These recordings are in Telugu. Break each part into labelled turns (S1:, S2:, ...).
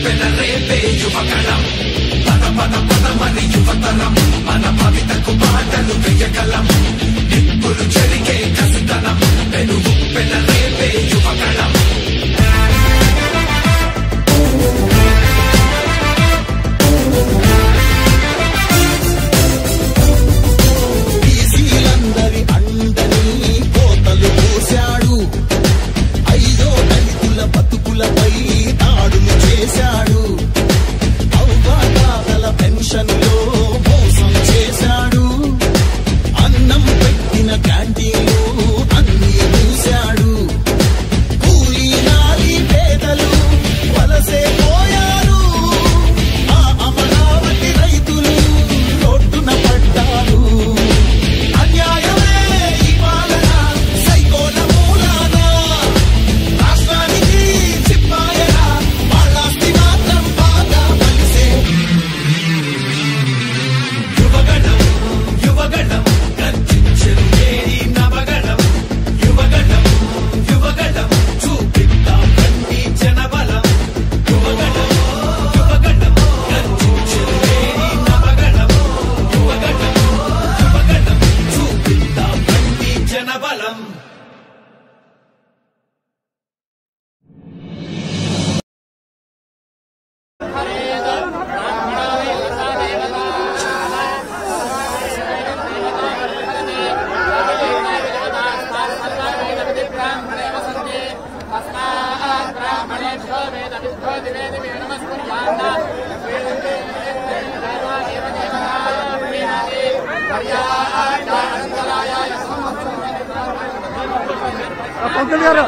S1: బీసీలందరి అండని కోతలు పోశాడు ఐదో దళితుల బతుకులపై దాడులు చేశాడు అవ్వాతాతల పెన్షన్లో మోసం చేశాడు అన్నం పెట్టిన క్యాంటీన్లు అన్ని మూశాడు కూలీ నాలి పేదలు వలసే పోయారు ఆ అమరావతి రైతులు రోడ్డున పడ్డారు అన్యాయమే ఈ పాలన సైకోల మూలాన రాష్ట్రానికి చిప్పాయన వాళ్ళాస్తి మాత్రం బాగా కలిసే యువగణం యువగణం గర్జించెను ఏరి నవగణం యువగణం యువగణం చూపిద్దాం కంటి జనబలం యువగణం యువగణం గర్జించెను ఏరి నవగణం యువగణం యువగణం చూపిద్దాం కంటి జనబలం
S2: పంతులు గారు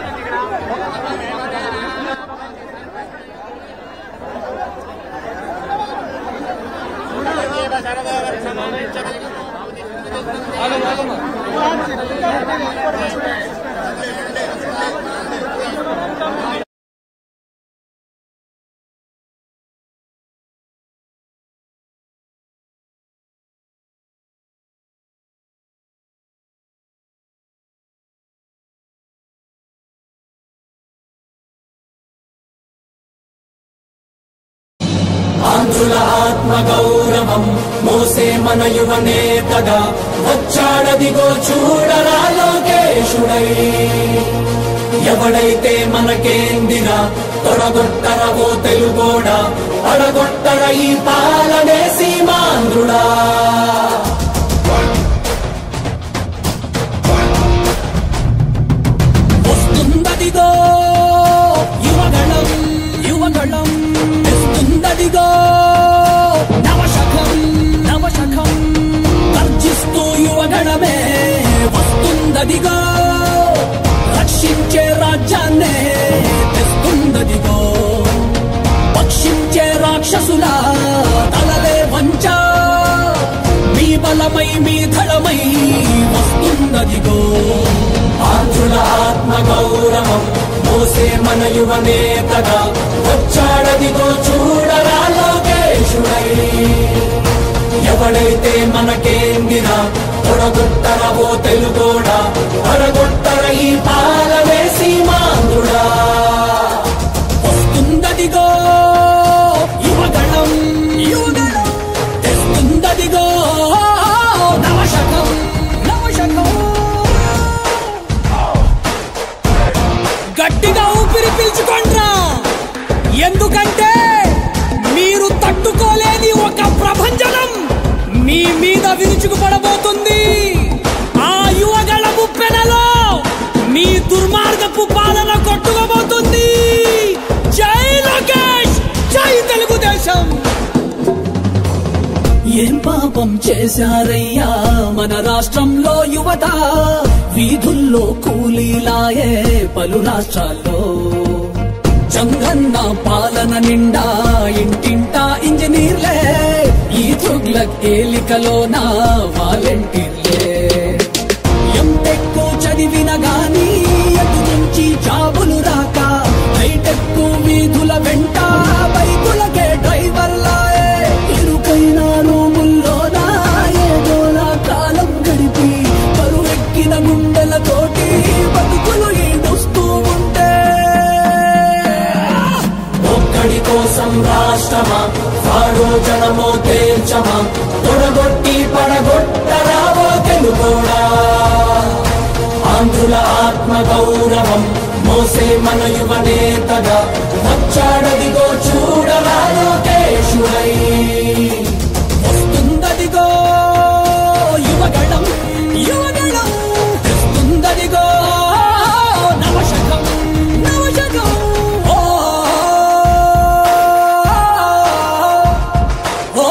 S3: ఆంధ్రుల ఆత్మ గౌరవం మోసే మన యువ నేతగా వచ్చాడదిగో చూడరా లోకేశుడై ఎవడైతే మనకేందిరా తొడగొట్టర ఓ తెలుగోడా అడగొట్టర ఈ పాలనే సీమాంధ్రుడా వస్తుందదిగో యువగళం యువగళం తెస్తుందదిగో నవశకం నవశకం గర్జిస్తూ యువగణమే వస్తుందదిగో రక్షించే రాజ్యాన్నే తెస్తుందదిగో పక్షించే రాక్షసుల తలలే వంచ మీ బలమై మీ ధళమై వస్తున్నదిగో ఆంధ్రుల ఆత్మ గౌరవం మోసే మన యువ నేతగా వచ్చాడదిగో చూడరా లోకేశుడై ఎవడైతే మనకేందిరా తొడగొట్టర ఓ తెలుగోడా అడగొట్టర ఈ పాలనే సీమాంధ్రుడా వస్తుందదిగో యువగణం యువగణం తెస్తుందదిగో నవశకం నవశకం గట్టిగా ఊపిరి పీల్చుకోండ్రా ఎందుకంటే మీరు తట్టుకోలేని ఒక ప్రభంజనం మీ మీద విరుచుకుపడబోతుంది ఆ యువగళ ముప్పెనలో మీ దుర్మార్గపు పాలన కొట్టుకోబోతుంది జై లోకేష్ జై తెలుగుదేశం ఏం పాపం చేశారయ్యా మన రాష్ట్రంలో యువత వీధుల్లో కూలీలాయే పలు రాష్ట్రాల్లో చంగన్న పాలన నిండా ఇంటింటా ఇంజనీర్లే ఈ తుగ్లక్ ఏలికలోన వాలంటీర్లే ఎంటెక్కు చదివిన గాని ఎటు నుంచి జాబులు రాక హైటెక్కు వీధుల వెంట బైకులకే డ్రైవర్లాయే ఇరుకైన రూముల్లోన ఏదోలా కాలం గడిపి బరువెక్కిన గుండెలతోటి బతుకులు ఈడుస్తూ ఉంటే ఒక్కడి కోసం మనం రాష్ట్రమా వాడో జనమో తేల్చమా తొడగొట్టి పడగొట్టరావో తెలుగోడా ఆంధ్రుల ఆత్మ గౌరవం మోసే మన యువ నేతగా వచ్చాడదిగో చూడరా లోకేశుడై వస్తుందదిగో యువగళం యువగళం వస్తుందదిగో నవశకం నవశకం ఓ ఓ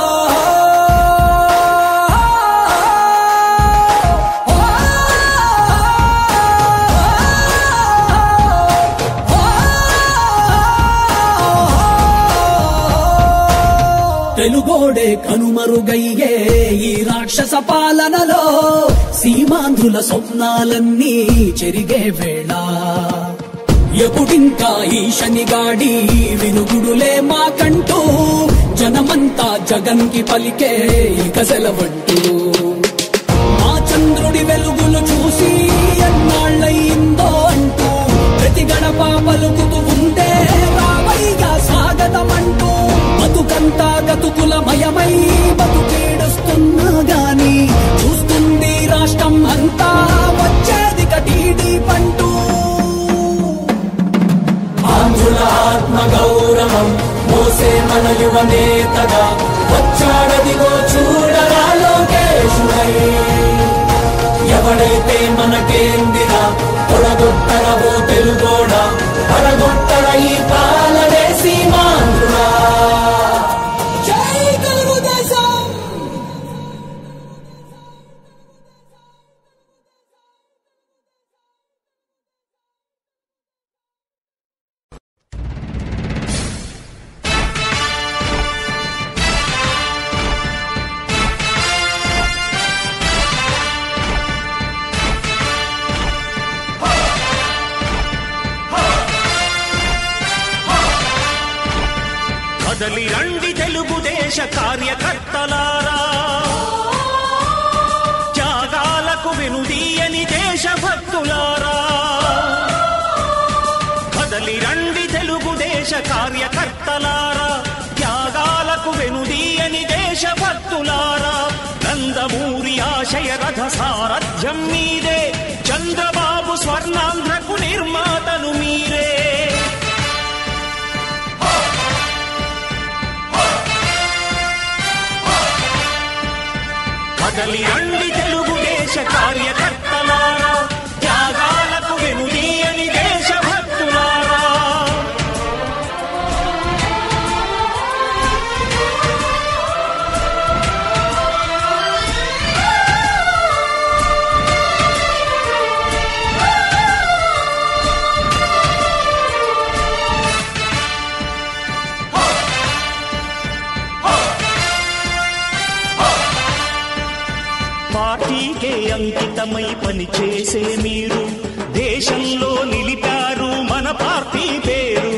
S3: తెలుగోడే కనుమరుగయ్యే ఈ రాక్షస పాలనలో సీమాంధ్రుల స్వప్నాలన్నీ చెరిగే వేళ ఎప్పుడింకా ఈ శనిగాడి వినుగుడులే మాకంటూ జనమంతా జగన్కి పలికే ఇక సెలవంటూ మా చంద్రుడి వెలుగులు చూసి ఎన్నాళ్ళయిందో అంటూ ప్రతి గడప పలుకుతూ ఉంటే రావయ్యా స్వాగతమంటూ బతుకంతా గతుకులమయమై బతుకేడుస్తున్నా గాని చూస్తుంది రాష్ట్రం అంతా వచ్చేది కటీడీ పంటూ ఆంధ్రుల ఆత్మ గౌరవం మోసే మన యువ నేతగా వచ్చాడదిగో చూడరా లోకేశుడై ఎవడైతే మనకేందిరా తొడగొట్టరవో తెలుగోడా పడగొట్టర ఈ పాలనే సీమాంధ్రుడా జై తెలుగుదేశం
S4: కదలి రండి తెలుగుదేశ కార్యకర్తలారా త్యాగాలకు వెనుదీయని దేశభక్తులారా కదలి రండి తెలుగుదేశ కార్యకర్తలారా త్యాగాలకు వెనుదీయని దేశభక్తులారా నందమూరి ఆశయ రథ సారథ్యం మీదే చంద్రబాబు స్వర్ణాంధ్రకు నిర్మాతలు మీరే కదలి రండి తెలుగుదేశ కార్యకర్తలారా త్యాగాలకు వెనుదీయని దేశభక్తులారా పార్టీకే అంకితమై పనిచేసే మీరు దేశంలో నిలిపారు మన పార్టీ పేరు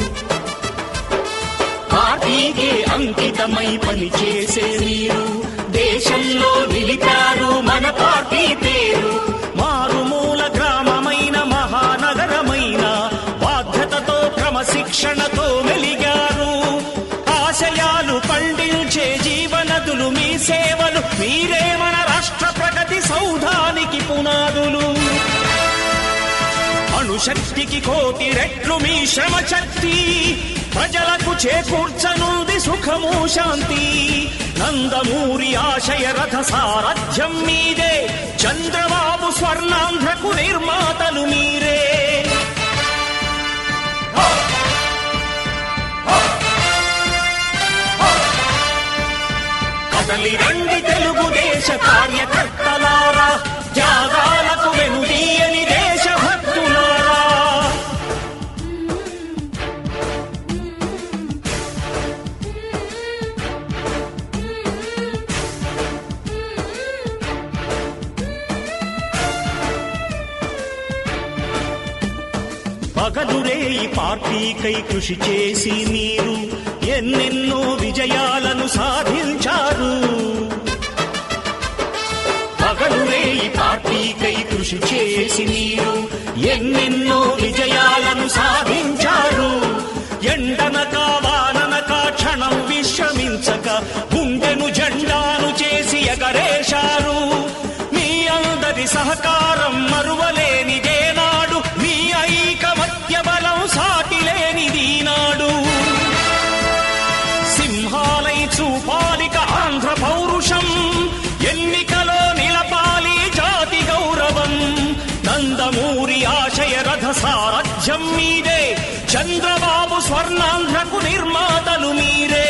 S4: పార్టీకే అంకితమై పనిచేసే మీరు దేశంలో నిలిపారు మన పార్టీ పేరు మారుమూల గ్రామమైన మహానగరమైన బాధ్యతతో క్రమశిక్షణతో మెలిగారు ఆశయాలు పండించే జీవనదులు మీ సేవలు మీరే మన రాష్ట్ర ప్రగతి సౌధానికి పునాదులు అణుశక్తికి కోటి రెట్లు మీ శ్రమ శక్తి ప్రజలకు చేకూర్చనుంది సుఖము శాంతి నందమూరి ఆశయ రథ సారథ్యం మీదే చంద్రబాబు స్వర్ణాంధ్రకు నిర్మాతలు మీరే కదలి రండి తెలుగుదేశ కార్యకర్తలారా త్యాగాలకు వెనుదీయని దేశభక్తులారా పగలురే ఈ పార్టీకై కృషి చేసి మీరు ఎన్నెన్నో విజయాలను సాధించారు పగలురే ఈ పార్టీకై కృషి చేసి మీరు ఎన్నెన్నో విజయాలను సాధించారు ఎండనక ఎండనక వాననక క్షణం విశ్రమించక గుండెను జెండాను చేసి ఎగరేశారు మీ అందరి సహకారం మరువలేనిదే నాడు మీ ఐకమత్య బలం సాటిలేనిది నాడు సింహాలై చూపాలిక ఆంధ్ర పౌరుషం ఎన్నికలో నిలపాలి జాతి గౌరవం నందమూరి ఆశయ రథ సారథ్యం మీదే చంద్రబాబు స్వర్ణాంధ్రకు నిర్మాతలు మీరే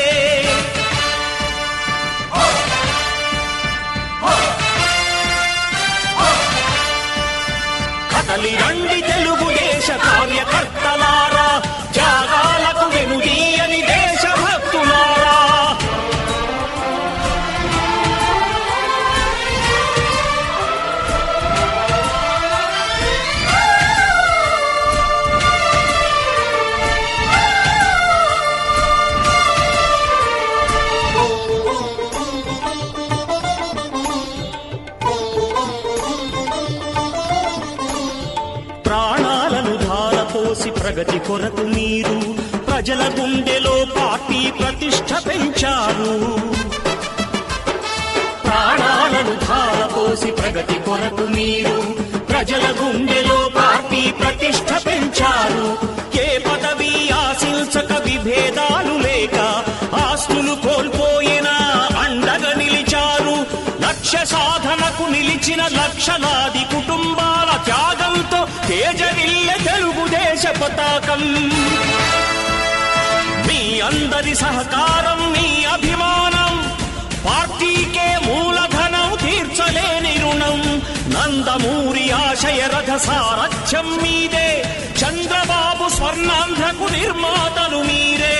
S4: కదలి రండి తెలుగుదేశ కార్యకర్తలారా త్యాగాలకు వెనుదీయని దేశభక్తులారా ప్రాణాలను ధారపోసి ప్రగతి కొరకు మీరు ప్రజల గుండెలో పార్టీ ప్రతిష్ట పెంచారు ప్రాణాలను ధారపోసి ప్రగతి కొరకు మీరు ప్రజల గుండెలో పార్టీ ప్రతిష్ట పెంచారు ఏ పదవి ఆశించక విభేదాలు లేక ఆస్తులు కోల్పోయినా అండగా నిలిచారు లక్ష్య సాధనకు నిలిచిన లక్షలాది కుటుంబాల త్యాగంతో తేజరిల్లె తెలుగుదేశ పతాకం మీ అందరి సహకారం మీ అభిమానం పార్టీకే మూలధనం తీర్చలేని రుణం నందమూరి ఆశయ రథ సారథ్యం మీదే చంద్రబాబు స్వర్ణాంధ్రకు నిర్మాతలు మీరే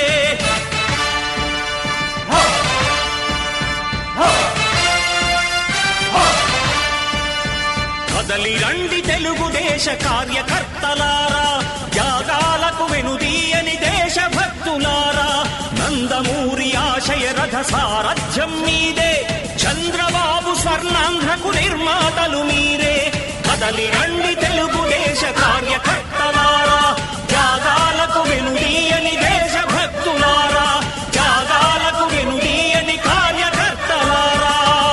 S4: కదలి రండి తెలుగుదేశ కార్యకర్తలారా త్యాగాలకు వెనుదీయని దేశభక్తులారా నందమూరి ఆశయ రథ సారథ్యం మీదే చంద్రబాబు స్వర్ణాంధ్రకు నిర్మాతలు మీరే కదలి రండి తెలుగుదేశ కార్యకర్తలారా త్యాగాలకు వెనుదీయని దేశభక్తులారా త్యాగాలకు వెనుదీయని కార్యకర్తలారా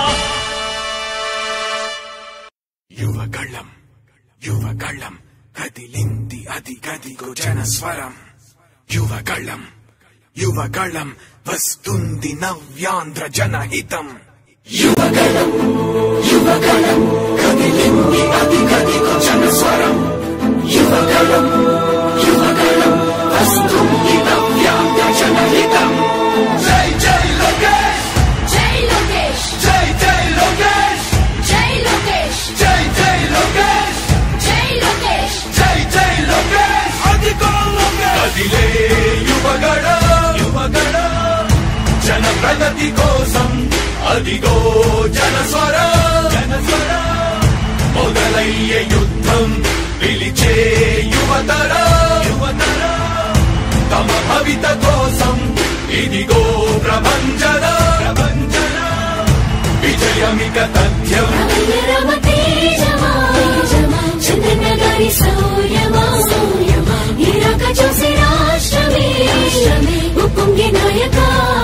S5: యువగళం యువగళం కదిలింది అది గదిగో జనస్వరం యువగళం యువగళం వస్తుంది నవ్యాంధ్ర జనహితం యువగళం యువగళం కదిలింది అది గదిగో జనస్వరం యువగళం యువగళం వస్తుంది నవ్యాంధ్ర జనహితం జై జై లోకేష్
S6: జై లోకేష్
S5: జై జై లోకేష్
S6: జై లోకేష్
S5: జై జై లోకేష్
S6: జై లోకేష్
S5: జై జై లోకేష్ అదిగో లోకేష్ కదిలే యువగడ యువగడ జన ప్రగతి కోసం అదిగో జనస్వర జనస్వర మొదలయ్యే యుద్ధం పిలిచే యువతర యువతర తమ భవిత కోసం ఇదిగో ప్రభంజన ప్రభంజన విజయమిక తథ్యం
S6: రమ తేజమా చంద్రన్న గారి సౌర్యమా నిరాక చూసి రాష్ట్రమే ఉప్పొంగే నాయక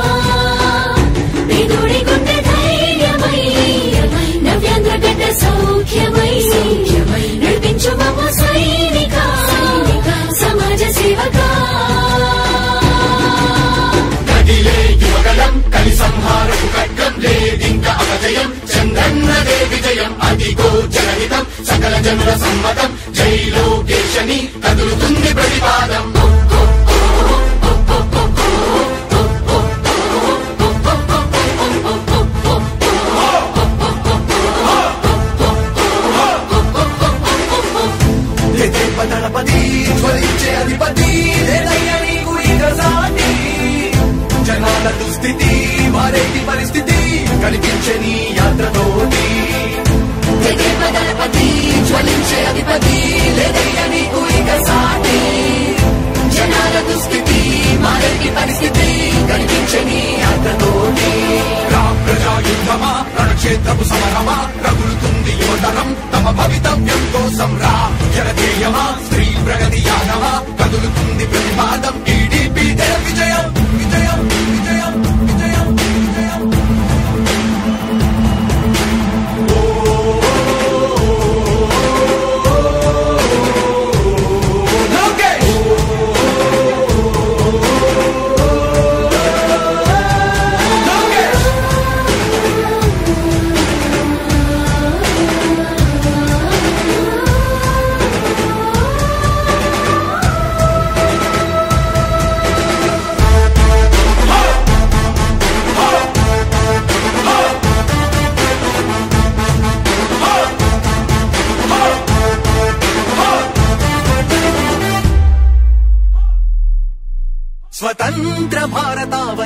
S6: పేదోడి గుండె ధైర్యమై నవ్యాంధ్ర గడ్డ సౌఖ్యమై నడిపించు బాబు సైనిక సమాజ సేవకా
S5: కదిలే యువగలం కలి సంహారపు ఖడ్గం లేదింక అపజయం చంద్రన్నదే విజయం అదిగో జనహితం సకల జనుల సమ్మతం జై లోకేశని కదులుతుంది ప్రతిపాదం దళపతి జ్వలించే అధిపతి లేదయ్య నీకు ఇక సాటి జనాల దుస్థితి మారేటి పరిస్థితి కనిపించే నీ యాత్రతోటి
S6: దళపతి జ్వలించే అధిపతి లేదయ్య నీకు ఇక సాటి జనాల దుస్థితి మారేటి పరిస్థితి
S5: కనిపించని యాత్రతోటి రా ప్రజా యుద్ధమా రణక్షేత్రపు సమరమా రగులుతుంది యువతరం తమ భవితవ్యం కోసం రా జనధేయమా స్త్రీ ప్రగతి యానమా కదులుతుంది ప్రతిపాదం టీడీపీ విజయం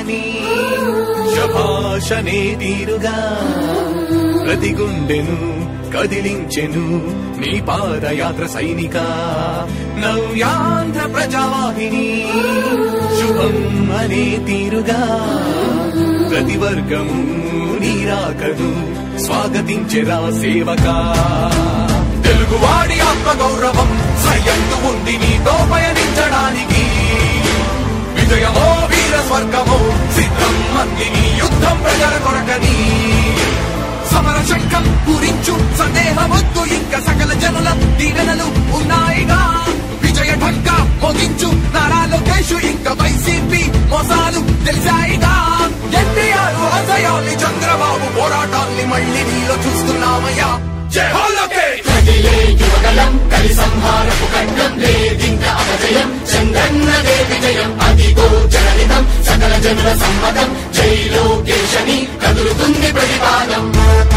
S1: నీ శభాషనే తీరుగా ప్రతి గుండెను కదిలించెను నీ పాదయాత్ర సైనిక నవ్యాంధ్ర ప్రజావాహిని శుభం అనే తీరుగా ప్రతి వర్గము నీరాకను స్వాగతించెరా సేవకా తెలుగువాడి ఆత్మ గౌరవం సయ్యందు ఉంది నీతో పయనించడానికి విజయమో వీర స్వర్గమో సిద్ధం మందిని యుద్ధం ప్రజల కొరకని సమర శంఖం పూరించు సందేహమొద్దు ఇంకా సకల జనుల దీవెనలు ఉన్నాయిగా విజయ ఢంక మోగించు నారా లోకేష్ ఇంకా వైసీపీ మోసాలు తెలిసాయిగా ఎన్టీఆర్ ఆశయాల్ని చంద్రబాబు పోరాటాల్ని మళ్ళీ నీలో చూస్తున్నామయ్యా జై హో లోకేష్
S3: కదిలే యువగలం కలి సంహారపు ఖండం లేదింక అపజయం చంద్రన్నదే విజయం అదిగో జననితం సకల జనుల సమ్మతం జై లోకేశని కదులుతుంది ప్రతిపాదం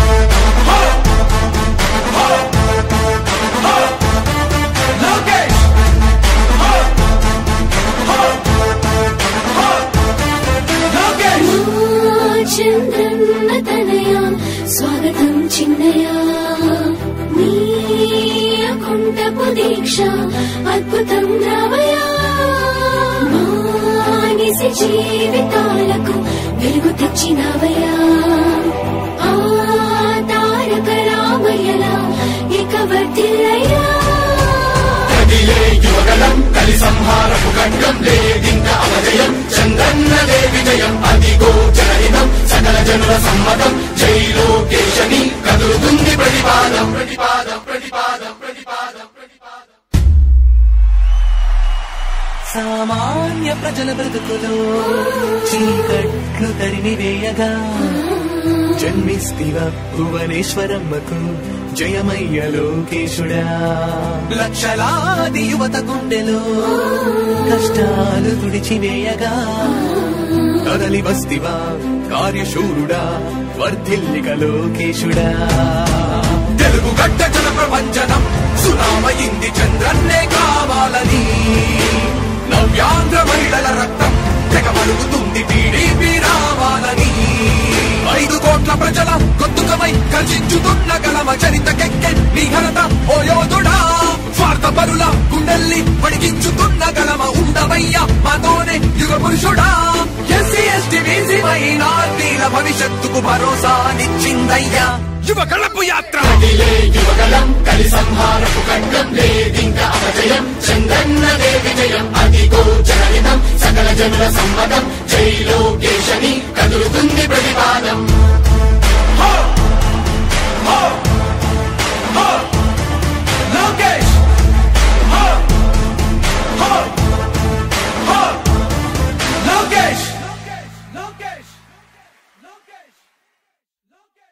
S1: లోకేష్ లోకేష్
S6: చంద్రన్న తనయా స్వాగతం చిన్నయా నీకుంటపు దీక్ష అద్భుతం రావయా మానిసి జీవితాలకు వెలుగు తెచ్చినవయా ఆ తారక రామయ్యలా ఇక వర్తిల్లయ్యా
S3: కదిలే యువగలం కలి సంహారపు ఖండం లేదింక అపజయం చంద్రన్నదే విజయం అదిగో జననితం సకల జనుల సమ్మతం జై లోకేశని కదులుతుంది ప్రతిపాదం ప్రతిపాదం ప్రతిపాదం ప్రతిపాదం ప్రతిపాదం
S1: సామాన్య ప్రజల బ్రతుకులో చీకట్లు తరిమి వేయగా జన్మిస్తివ భువనేశ్వరమ్మకు జయమయ్య లోకేశుడా లక్షలాది యువత గుండెలో కష్టాలు తుడిచివేయగా కదలి వస్తివా కార్యశూరుడా వర్ధిల్లిక లోకేశుడా తెలుగు గడ్డ జన ప్రపంచనం సునామయింది చంద్రన్నే కావాలని నవ్యాంధ్ర మహిళల రక్తం తెగమలుగుతుంది టీడీపీ రావాలని ఐదు కోట్ల ప్రజల గొంతుకమై కర్షించుతున్న గలమ చరితకెక్కె నీ ఘనత ఓ యోధుడా స్వార్థ పరుల గుండెల్ని వణికించుతున్న గలమ ఉండవయ్యా మాతోనే యుగ పురుషుడా ఎస్సీ ఎస్టీ బీసీ మైనార్టీల భవిష్యత్తుకు భరోసానిచ్చిందయ్యా యువ కళపు యాత్ర
S3: కదిలే యువగలం కలి సంహారపు ఖండం లేదింక అపజయం చంద్రన్నదే విజయం అదిగో జననితం సకల జనుల సమ్మతం జై లోకేశని కదులుతుంది ప్రతిపాదం
S1: హో! హో! హో! లోకేష్ హో! హో! హో! లోకేష్ లోకేష్ లోకేష్ లోకేష్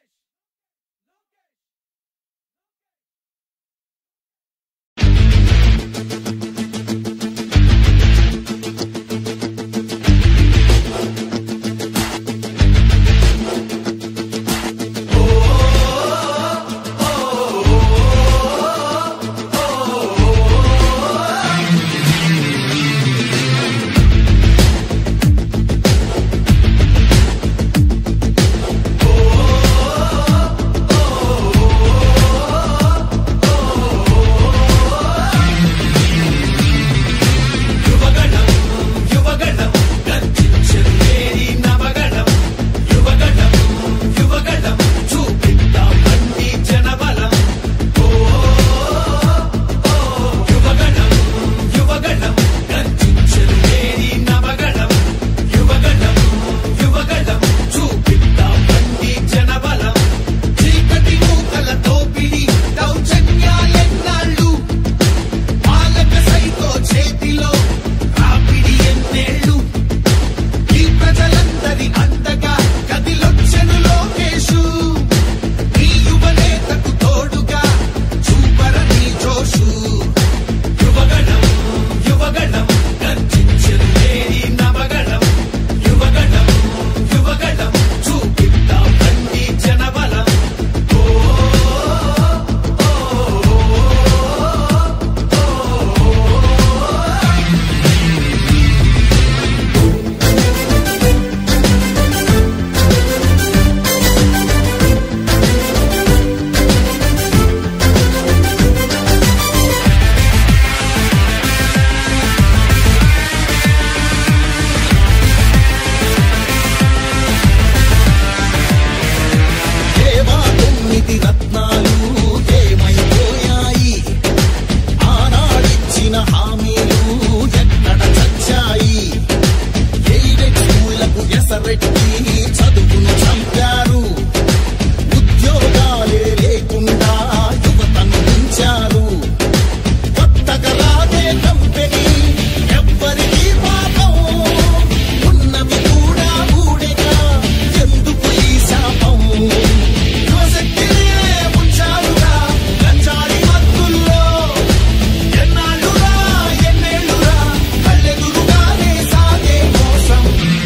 S7: తగలరెట్టి చదువును చంపారు ఉద్యోగాలే లేకుండా యువతను ఉంచారు కొత్తగా రాదే కంపెనీ ఎవ్వరికీ పాపం ఉన్నవి కూడా ఊడేగా ఎందుకు ఈ శాపం యువశక్తినే ఉంచారుగా గంజాయి మత్తుల్లో ఎన్నాళ్ళురా ఎన్నేళ్ళురా కళ్ళెదురుగానే సాగే మోసం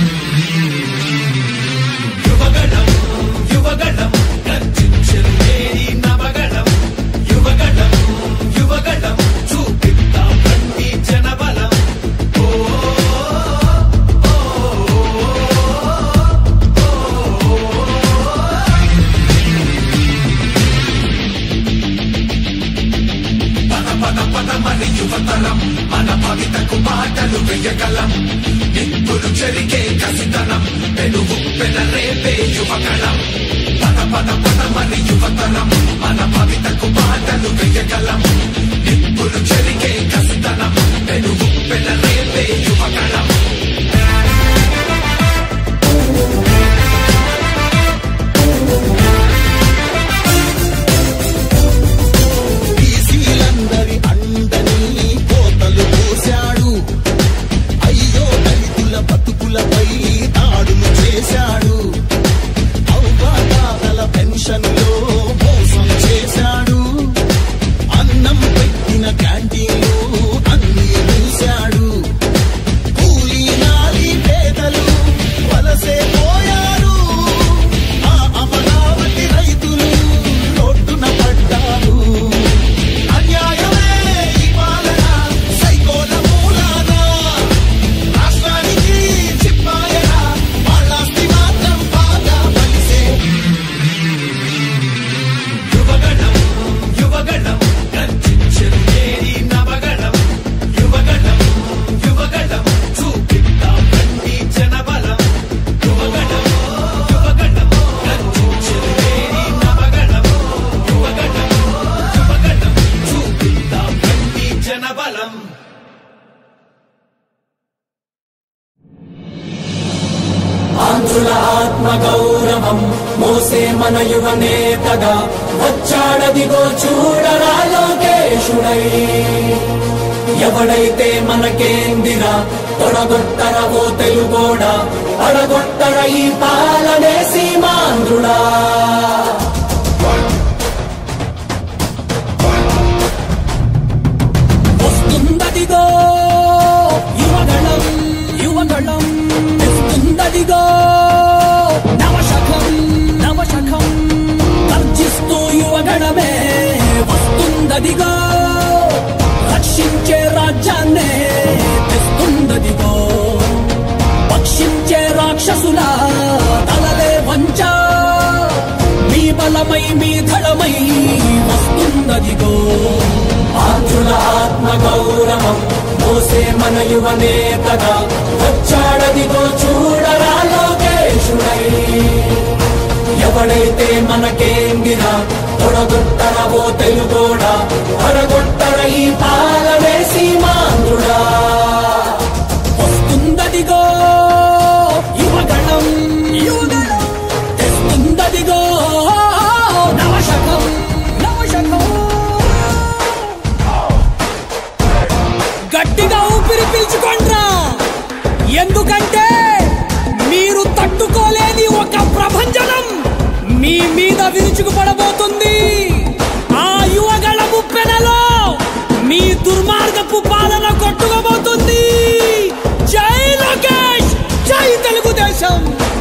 S1: యువగణం యువగణం గర్జించెను మేరీ నవగణం యువగణం యువగణం చూపిద్దాం రండి జనబలం ఓ
S5: పద పద పద మరి యువతరం మన భవితకు బాటలు వెయ్యగలం నిప్పులు చెరిగే కసితనం పెనుగు పెనరేపే యువగళం పద పద పద మరి యువతరం మన భవితకు బాటలు వెయ్యగలం నిప్పులు చెరిగే కసితనం పెనుగు పెనరేపే యువగళం
S7: బీసీలందరి అండని కోతలు పోశాడు అయ్యో దళితుల బతుకులపై దాడులు చేశాడు అవగాదాతల పెన్షన్లో మోసం చేశాడు అన్నం పెట్టిన క్యాంటీన్లు అన్ని మూశాడు కూలీ నాలి పేదలు వలసే పోయారు ఆ అమరావతి రైతులు రోడ్డున పడ్డారు అన్యాయమే ఈ పాలన సైకోల మూలాన రాష్ట్రానికి చిప్పాయన వాళ్ళాస్తి మాత్రం బాగా పలిసే
S1: యువగణం యువగణం గర్జించెను మేరీ నవగణం యువగణం యువగణం చూపిద్దాం రండి జనబలం యువగణం యువగణం గర్జించెను మేరీ నవగణం యువగణం యువగణం చూపిద్దాం రండి జనబలం
S3: ఆంధ్రుల ఆత్మ గౌరవం మోసే మన యువ నేతగా వచ్చాడదిగో చూడరా లోకేశుడై ఎవడైతే మనకేందిరా తొడగొట్టర ఓ తెలుగోడా అడగొట్టర ఈ పాలనే సీమాంధ్రుడా వస్తుందదిగో యువగళం యువగళం తెస్తుందదిగో నవశకం నవశకం గర్జిస్తూ యువగణమే వస్తుందదిగో రక్షించే రాజ్యాన్నే తెస్తుందదిగో పక్షించే రాక్షసుల తలలే వంచ మీ బలమై మీ ధళమై వస్తున్నదిగో ఆంధ్రుల ఆత్మ గౌరవం మోసే మన యువ నేతగా వచ్చాడదిగో చూడరా లోకేశుడై ఎవడైతే మనకేందిరా తొడగొట్టర ఓ తెలుగోడా అడగొట్టర ఈ పాలనే సీమాంధ్రుడా వస్తుందదిగో యువగణం యువగణం తెస్తుందదిగో నవశకం నవశకం గట్టిగా ఊపిరి పీల్చుకోండ్రా ఎందుకంటే మీరు తట్టుకోలేని ఒక ప్రభంజనం మీ మీద విరుచుకుపడబోతుంది ఆ యువగళ ముప్పెనలో మీ దుర్మార్గపు పాలన కొట్టుకోబోతుంది జై లోకేష్ జై తెలుగుదేశం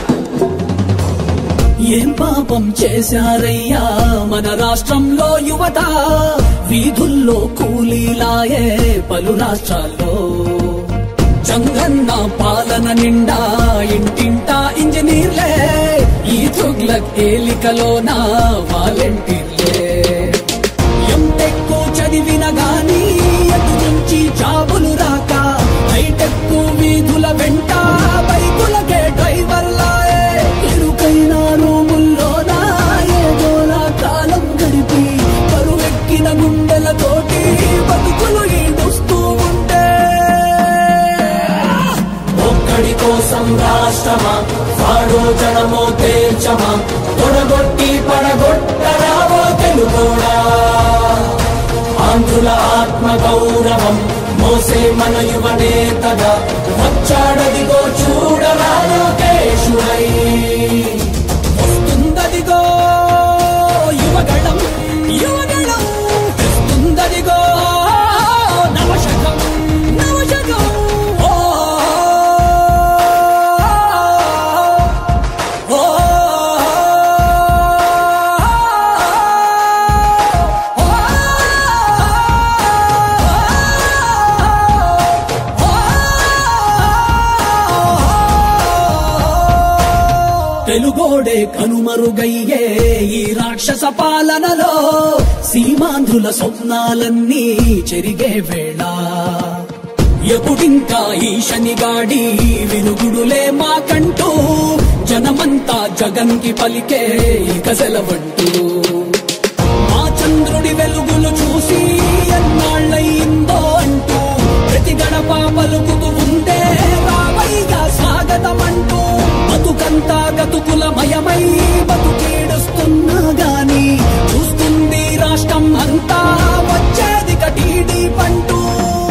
S3: ఏం పాపం చేశారయ్యా మన రాష్ట్రంలో యువత వీధుల్లో కూలీలాయే పలు రాష్ట్రాల్లో చంగన్న పాలన నిండా ఇంటింటా ఇంజనీర్లే ఈ తుగ్లక్ ఏలికలోన వాలంటీర్లే ఎంటెక్కు చదివిన గాని ఎటు నుంచి జాబులు రాక హైటెక్ వీధుల వెంట బైకులకే డ్రైవర్లాయే ఇరుకైన రూముల్లోన ఏదోలా కాలం గడిపి పరువెక్కిన గుండెలతోటి బతుకులు ఈడుస్తూ ఉంటే ఒక్కడి కోసం రాష్ట్ర
S1: మార్చమా వాడో జనమో తేల్చమా తొడగొట్టి పడగొట్టరావో తెలుగోడా ఆంధ్రుల ఆత్మ గౌరవం మోసే మన యువ నేతగా వచ్చాడదిగో చూడరా లోకేశుడై వస్తుందదిగో యువగళం యువగళం తెస్తుందదిగో నవశకం నవశకం ఓ ఓ తెలుగోడే కనుమరుగయ్యే ఈ రాక్షస పాలనలో సీమాంధ్రుల స్వప్నాలన్నీ చెరిగే వేళ ఎప్పుడింకా ఈ శనిగాడి వినుగుడులే మాకంటూ జనమంతా జగన్కి పలికే ఇక సెలవంటూ మా చంద్రుడి వెలుగులు చూసి ఎన్నాళ్ళయిందో అంటూ ప్రతి గడప పలుకుతూ ఉంటే రావయ్యా స్వాగతమంటూ బతుకంతా గతుకులమయమై బతుకీడుస్తున్నా గాని చూస్తుంది రాష్ట్రం అంతా వచ్చేది కటీడీ పంటూ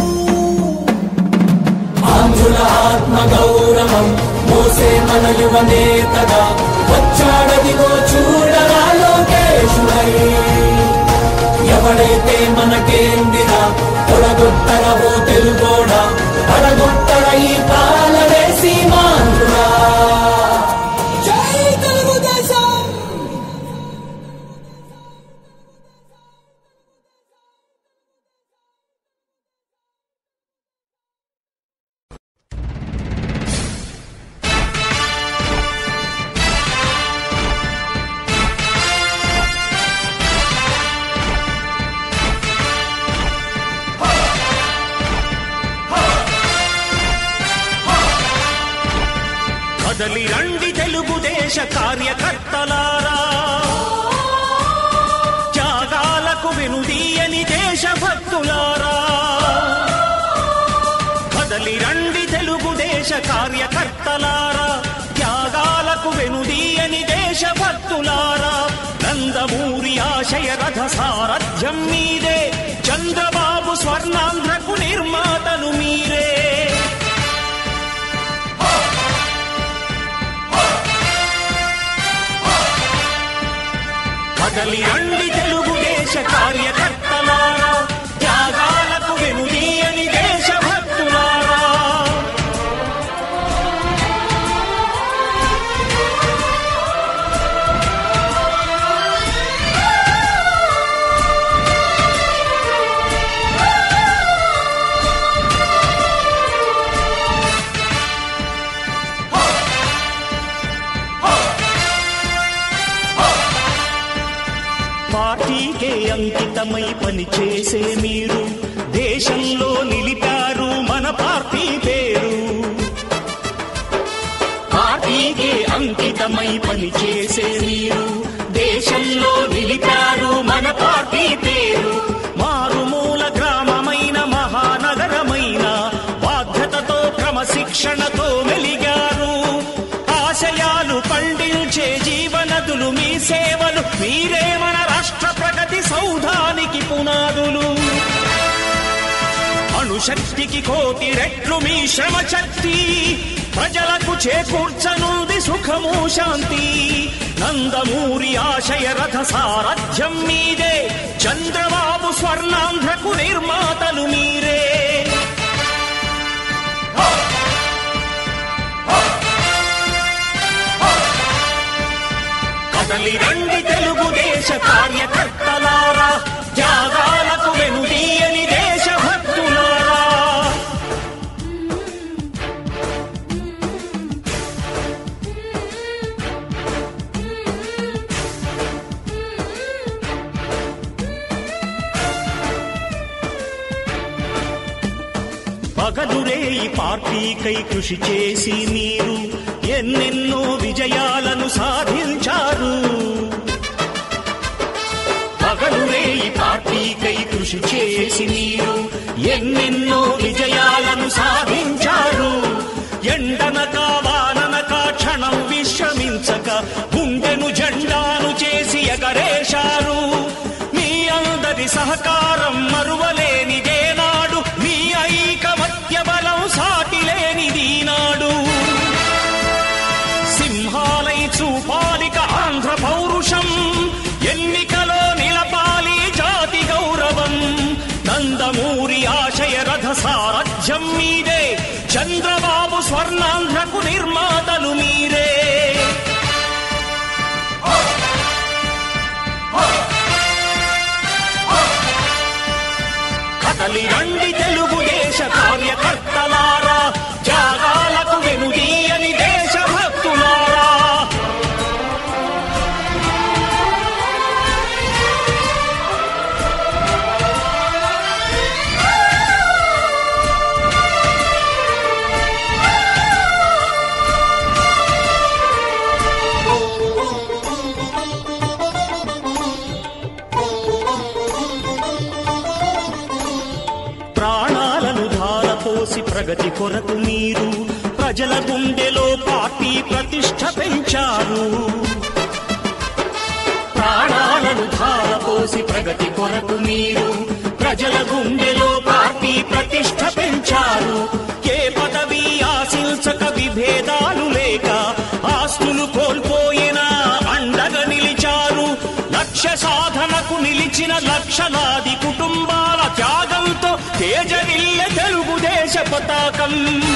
S1: ఆంధ్రుల ఆత్మ గౌరవం మోసే మన యువ నేతగా వచ్చాడదిగో చూడరా లోకేశుడై ఎవడైతే మనకేందిరా తొడగొట్టరవో తెలుగోడా పడగొట్టర ఈ పాలనే సీమాంధ్రుడా జై తెలుగుదేశం
S4: కదలి రండి తెలుగుదేశ కార్యకర్తలారా త్యాగాలకు వెనుదీయని దేశభక్తులారా కదలి రండి తెలుగుదేశ కార్యకర్తలారా త్యాగాలకు వెనుదీయని దేశభక్తులారా నందమూరి ఆశయ రథ సారథ్యం మీదే చంద్రబాబు స్వర్ణాంధ్రకు నిర్మాతలు మీరే కదలి రండి తెలుగుదేశ కార్యకర్తలారా త్యాగాలకు వెనుదీయని దేశభక్తులారా పార్టీకే అంకితమై పనిచేసే మీరు దేశంలో నిలిపారు మన పార్టీ పేరు పార్టీకే అంకితమై పనిచేసే మీరు దేశంలో నిలిపారు మన పార్టీ పేరు మారుమూల గ్రామమైన మహానగరమైన బాధ్యతతో క్రమశిక్షణతో మెలిగారు ఆశయాలు పండించే జీవనదులు మీ సేవలు మీరే మన రాష్ట్ర ప్రగతి సౌధానికి పునాదులు అణుశక్తికి కోటి రెట్లు మీ శ్రమ శక్తి ప్రజలకు చేకూర్చనుంది సుఖము శాంతి నందమూరి ఆశయ రథ సారథ్యం మీదే చంద్రబాబు స్వర్ణాంధ్రకు నిర్మాతలు మీరే కదలి రండి తెలుగుదేశ కార్యకర్తలారా త్యాగాలకు వెనుదీయని దేశభక్తులారా పగలురే ఈ పార్టీకై కృషి చేసి మీరు ఎన్నెన్నో విజయాలను సాధించారు పగలురే ఈ పార్టీకై కృషి చేసి మీరు ఎన్నెన్నో విజయాలను సాధించారు ఎండనక వాననక గుండెను జెండాను చేసి ఎగరేశారు మీ అందరి సహకారం మరువలేనిదేనాడు మీ ఐకమత్య బలం సాటిలేనిది నాడు సింహాలై చూపాలిక ఆంధ్ర పౌరుషం ఎన్నికలో నిలపాలి జాతి గౌరవం నందమూరి ఆశయ రథ సారథ్యం మీదే చంద్రబాబు స్వర్ణాంధ్రకు నిర్మాతలు మీరే కదలి రండి తెలుగుదేశ కార్యకర్తలారా త్యాగాలకు వెనుదీయని దేశభక్తులారా ప్రాణాలను ధారపోసి ప్రగతి కొరకు మీరు ప్రజల గుండెలో పార్టీ ప్రతిష్ట పెంచారు ప్రాణాలను ధారపోసి ప్రగతి కొరకు మీరు ప్రజల గుండెలో పార్టీ ప్రతిష్ట పెంచారు ఏ పదవి ఆశించక విభేదాలు లేక ఆస్తులు కోల్పోయినా అండగా నిలిచారు లక్ష్య సాధనకు నిలిచిన లక్షలాది కుటుంబాల త్యాగంతో తేజరిల్లె తెలుగుదేశ పతాకం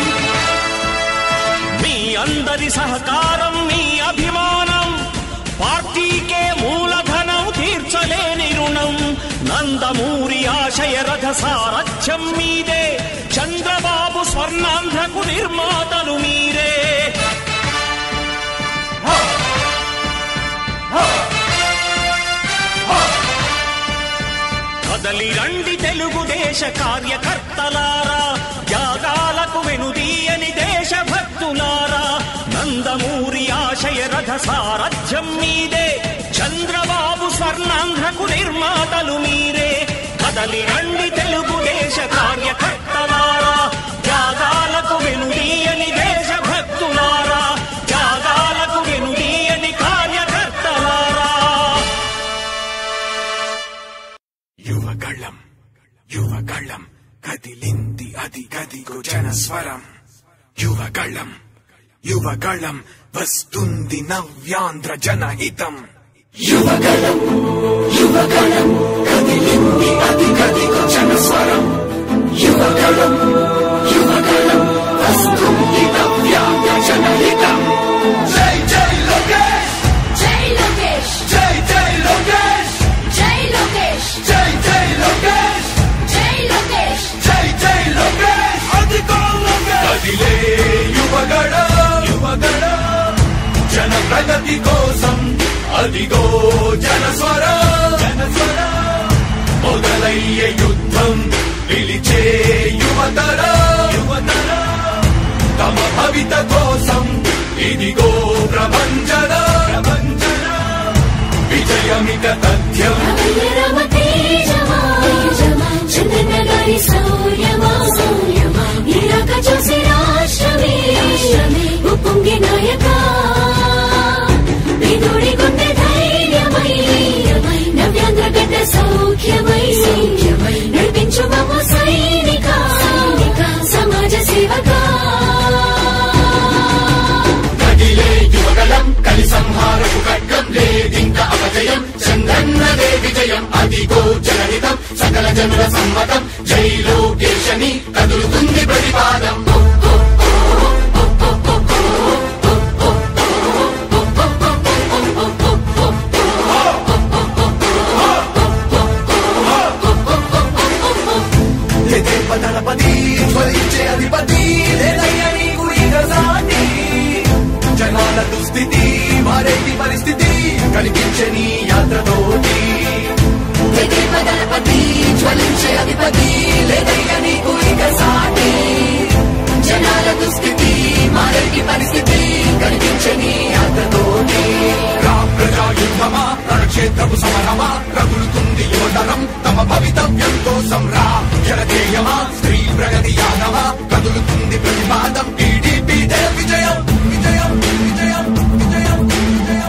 S4: మీ అందరి సహకారం మీ అభిమానం పార్టీకే మూలధనం తీర్చలేని రుణం నందమూరి ఆశయ రథ సారథ్యం మీదే చంద్రబాబు స్వర్ణాంధ్రకు నిర్మాతలు మీరే కదలి రండి తెలుగుదేశ కార్యకర్తలారా త్యాగాలకు వెనుదీయని దేశభక్తులారా నందమూరి ఆశయ రథ సారథ్యం మీదే చంద్రబాబు స్వర్ణాంధ్రకు నిర్మాతలు మీరే కదలి రండి తెలుగుదేశ కార్యకర్తలారా త్యాగాలకు వెనుదీయని దేశభక్తులారా త్యాగాలకు వెనుదీయని కార్యకర్తలారా
S5: యువగళం యువగళం కదిలింది అది గదిగో జనస్వరం యువగళం యువగళం వస్తుంది నవ్యాంధ్ర జనహితం యువగళం యువగళం కదిలింది అది గదిగో జనస్వరం యువగళం యువగళం వస్తుంది నవ్యాంధ్ర జనహితం జై జై లోకేష్
S6: జై లోకేష్
S5: జై జై లోకేష్
S6: జై లోకేష్
S5: జై జై లోకేష్
S6: జై లోకేష్
S5: జై జై లోకేష్ అదిగో లోకేష్ కదిలే యువగడ యువగడ జన ప్రగతి కోసం అదిగో జనస్వర జనస్వర మొదలయ్యే యుద్ధం పిలిచే యువతర యువతర తమ భవిత కోసం ఇదిగో ప్రభంజన ప్రభంజన విజయమిక తథ్యం
S6: రమయ్య రమ తేజమా చంద్రన్న గారి శౌర్యమా శౌర్యమా ఇలాక చూసి రాష్ట్రమే ఉప్పొంగే నాయక విధుడి గుండె ధైర్యమై నవ్యాంధ్ర గడ్డ సౌఖ్యమై నడిపించు మమ్మ సైనిక సమాజ సేవకా
S3: కదిలే యువగలం కలి సంహారపు ఖడ్గం లేదింక అపజయం చంద్రన్నదే విజయం అదిగో జనహితం సకల జనుల సమ్మతం జై లోకేశని కదులుతుంది ప్రతిపాదం
S5: ఎదే పదనపతి జ్వలించే అధిపతి లేదయ్య నీకు ఇక సాటి జనాల దుస్థితి మారేటి పరిస్థితి కనిపించే నీ యాత్రతోటి
S6: పదపతి జ్వలించే అధిపతి లేదయ్య నీకు ఇక సాటి జనాల దుస్థితి మారేటి పరిస్థితి కనిపించని యాత్రతోటి
S5: రా ప్రజా యుద్ధమా రణక్షేత్రపు సమరమా రగులుతుంది యువతరం తమ భవితవ్యం కోసం రా జనజేయమా స్త్రీ ప్రగతి యానమా కదులుతుంది ప్రతిపాదం టీడీపీ విజయం విజయం విజయం విజయం విజయం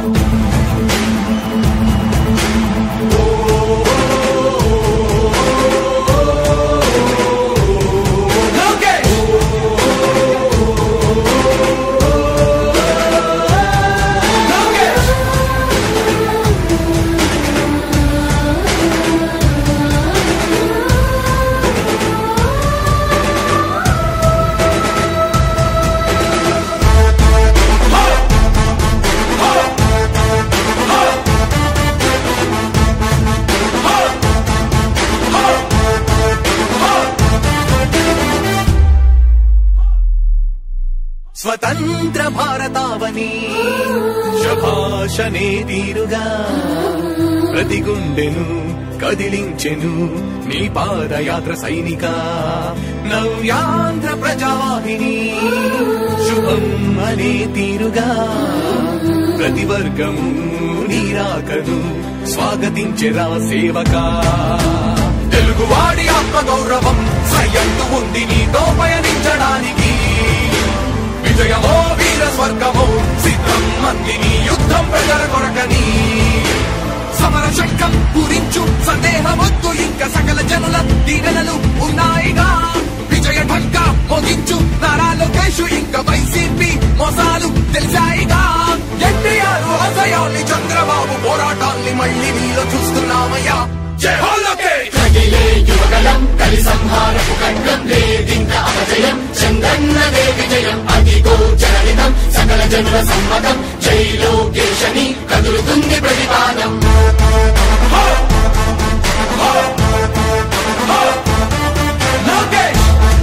S4: అవని శభాషనే తీరుగా ప్రతి గుండెను కదిలించెను నీ పాదయాత్ర సైనిక నవ్యాంధ్ర ప్రజావాహిని శుభం అనే తీరుగా ప్రతి వర్గము నీరాకను స్వాగతించెరా సేవకా
S5: తెలుగువాడి ఆత్మగౌరవం సయ్యంతు ఉంది నీతో పయనించడానికి విజయమో వీర స్వర్గమో సిద్ధం మందిని యుద్ధం ప్రజల కొరకని సమర శంఖం పూరించు సందేహమొద్దు ఇంకా సకల జనుల దీవెనలు ఉన్నాయిగా విజయ ఢంక మోగించు నారా లోకేష్ ఇంకా వైసీపీ మోసాలు తెలిసాయిగా ఎన్టీఆర్ ఆశయాల్ని చంద్రబాబు పోరాటాల్ని మళ్ళీ నీలో చూస్తున్నామయ్యా జై హో లోకేష్
S3: కదిలే యువగలం కలి సంహారపు ఖండం లేదింక అపజయం చంద్రన్నదే విజయం అదిగో జనహితం సకల జనుల సమ్మతం జై లోకేశని కదులుతుంది ప్రతిపాదం
S5: లోకేష్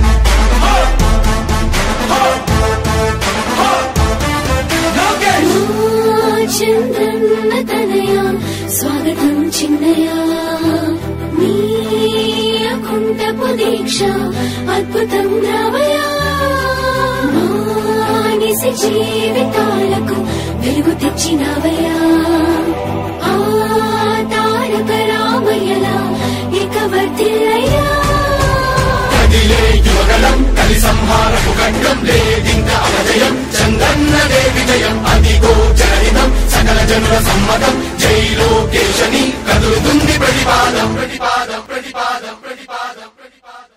S5: లోకేష్
S6: చంద్రన్న తనయా స్వాగతం చిన్నయా నీ అకుంఠపు దీక్ష అద్భుతం రావయా మానిసి జీవితాలకు వెలుగు తెచ్చినవయా ఆ తారక రామయ్యలా ఇక వర్తిల్లయ్యా
S3: కదిలే యువగలం కలి సంహారపు ఖండం లేదింక అపజయం చంద్రన్నదే విజయం అదిగో జనహితం సకల జనుల సమ్మతం జై లోకేశని కదులుతుంది ప్రతిపాదం ప్రతిపాదం ప్రతిపాదం ప్రతిపాదం ప్రతిపాదం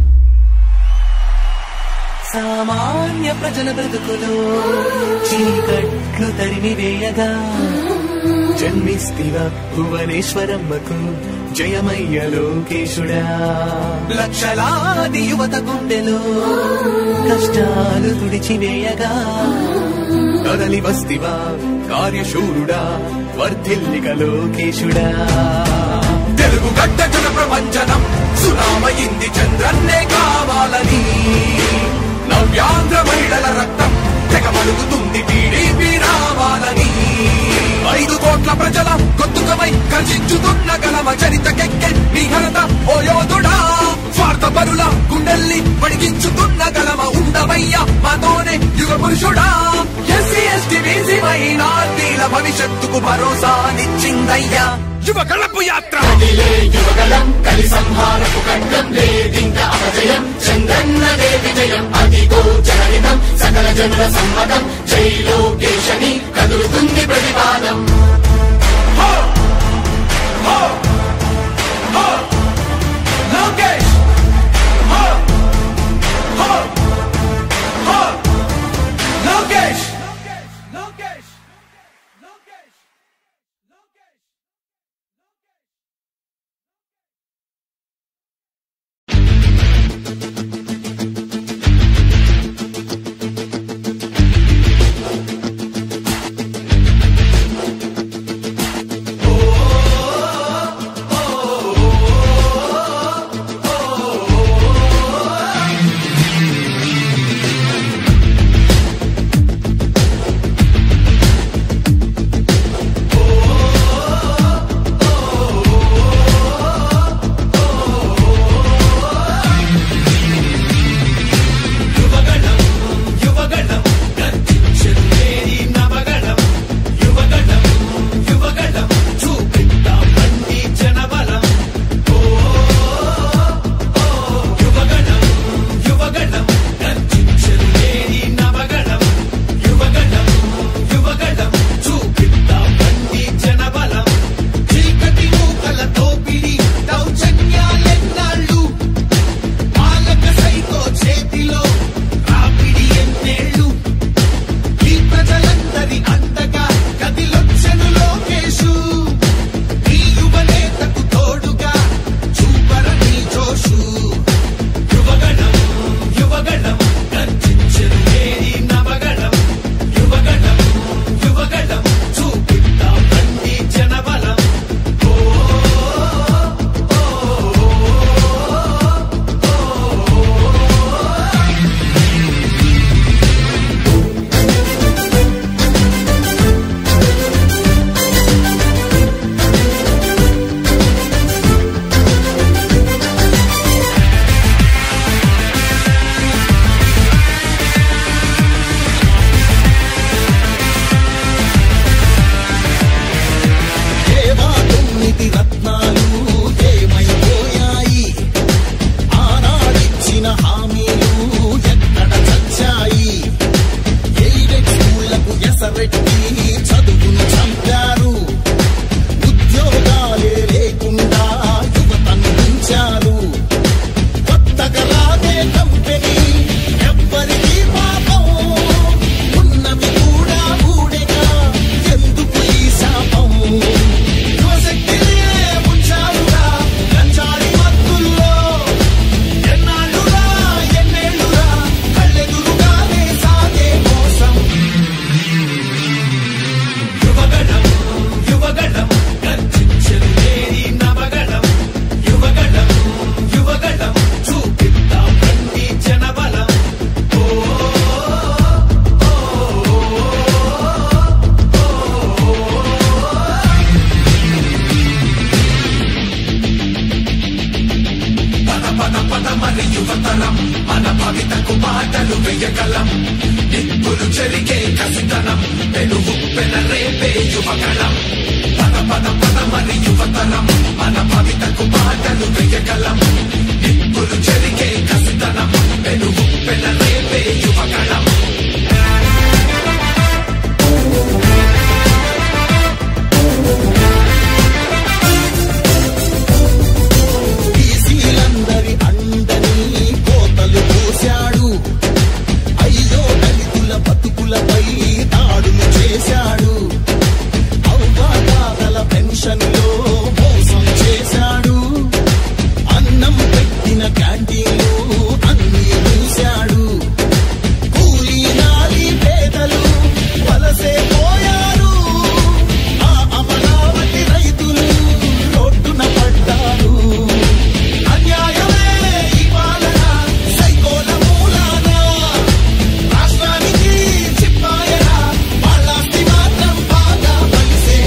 S4: సామాన్య ప్రజల బ్రతుకులో చీకట్లు తరిమి వేయగా జన్మిస్తివ భువనేశ్వరమ్మకు జయమయ్య లోకేశుడా లక్షలాది యువత గుండెలో కష్టాలు తుడిచివేయగా కదలి వస్తివా కార్యశూరుడా వర్ధిల్లిక లోకేశుడా
S5: తెలుగు గడ్డ జన ప్రపంచనం సునామయింది చంద్రన్నే కావాలని నవ్యాంధ్ర మహిళల రక్తం తెగమలుగుతుంది టీడీపీ రావాలని ఐదు కోట్ల ప్రజల గొంతుకమై కర్షించుతున్న గలమ చరితకెక్కె నీ ఘనత ఓ యోధుడా స్వార్థ పరుల గుండెల్ని వణికించుతున్న గలమ ఉండవయ్యా మాతోనే యుగ పురుషుడా ఎస్సీ ఎస్టీ బీసీ మైనార్టీల భవిష్యత్తుకు భరోసానిచ్చిందయ్యా యువ కళపు యాత్ర
S3: కదిలే యువగలం కలి సంహారపు ఖండం లేదింక అపజయం చంద్రన్నదే విజయం అదిగో జనహితం సకల జనుల సమ్మతం జై లోకేశని కదులుతుంది ప్రతిపాదం
S5: లోకేష్ హో! హో! హో! లోకేష్ లోకేష్ లోకేష్ లోకేష్
S7: చేసి చదువును చంపారు ఉద్యోగాలే లేకుండా యువతను ఉంచారు కొత్తగా రాదే కంపెనీ ఎవ్వరికీ పాపం ఉన్నవి కూడా ఊడెగా ఎందుకు ఈ శాపం యువశక్తినే ఉంచారుగా గంజాయి మత్తుల్లో ఎన్నాళ్ళురా ఎన్నేళ్ళురా కళ్ళెదురుగానే సాగే మోసం
S5: యువగణం యువగణం గర్జించరు లేని నవగణం యువగణం యువగణం చూపిద్దాం రండి జనబలం పద పద పద మరి యువతరం మన భవితకు పాటలు వేయగలం నిప్పులు చెరిగే కసితనం పెనుగు పెన రేపే యువగళం పద పద పద మరి యువతరం మన భవితకు పాటలు వేయగలం నిప్పులు చెరిగే కసితనం పెనుగు పెన రేపే యువగళం
S7: బీసీలందరి అండని కోతలు పోశాడు అయ్యో దళితుల బతుకులపై దాడులు చేశాడు అవ్వాతాతల పెన్షన్లో మోసం చేశాడు అన్నం పెట్టిన క్యాంటీన్లు అన్ని మూశాడు కూలీ నాలి పేదలు వలసే పోయారు ఆ అమరావతి రైతులు రోడ్డున పడ్డారు అన్యాయమే ఈ పాలన సైకోల మూలాన రాష్ట్రానికి చిప్పాయన వాళ్ళాస్తి మాత్రం బాగా కలిసే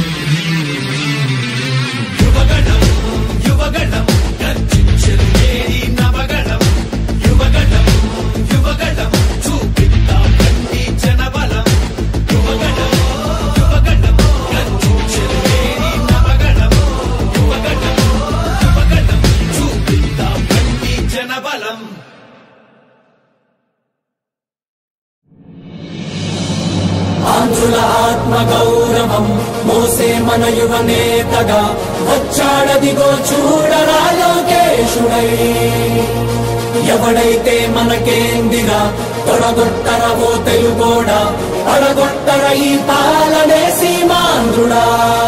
S5: యువగణం యువగణం గర్జించరు లేని నవగణం యువగణం యువగణం చూపిద్దాం రండి జనబలం యువగణం యువగణం గర్జించరు లేని నవగణం యువగణం యువగణం చూపిద్దాం రండి జనబలం
S1: ఆంధ్రుల ఆత్మ గౌరవం మోసే మన యువ నేతగా వచ్చాడదిగో చూడరా లోకేశుడై ఎవడైతే మనకేందిరా తొడగొట్టర ఓ తెలుగోడా పడగొట్టర ఈ పాలనే సీమాంధ్రుడా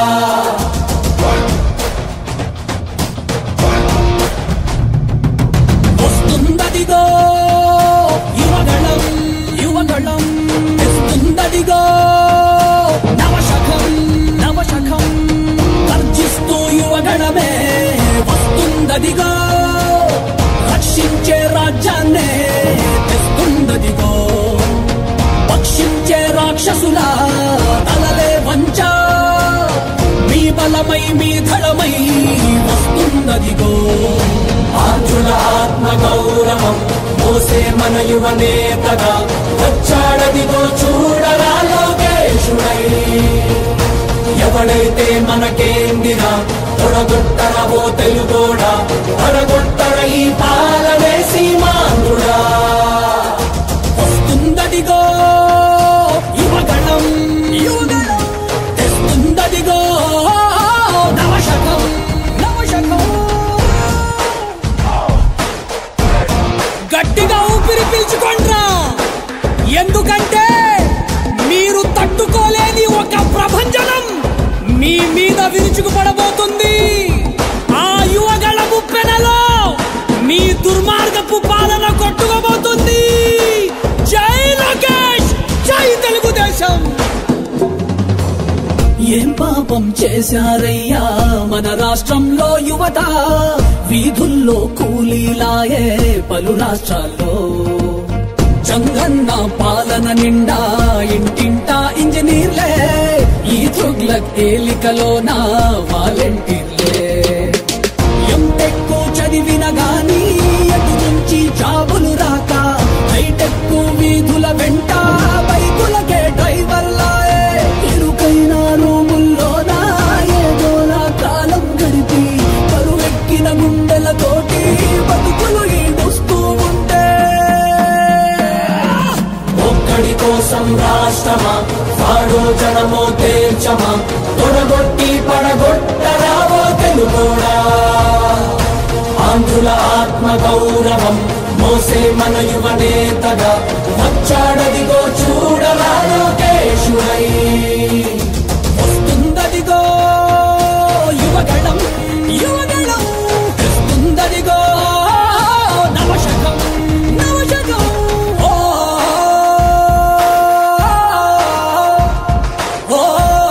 S1: వస్తుందదిగో యువగళం యువగళం తెస్తుందదిగో నవశకం నవశకం గర్జిస్తూ యువగణమే వస్తుందదిగో రక్షించే రాజ్యాన్నే తెస్తుందదిగో పక్షించే రాక్షసుల తలలే వంచ మీ బలమై మీ ధళమై వస్తున్నదిగో ఆంధ్రుల ఆత్మ గౌరవం మోసే మన యువ నేతగా వచ్చాడదిగో చూడరా లోకేశుడై ఎవడైతే మనకేందిరా తొడగొట్టర ఓ తెలుగోడా పడగొట్టర ఈ పాలనే సీమాంధ్రుడా వస్తుందదిగో యువగణం యువగణం తెస్తుందదిగో నవశకం నవశకం గట్టిగా ఊపిరి పీల్చుకోండ్రా ఎందుకంటే మీరు తట్టుకోలేని ఒక ప్రభంజనం మీ మీద విరుచుకుపడబోతుంది ఆ యువగళ ముప్పెనలో మీ దుర్మార్గపు పాలన కొట్టుకోబోతుంది జై లోకేష్ జై తెలుగుదేశం ఏం పాపం చేశారయ్యా మన రాష్ట్రంలో యువత వీధుల్లో కూలీలాయే పలు రాష్ట్రాల్లో చంగన్న పాలన నిండా ఇంటింటా ఇంజనీర్లే ఈ తుగ్లక్ ఏలికలోన వాలంటీర్లే ఎంటెక్కు చదివిన గాని ఎటు నుంచి జాబులు రాక హైటెక్ వీధుల వెంట బైకులకే డ్రైవర్లాయే ఇరుకైన రూముల్లోన ఏదోలా కాలం గడిపి కరువెక్కిన గుండెలతోటి బతుకులు ఈడుస్తూ ఉంటే ఒక్కడి కోసం రాష్ట్రమా వాడో జనమో తేల్చమా తొడగొట్టి పడగొట్టరావో తెలుగోడా ఆంధ్రుల ఆత్మ గౌరవం మోసే మన యువ నేతగా వచ్చాడదిగో చూడరా లోకేశుడై వస్తుందదిగో యువగళం యువగళం తెస్తుందదిగో నవశకం నవశకం ఓ ఓ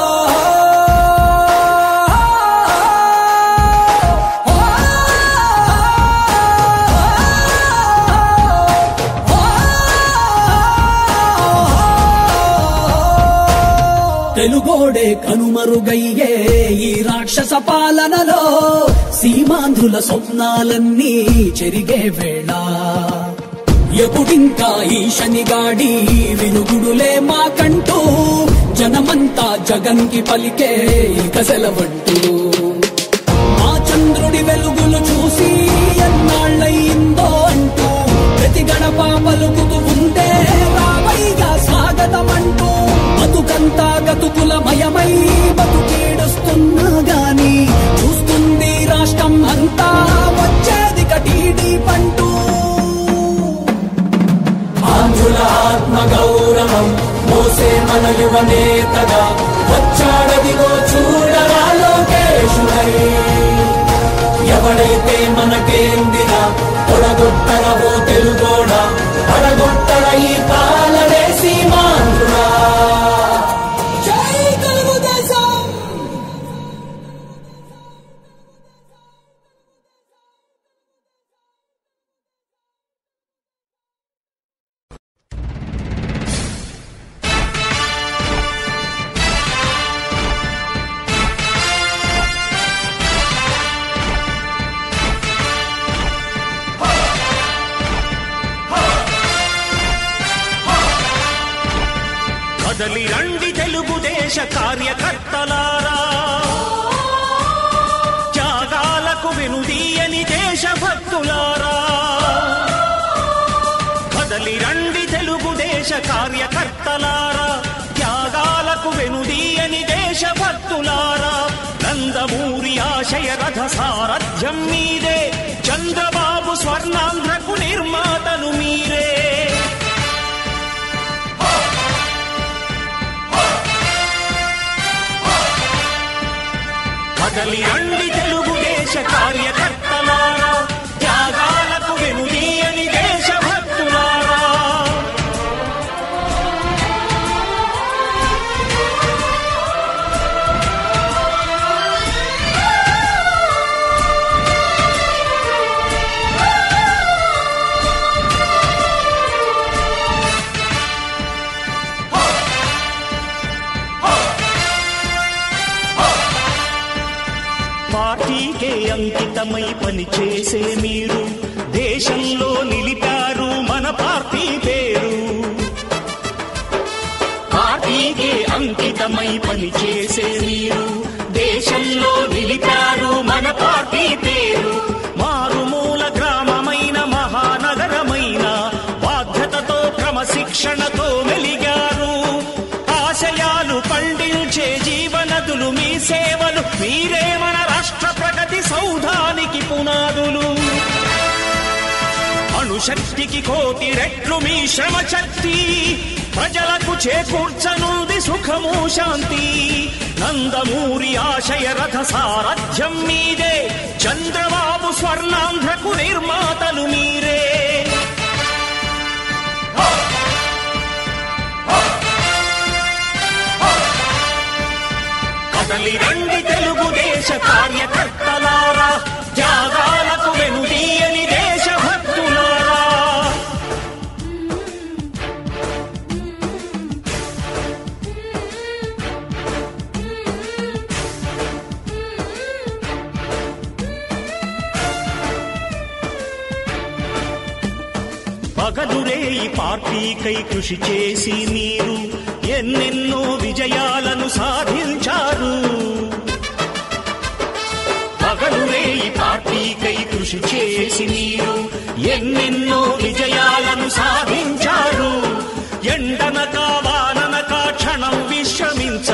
S1: తెలుగోడే కనుమరుగయ్యే ఈ రాక్షస పాలనలో సీమాంధ్రుల స్వప్నాలన్నీ చెరిగే వేళ ఎప్పుడింకా ఈ శనిగాడి వినుగుడులే మాకంటూ జనమంతా జగన్కి పలికే ఇక సెలవంటూ మా చంద్రుడి వెలుగులు చూసి ఎన్నాళ్ళయిందో అంటూ ప్రతి గడప పలుకుతూ ఉంటే రావైగా స్వాగతమంటూ బతుకంతా గతుకుల మయమై బతుకీడుస్తున్నా గాని చూస్తుంది రాష్ట్రం అంతా వచ్చేది కటీడీ పంటూ ఆంధ్రుల ఆత్మ గౌరవం మోసే మన యువ నేతగా వచ్చాడదిగో చూడరా లోకేశుడై ఎవడైతే మనకేందిరా తొడగొట్టరవో తెలుగోడా పడగొట్టర ఈ పాలనే సీమాంధ్రుడా జై తెలుగుదేశం
S4: కదలి రండి తెలుగుదేశ కార్యకర్తలారా త్యాగాలకు వెనుదీయని దేశభక్తులారా కదలి రండి తెలుగుదేశ కార్యకర్తలారా త్యాగాలకు వెనుదీయని దేశభక్తులారా నందమూరి ఆశయ రథ సారథ్యం మీదే చంద్రబాబు స్వర్ణాంధ్రకు నిర్మాతలు మీరే కదలి రండి తెలుగుదేశ కార్యకర్తలారా త్యాగాలకు వెనుదీయని దేశభక్తులారా పార్టీకే అంకితమై పనిచేసే మీరు దేశంలో నిలిపారు మన పార్టీ పేరు పార్టీకే అంకితమై పనిచేసే మీరు దేశంలో నిలిపారు మన పార్టీ పేరు మారుమూల గ్రామమైన మహానగరమైన బాధ్యతతో క్రమశిక్షణతో మెలిగారు ఆశయాలు పండించే జీవనదులు మీ సేవలు మీరే మన రాష్ట్ర ప్రగతి సౌధానికి పునాదులు అణుశక్తికి కోటి రెట్లు మీ శ్రమ శక్తి ప్రజలకు చేకూర్చనుంది సుఖము శాంతి నందమూరి ఆశయ రథ సారథ్యం మీదే చంద్రబాబు స్వర్ణాంధ్రకు నిర్మాతలు మీరే కదలి రండి తెలుగుదేశ కార్యకర్తలారా త్యాగాలకు వెనుదీయని దేశభక్తులారా పగలురే ఈ పార్టీకై కృషి చేసి మీరు ఎన్నెన్నో విజయాలను సాధించారు పగలురే ఈ పార్టీకై కృషి చేసి మీరు ఎన్నెన్నో విజయాలను సాధించారు ఎండనక వాననక క్షణం విశ్రమించ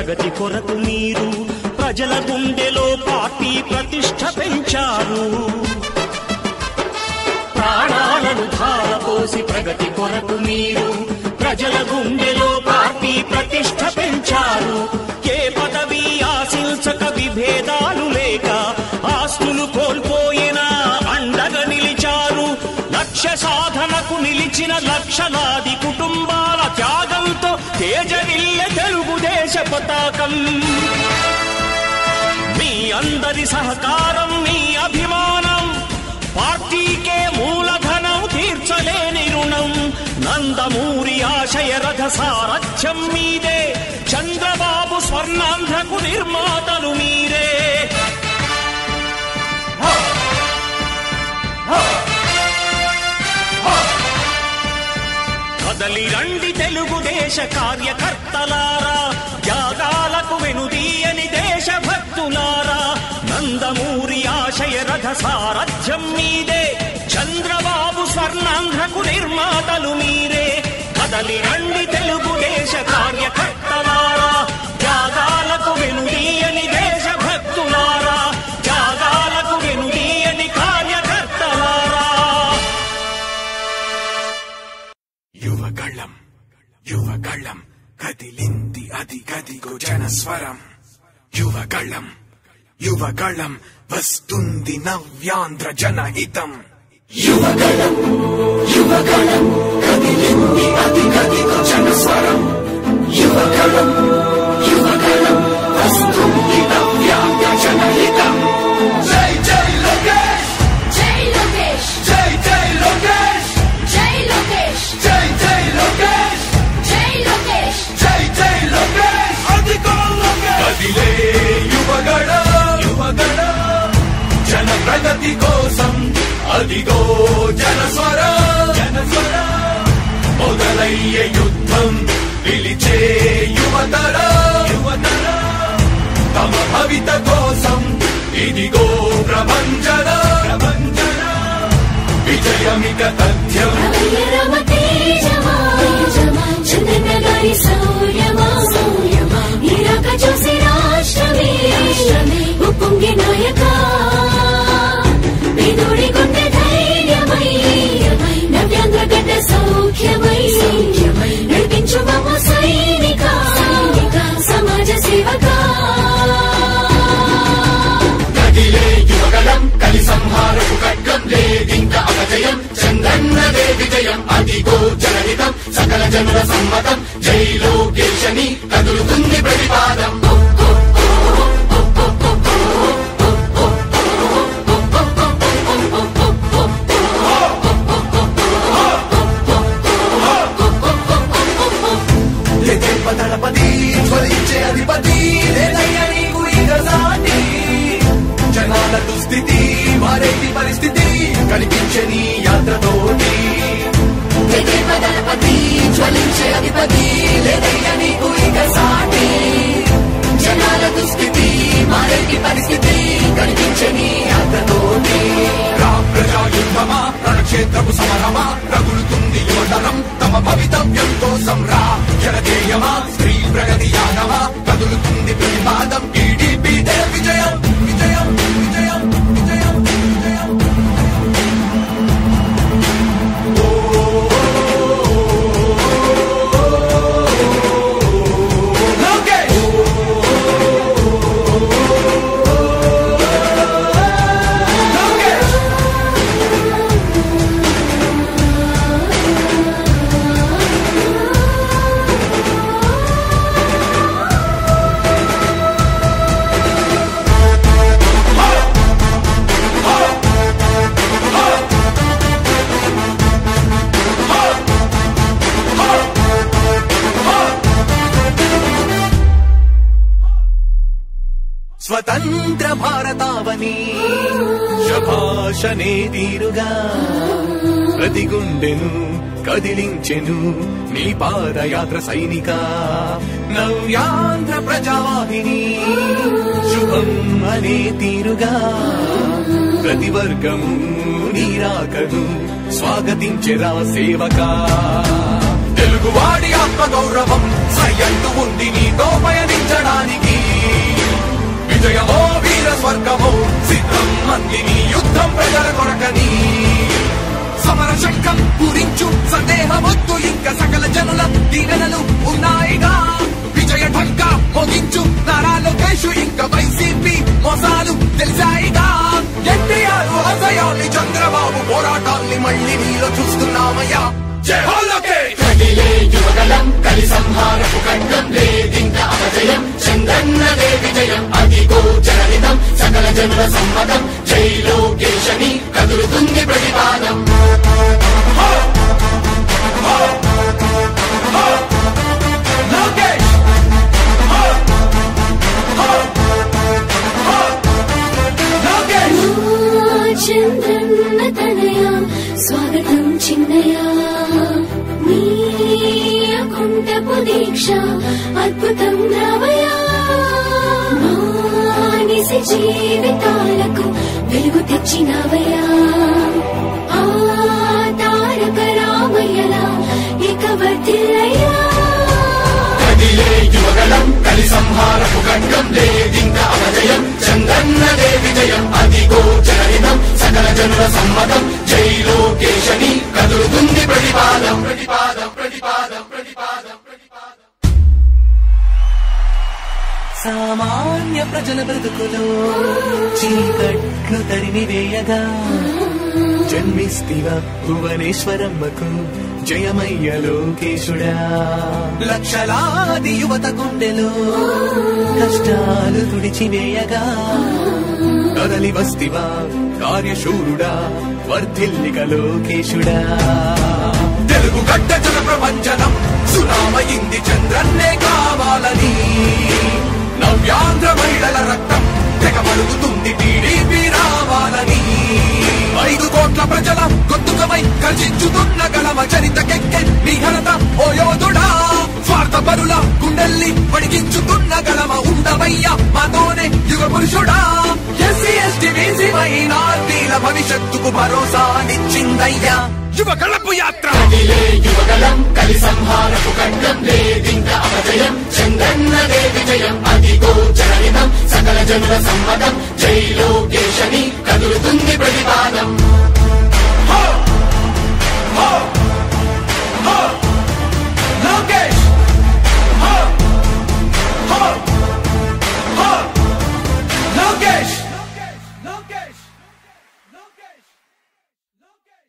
S4: ప్రగతి కొరకు మీరు ప్రజల గుండెలో పార్టీ ప్రతిష్ట పెంచారు ప్రాణాలను ధారపోసి ప్రగతి కొరకు మీరు ప్రజల గుండెలో పార్టీ ప్రతిష్ట పెంచారు ఏ పదవి ఆశించక విభేదాలు లేక ఆస్తులు కోల్పోయినా అండగా నిలిచారు లక్ష్య సాధనకు నిలిచిన లక్షలాది కుటుంబాల త్యాగంతో తేజరిల్లె తెలుగుదేశ పతాకం మీ అందరి సహకారం మీ అభిమానం పార్టీకే మూలధనం తీర్చలేని రుణం నందమూరి ఆశయ రథ సారథ్యం మీదే చంద్రబాబు స్వర్ణాంధ్రకు నిర్మాతలు మీరే కదలి రండి తెలుగుదేశ కార్యకర్తలారా త్యాగాలకు వెనుదీయని దేశభక్తులారా నందమూరి ఆశయ రథ సారథ్యం మీదే చంద్రబాబు స్వర్ణాంధ్రకు నిర్మాతలు మీరే కదలి రండి తెలుగుదేశ కార్యకర్తలారా త్యాగాలకు వెనుదీయని దేశభక్తులారా త్యాగాలకు వెనుదీయని కార్యకర్తలారా
S5: యువగళం యువగళం కదిలింది అది గదిగో జనస్వరం యువగళం యువగళం వస్తుంది నవ్యాంధ్ర జనహితం యువగళం యువగళం కదిలింది అది గదిగో జనస్వరం యువగళం యువగళం వస్తుంది నవ్యాంధ్ర జనహితం జై జై లోకేష్
S6: జై లోకేష్
S5: జై జై లోకేష్
S6: జై లోకేష్
S5: జై జై లోకేష్
S6: జై లోకేష్
S5: జై జై లోకేష్ అదిగో లోకేష్ కదిలే యువగడ యువగడ జన ప్రగతి కోసం అదిగో జనస్వర జనస్వర మొదలయ్యే యుద్ధం పిలిచే యువతర యువతర తమ భవిత కోసం ఇదిగో ప్రభంజన ప్రభంజన విజయమిక తథ్యం
S6: రమయ్య రమ తేజమా చందన గారి శౌర్యమా నీరాక చూసి రాష్ట్రమే ఉప్పొంగి నాయక పేదోడి గుండె ధైర్యమై నవ్యాంధ్ర గడ్డ సౌఖ్యమై నడిపించు మమ్మ సైనిక సమాజ సేవకా
S3: కదిలే యువగలం కలి సంహారపు ఖడ్గం లేదింక అపజయం చంద్రన్నదే విజయం అదిగో జనహితం సకల జనుల సమ్మతం జై లోకేశని కదులుతుంది ప్రతిపాదం
S5: దళపతి జ్వలించే అధిపతి లేదయ్య నీకు ఇక సాటి జనాల దుస్థితి మారేటి పరిస్థితి కనిపించే నీ యాత్రతోటి
S6: దళపతి జ్వలించే అధిపతి లేదయ్య నీకు ఇక సాటి జనాల దుస్థితి మారేటి పరిస్థితి కనిపించని
S5: యాత్రతోటి రా ప్రజా యుద్ధమా రణక్షేత్రపు సమరమా రగులుతుంది యువతరం తమ భవితవ్యం కోసం రా జనదేయమా స్త్రీ ప్రగతి యానమా కదులుతుంది ప్రతిపాదం టీడీపీ విజయం విజయం విజయం విజయం విజయం లోకేష్ లోకేష్ స్వతంత్ర భారతావని శభాషనే తీరుగా ప్రతి గుండెను కదిలించెను నీ పాదయాత్ర సైనిక నవ్యాంధ్ర ప్రజావాహిని శుభం అనే తీరుగా ప్రతి వర్గము నీరాకను స్వాగతించెరా సేవకా తెలుగు తెలుగువాడి ఆత్మ గౌరవం సయ్యంటూ ఉంది నీతో పయనించడానికి విజయమో వీర స్వర్గమో సిద్ధం మందిని యుద్ధం ప్రజల కొరకని సమర శంఖం పూరించు సందేహమొద్దు ఇంకా సకల జనుల దీవెనలు ఉన్నాయిగా విజయ ఢంక మోగించు నారా లోకేష్ ఇంకా వైసీపీ మోసాలు తెలిసాయిగా ఎన్టీఆర్ ఆశయాల్ని చంద్రబాబు పోరాటాల్ని మళ్ళీ నీలో చూస్తున్నామయ్యా జై హో లోకేష్
S3: కదిలే యువగలం కలి సంహారపు ఖండం లేదింక అపజయం చంద్రన్నదే విజయం అదిగో జననితం సకల జనుల సమ్మతం జై లోకేశని కదులుతుంది ప్రతిపాదం
S5: లోకేష్ లోకేష్
S6: చంద్రన్న తనయ స్వాగతం చిన్నయ నీ అకుంఠపు దీక్ష అద్భుతం రావయ మానిసి జీవితాలకు వెలుగు తెచ్చినవయా ఆ తారక రామయ్యలా ఇక వర్తిల్లయ్యా
S3: కదిలే యువగలం కలి సంహారపు ఖండం లేదింక అపజయం చంద్రన్నదే విజయం అదిగో జననితం సకల జనుల సమ్మతం జై లోకేశని కదులుతుంది ప్రతిపాదం ప్రతిపాదం ప్రతిపాదం ప్రతిపాదం ప్రతిపాదం
S1: సామాన్య ప్రజల బ్రతుకులో చీకట్లు తరిమి వేయగా జన్మిస్తివ భువనేశ్వరమ్మకు జయమయ్య లోకేశుడా లక్షలాది యువత గుండెలో కష్టాలు తుడిచివేయగా కదలి వస్తివా కార్యశూరుడా వర్ధిల్లిక లోకేశుడా
S5: తెలుగు గడ్డ జన ప్రపంచనం సునామయింది చంద్రన్నే కావాలని నవ్యాంధ్ర మహిళల రక్తం తెగబడుగుతుంది టీడీపీ రావాలని ఐదు కోట్ల ప్రజల గొంతుకమై గర్జించుతున్న గలమ చరితకెక్కె నీ ఘనత ఓ యోధుడా స్వార్థ పరుల గుండెల్ని పడిగించుతున్న గలమ ఉండవయ్యా మాతోనే యుగ పురుషుడా ఎస్సీ ఎస్టీ బీసీ మైనార్టీల భవిష్యత్తుకు భరోసానిచ్చిందయ్యా యువ కళపు యాత్ర
S3: కదిలే యువగలం కలి సంహారపు ఖండం లేదింక అపజయం చంద్రన్నదే విజయం అదిగో జననితం సకల జనుల సమ్మతం జై లోకేశని కదులుతుంది ప్రతిపాదం
S5: హో! హో! హో! లోకేష్ హో! హో! హో! లోకేష్ లోకేష్ లోకేష్ లోకేష్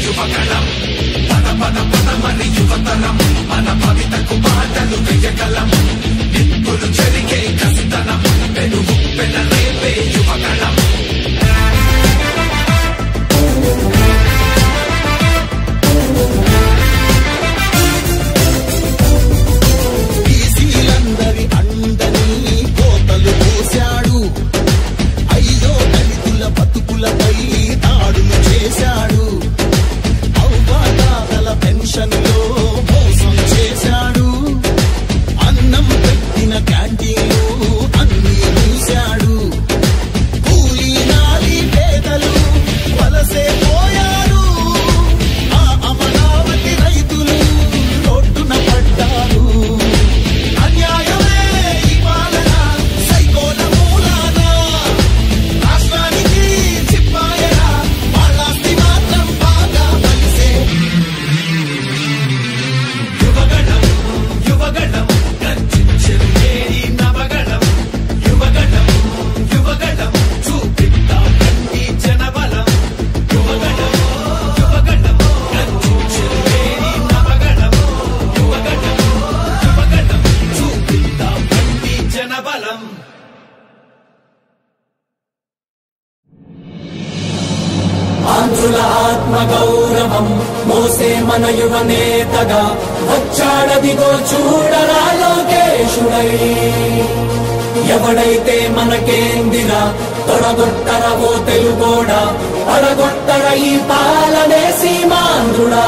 S5: యువగళం పద పద పద మరి యువతరం మన భవితకు బాటలు వెయ్యగలం నిప్పులు చెరిగే కసితనం పెనుగు పెన రేపే యువగళం
S7: బీసీలందరి అండని కోతలు పోశాడు ఐదో దళితుల బతుకులపై దాడులు చేశాడు అవ్వాతాతల పెన్షన్లో మోసం చేశాడు అన్నం పెట్టిన క్యాంటీన్లు అన్ని మూశాడు కూలీ నాలి పేదలు వలసే పోయారు ఆ అమరావతి రైతులు రోడ్డున పడ్డారు అన్యాయమే ఈ పాలన సైకోల మూలాన రాష్ట్రానికి చిప్పాయరా వాళ్ళాస్తి మాత్రం బాగా కలిసే
S5: యువగణం యువగణం గర్జించెరుగేరి నవగణం యువగణం యువగణం చూపిద్దాం కంటి జనబలం యువగణం యువగణం గర్జించెరుగేరి నవగణం యువగణం యువగణం చూపిద్దాం కంటి జనబలం
S1: ఆంధ్రుల ఆత్మ గౌరవం మోసే మన యువ నేతగా వచ్చాడదిగో చూడరా లోకేశుడై ఎవడైతే మనకేందిరా తొడగొట్టర ఓ తెలుగోడా పడగొట్టర ఈ పాలనే సీమాంధ్రుడా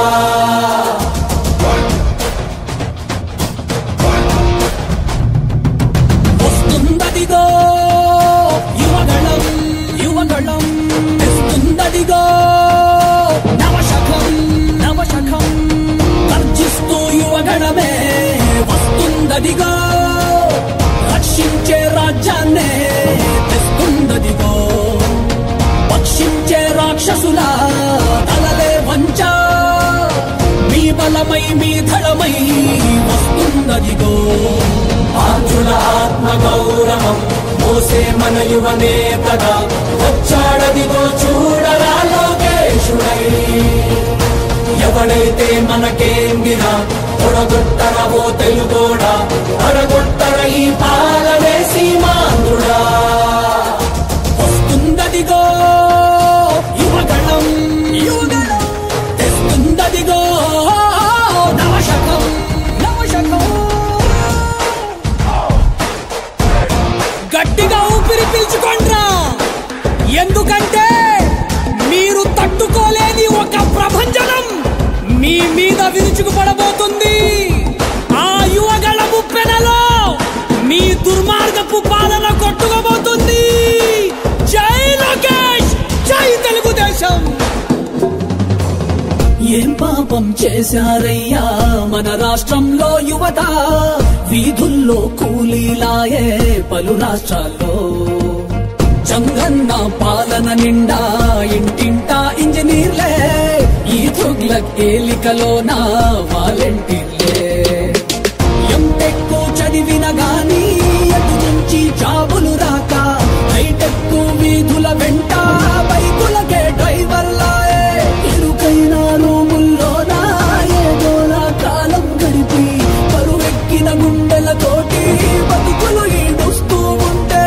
S1: వస్తుందదిగో యువగళం యువగళం తెస్తుందదిగో నవశకం నవశకం గర్జిస్తూ యువగణమే వస్తుందదిగో రక్షించే రాజ్యాన్నే తెస్తుందదిగో పక్షించే రాక్షసుల తలలే వంచ మీ బలమై మీ ధళమై వస్తుందదిగో ఆంధ్రుల ఆత్మ గౌరవం మోసే మన యువ నేతగా వచ్చాడదిగో చూడరా లోకేశుడై ఎవడైతే మనకేందిరా తొడగొట్టర ఓ తెలుగోడా అడగొట్టర ఈ పాలనే సీమాంధ్రుడా వస్తుందదిగో యువగణం యువగణం తెస్తుందదిగో నవశకం నవశకం గట్టిగా ఊపిరి పీల్చుకోండ్రా ఎందుకంటే మీరు తట్టుకోలేని ఒక ప్రభంజనం మీ మీద విరుచుకుపడబోతుంది ఆ యువగళ ముప్పెనలో మీ దుర్మార్గపు పాలన కొట్టుకోబోతుంది జై లోకేష్ జై తెలుగుదేశం ఏం పాపం చేశారయ్యా మన రాష్ట్రంలో యువత వీధుల్లో కూలీలాయే పలు రాష్ట్రాల్లో చంగన్న పాలన నిండా ఇంటింటా ఇంజనీర్లే ఈ తుగ్లక్ ఏలికలోన వాలంటీర్లే ఎంటెక్కు చదివిన గాని ఎటు నుంచి జాబులు రాక హైటెక్ వీధుల వెంట బైకులకే డ్రైవర్లాయే ఇరుకైన రూముల్లోన ఏదోలా కాలం గడిపి పరువెక్కిన గుండెలతోటి బతుకులు ఈడుస్తూ ఉంటే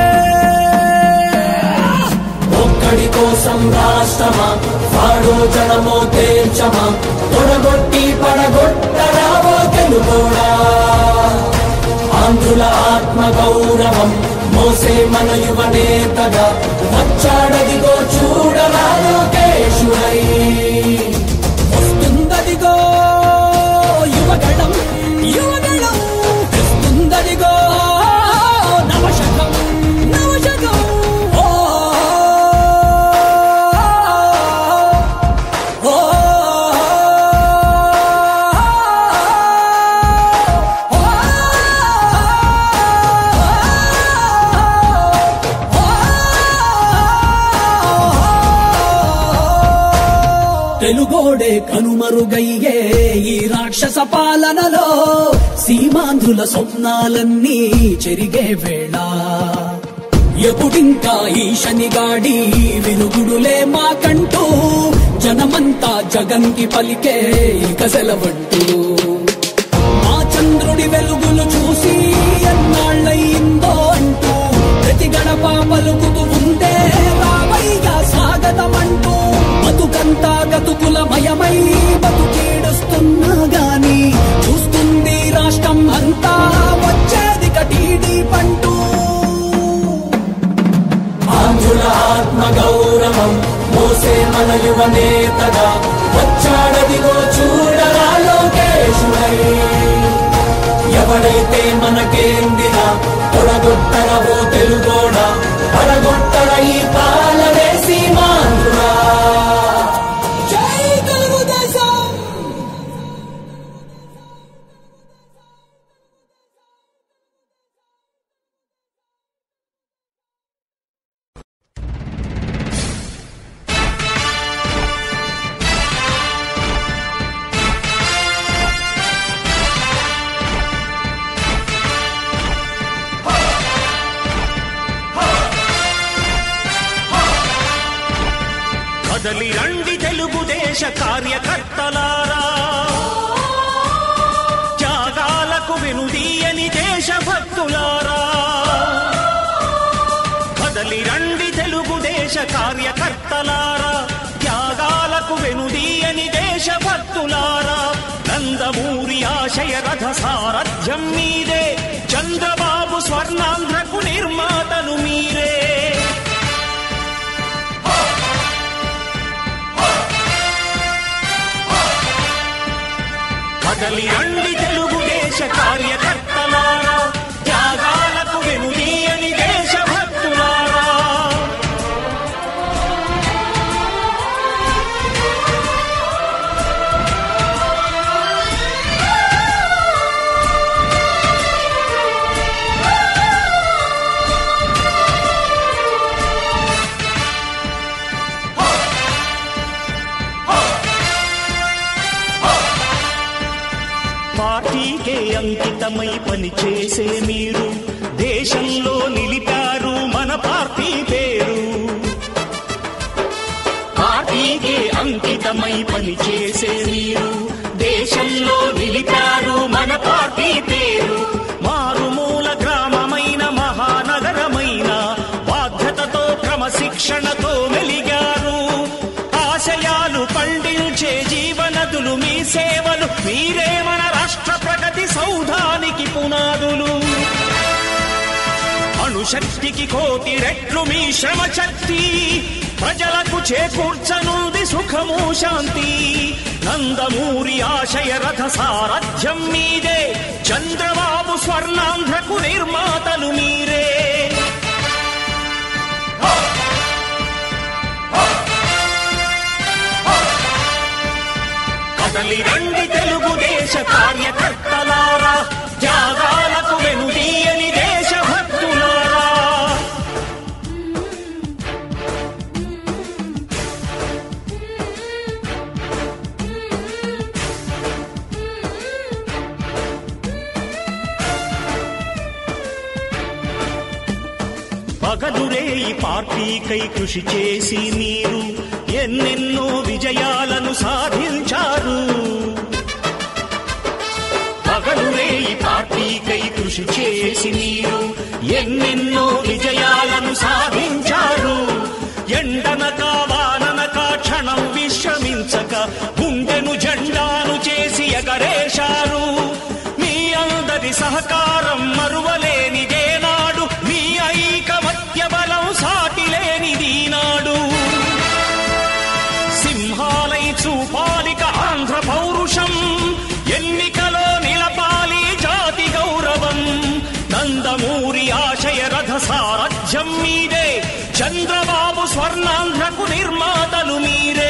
S1: ఒక్కడి కోసం రాష్ట్రమా వాడో జనమో తేల్చమా తొడగొట్టి పడగొట్టరావో తెలుగోడా ఆంధ్రుల ఆత్మ గౌరవం మోసే మన యువ నేతగా వచ్చాడదిగో చూడరా లోకేశుడై వస్తుందదిగో యువగణం యువగణం తెస్తుందదిగో నవశకం నవశకం ఓ ఓ తెలుగోడే కనుమరుగయ్యే ఈ రాక్షస పాలనలో సీమాంధ్రుల స్వప్నాలన్నీ చెరిగే వేళ ఎప్పుడింకా ఈ శనిగాడి వినుగుడులే మాకంటూ జనమంతా జగన్కి పలికే ఇక సెలవంటూ మా చంద్రుడి వెలుగులు చూసి ఎన్నాళ్ళయిందో అంటూ ప్రతి గడప పలుకుతూ ఉంటే రావయ్య స్వాగతమంటూ బతుకంతా గతుకులమయమై బతుకీడుస్తున్నా గాని చూస్తుంది రాష్ట్రం అంతా వచ్చేది కటీడీ పంటూ ఆంధ్రుల ఆత్మ గౌరవం మోసే మన యువ నేతగా వచ్చాడదిగో చూడరా లోకేశుడై ఎవడైతే మనకేందినా తొడగొట్టరవో తెలుగోడ పడగొట్టర ఈ పాలనే సీమాంధ్రుడా జై తెలుగుదేశం
S4: కదలి రండి తెలుగుదేశ కార్యకర్తలారా త్యాగాలకు వెనుదీయని దేశభక్తులారా కదలి రండి తెలుగుదేశ కార్యకర్తలారా త్యాగాలకు వెనుదీయని దేశభక్తులారా నందమూరి ఆశయ రథ సారథ్యం మీదే చంద్రబాబు స్వర్ణాంధ్రకు నిర్మాతలు మీరే కదలి రండి తెలుగుదేశ కార్యకర్తలారా త్యాగాలకు వెనుదీయని దేశభక్తులారా పార్టీకే అంకితమై పనిచేసే మీరు దేశంలో నిలిపారు మన పార్టీ పేరు పార్టీకే అంకితమై పనిచేసే మీరు దేశంలో నిలిపారు మన పార్టీ పేరు మారుమూల గ్రామమైన మహానగరమైన బాధ్యతతో క్రమశిక్షణతో మెలిగారు ఆశయాలు పండించే జీవనదులు మీ సేవలు మీరే మన రాష్ట్ర ప్రగతి సౌధానికి పునాదులు అణుశక్తికి కోటి రెట్లు మీ శ్రమ శక్తి ప్రజలకు చేకూర్చనుంది సుఖము శాంతి నందమూరి ఆశయ రథ సారథ్యం మీదే చంద్రబాబు స్వర్ణాంధ్రకు నిర్మాతలు మీరే కదలి రండి తెలుగుదేశ కార్యకర్తలారా త్యాగాలకు వెనుదీయని దేశభక్తులారా పగలురే ఈ పార్టీకై కృషి చేసి మీరు ఎన్నెన్నో విజయాలను సాధించారు పగలురే ఈ పార్టీకై కృషి చేసి మీరు ఎన్నెన్నో విజయాలను సాధించారు ఎండనక వాననక క్షణం విశ్రమించక గుండెను జెండాను చేసి ఎగరేశారు మీ అందరి సహకారం మరువలేనిదే నాడు మీ ఐకమత్య బలం సాటిలేనిది నాడు సింహాలై చూపాలిక ఆంధ్ర పౌరుషం ఎన్నికలో నిలపాలి జాతి గౌరవం నందమూరి ఆశయ రథ సారథ్యం మీదే చంద్రబాబు స్వర్ణాంధ్రకు నిర్మాతలు మీరే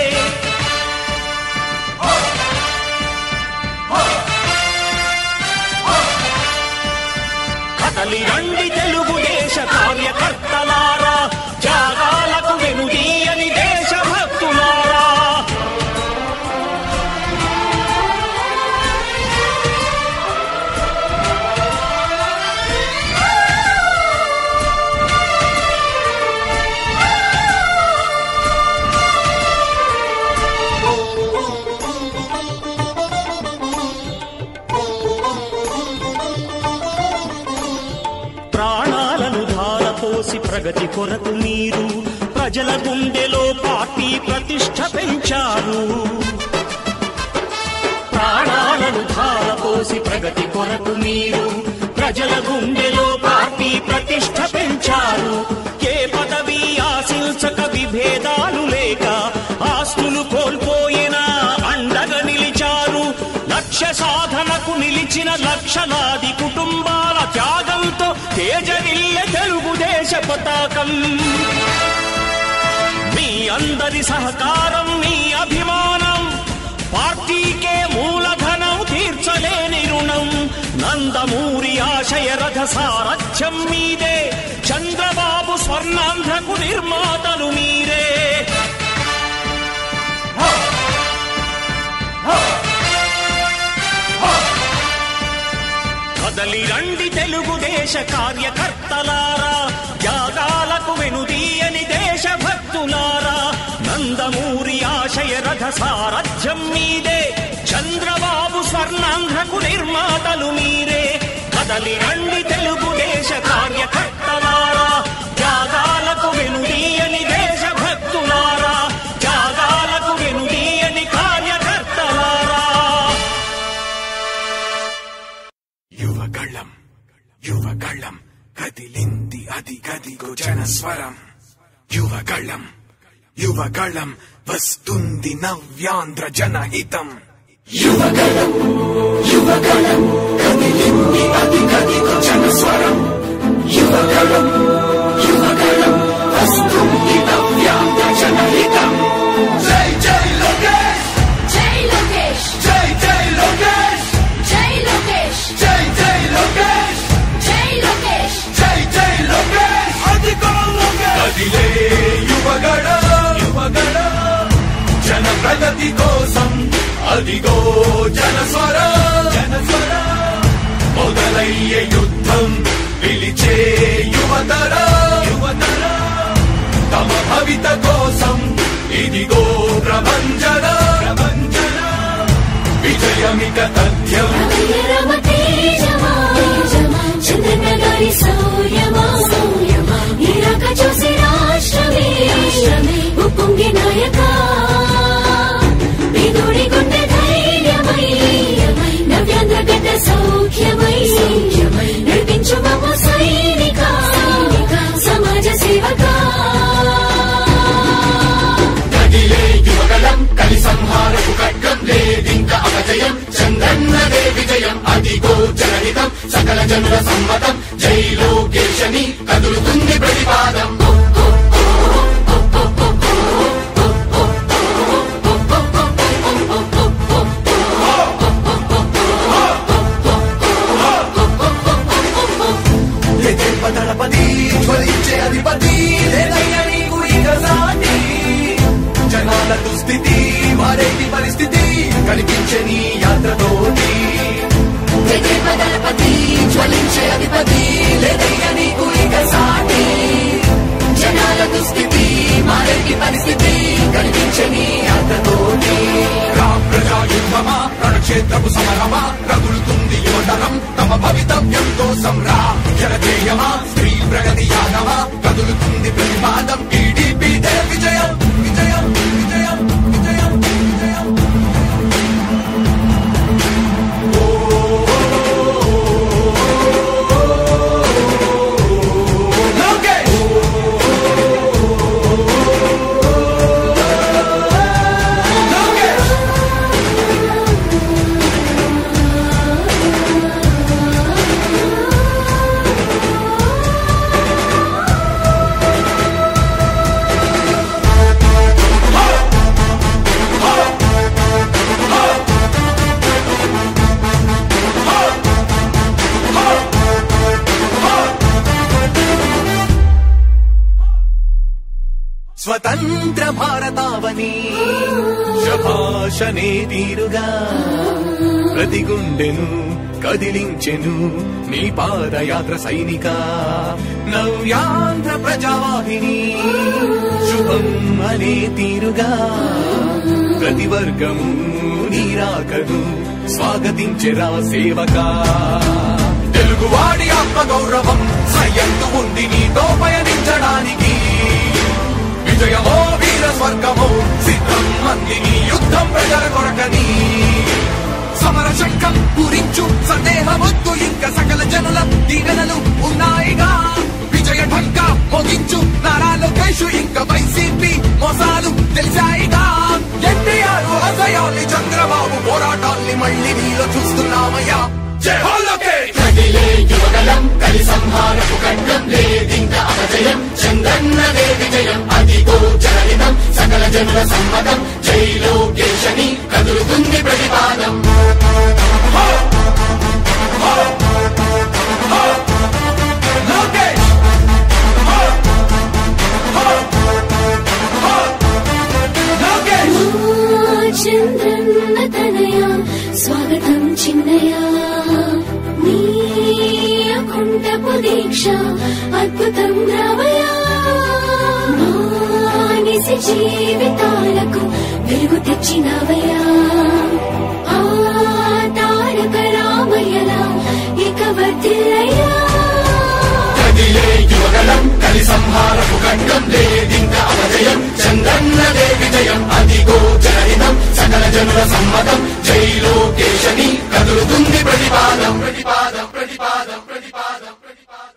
S4: కదలి రండి తెలుగుదేశ కార్యకర్తలారా త్యాగాలకు వెనుదీయని దేశభక్తులారా ప్రగతి కొరకు మీరు ప్రజల గుండెలో పార్టీ ప్రతిష్ట పెంచారు ప్రాణాలను ధారపోసి ప్రగతి కొరకు మీరు ప్రజల గుండెలో పార్టీ ప్రతిష్ట పెంచారు ఏ పదవి ఆశించక విభేదాలు లేక ఆస్తులు కోల్పోయినా అండగా నిలిచారు లక్ష్య సాధనకు నిలిచిన లక్షలాది కుటుంబాల త్యాగంతో తేజరిల్లె తెలుగుదేశ పతాకం మీ అందరి సహకారం మీ అభిమానం పార్టీకే మూలధనం తీర్చలేని రుణం నందమూరి ఆశయ రథ సారథ్యం మీదే చంద్రబాబు స్వర్ణాంధ్రకు నిర్మాతలు మీరే కదలి రండి తెలుగుదేశ కార్యకర్తలారా త్యాగాలకు వెనుదీయని దేశభక్తులారా నందమూరి ఆశయ రథ సారథ్యం మీదే చంద్రబాబు స్వర్ణాంధ్రకు నిర్మాతలు మీరే కదలి రండి తెలుగుదేశ కార్యకర్తలారా త్యాగాలకు వెనుదీయని దేశభక్తులారా త్యాగాలకు వెనుదీయని కార్యకర్తలారా
S5: యువగళం యువగళం కదిలింది అది గదిగో జనస్వరం యువగళం యువగళం వస్తుంది నవ్యాంధ్ర జనహితం యువగళం యువగళం కదిలింది అది గదిగో జనస్వరం యువగళం యువగళం వస్తుంది నవ్యాంధ్ర జనహితం జై జై లోకేష్
S6: జై లోకేష్
S5: జై జై లోకేష్
S6: జై లోకేష్
S5: జై జై లోకేష్
S6: జై లోకేష్
S5: జై జై లోకేష్ అదిగో లోకేష్ కదిలే యువగడ యువగడ జన ప్రగతి కోసం అదిగో జనస్వర జనస్వర మొదలయ్యే యుద్ధం పిలిచే యువతర యువతర తమ భవిత కోసం ఇదిగో ప్రభంజన ప్రభంజన విజయమిక తథ్యం
S6: రమ తేజమా చంద్రన్న గారి సౌర్యమా ఇరాక చూసి రాష్ట్రమే ఉప్పొంగి నాయక పేదోడి గుండె ధైర్యమై నవ్యాంధ్ర గడ్డ సౌఖ్యమై నడిపించు బాబు సైనిక సమాజ సేవకా
S3: కదిలే యువగలం కలి సంహారపు ఖడ్గం లేదింక అపజయం చంద్రన్నదే విజయం అదిగో జనహితం సకల జనుల సమ్మతం జై లోకేశని కదులుతుంది ప్రతిపాదం
S5: దళపతి జ్వలించే అధిపతి లేదయ్య నీకు ఇక సాటి జనాల దుస్థితి మారేటి పరిస్థితి కనిపించే నీ యాత్రతోటి
S6: దళపతి జ్వలించే అధిపతి లేదయ్య నీకు ఇక సాటి జనాల దుస్థితి మారేటి పరిస్థితి కనిపించని యాత్రతోటి
S5: రామ్ ప్రజా యుద్ధమా రణక్షేత్రపు సమరమా రగులుతుంది యువతరం తమ భవితవ్యం కోసం రా జనజేయమా స్త్రీ ప్రగతి యాగమా కదులుతుంది ప్రతిపాదం టీడీపీ విజయం విజయం విజయం విజయం విజయం లోకేష్ లోకేష్ స్వతంత్ర భారతావని శభాషనే తీరుగా ప్రతి గుండెను కదిలించెను నీ పాదయాత్ర సైనిక నవ్యాంధ్ర ప్రజావాహిని శుభం అనే తీరుగా ప్రతి వర్గము నీరాకను స్వాగతించెరా సేవకా తెలుగు తెలుగువాడి ఆత్మ గౌరవం సయ్యంతు ఉంది నీతో పయనించడానికి విజయమో వీర స్వర్గమో సిద్ధం మందిని యుద్ధం ప్రజల కొరకని సమర శంఖం పూరించు సందేహమొద్దు ఇంకా సకల జనుల దీవెనలు ఉన్నాయిగా విజయ ఢంక మోగించు నారా లోకేషు ఇంకా వైసీపీ మోసాలు తెలిసాయిగా ఎన్టీఆర్ ఆశయాల్ని చంద్రబాబు పోరాటాల్ని మళ్ళీ నీలో చూస్తున్నామయ్యా జై హో లోకేష్
S3: కదిలే యువగలం కలి సంహారపు ఖండం లేదింక అపజయం చంద్రన్నదే విజయం అదిగో జనహితం సకల జనుల సమ్మతం జై లోకేశని కదులుతుంది ప్రతిపాదం
S5: లోకేష్ లోకేష్
S8: చంద్రన్న తనయ స్వాగతం చిన్నయ నీ అకుంఠపు దీక్ష అద్భుతం రావయ మానిసి జీవితాలకు వెలుగు తెచ్చినవయా ఆ తారక రామయ్యలా ఇక వర్తిల్లయ్యా
S3: కదిలే యువగలం కలి సంహారపు ఖండం లేదింక అపజయం చంద్రన్నదే విజయం అదిగో జనహితం సకల జనుల సమ్మతం జై లోకేశని కదులుతుంది ప్రతిపాదం ప్రతిపాదం ప్రతిపాదం ప్రతిపాదం ప్రతిపాదం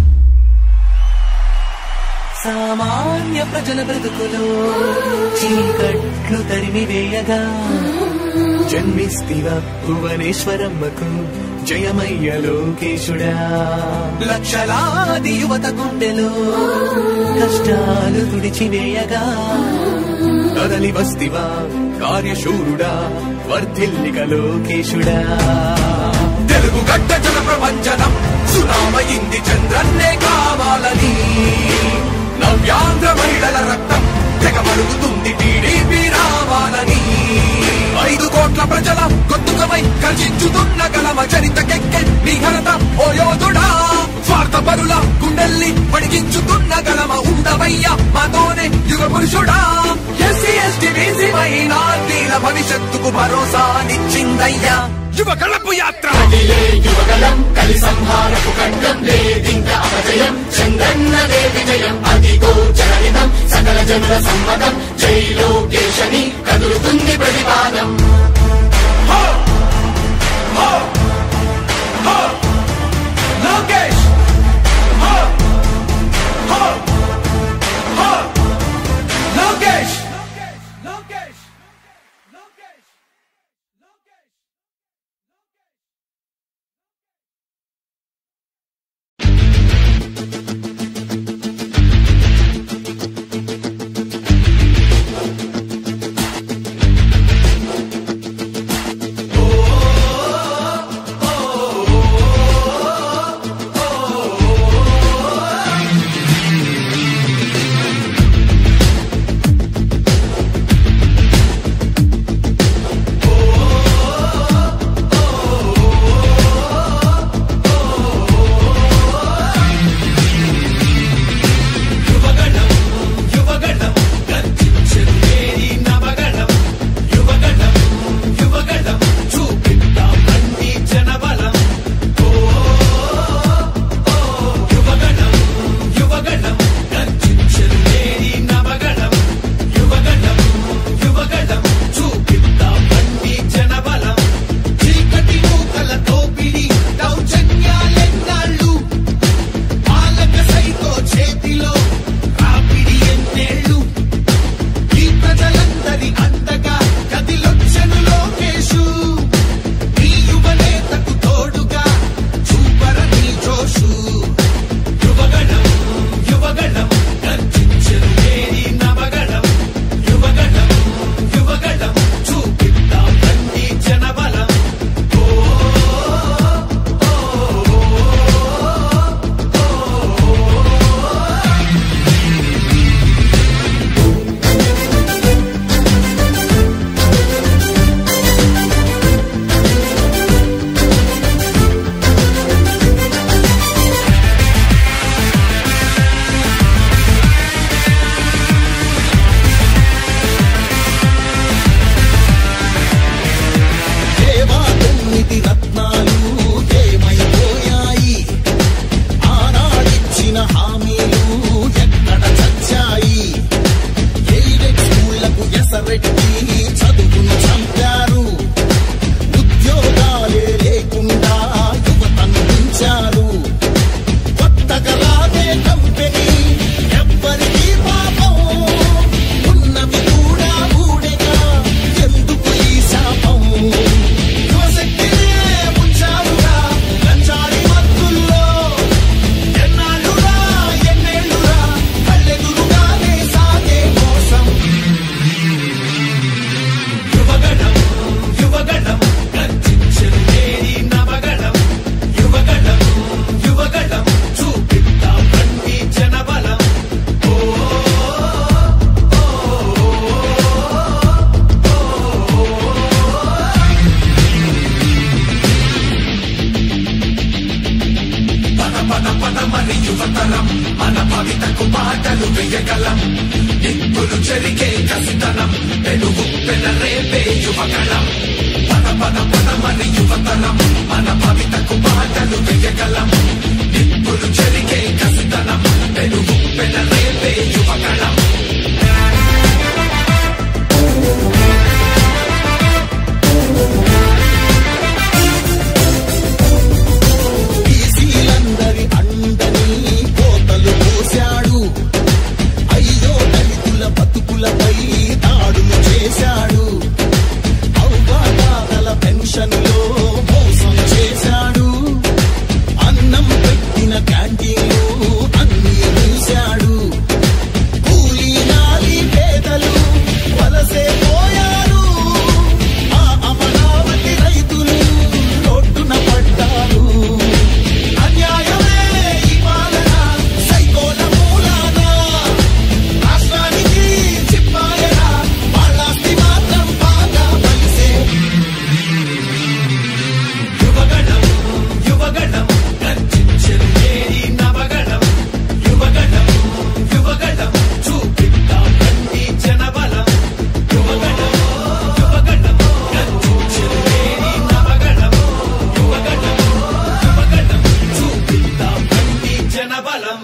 S1: సామాన్య ప్రజల బ్రతుకులో చీకట్లు తరిమి వేయగా జన్మిస్తివ భువనేశ్వరమ్మకు జయమయ్య లోకేశుడా లక్షలాది యువత గుండెలో కష్టాలు తుడిచివేయగా కదలి వస్తివా కార్యశూరుడా వర్ధిల్లిక లోకేశుడా
S5: తెలుగు గడ్డ జన ప్రపంచనం సునామయింది చంద్రన్నే కావాలని నవ్యాంధ్ర మహిళల రక్తం తెగమరుగుతుంది టీడీపీ రావాలని ఐదు కోట్ల ప్రజల గొంతుకమై గర్జించుతున్న గలమ చరితకెక్కె నీ ఘనత ఓ యోధుడా స్వార్థ పరుల గుండెల్ని పడిగించుతున్న గలమ ఉండవయ్య మాతోనే యుగ పురుషుడా ఎస్సీ ఎస్టీ బీసీ మైనార్టీల భవిష్యత్తుకు భరోసానిచ్చిందయ్యా యువ కళపు యాత్ర
S3: కదిలే యువగలం కలి సంహారపు ఖండం లేదింక అపజయం చంద్రన్నదే విజయం అదిగో జనహితం సకల జనుల సమ్మతం జై లోకేశని కదులుతుంది ప్రతిపాదం
S5: హో! హో! హో! లోకేష్ హో! హో! హో! లోకేష్ లోకేష్ లోకేష్ లోకేష్ బాటలు వెయ్యగలం నిప్పులు చెరిగే కసితనం పెనుగు పెన రేపే యువగళం పద పద పదమని యువతరం మన భవితకు బాటలు వెయ్యగలం నిప్పులు చెరిగే కసితనం పెనుగు పెన రేపే యువగళం
S7: బీసీలందరి అండని కోతలు పోశాడు అయ్యో దళితుల బతుకులపై దాడులు చేశాడు అవగాహన పెన్షన్లో మోసం చేశాడు అన్నం పెట్టిన క్యాంటీన్లు అన్ని మూశాడు కూలీ నాలి పేదలు వలసే పోయారు ఆ అమరావతి రైతులు రోడ్డున పడ్డారు అన్యాయమే ఈ పాలన సైకోల మూలాన రాష్ట్రానికి చిప్పాయన వాళ్ళాస్తి మాత్రం బాగా కలిసే
S5: యువగణం యువగణం గర్జించేది నవగణం యువగణం యువగణం చూపిద్దాం రండి జనబలం యువగణం యువగణం గర్జించేది నవగణం యువగణం యువగణం చూపిద్దాం రండి జనబలం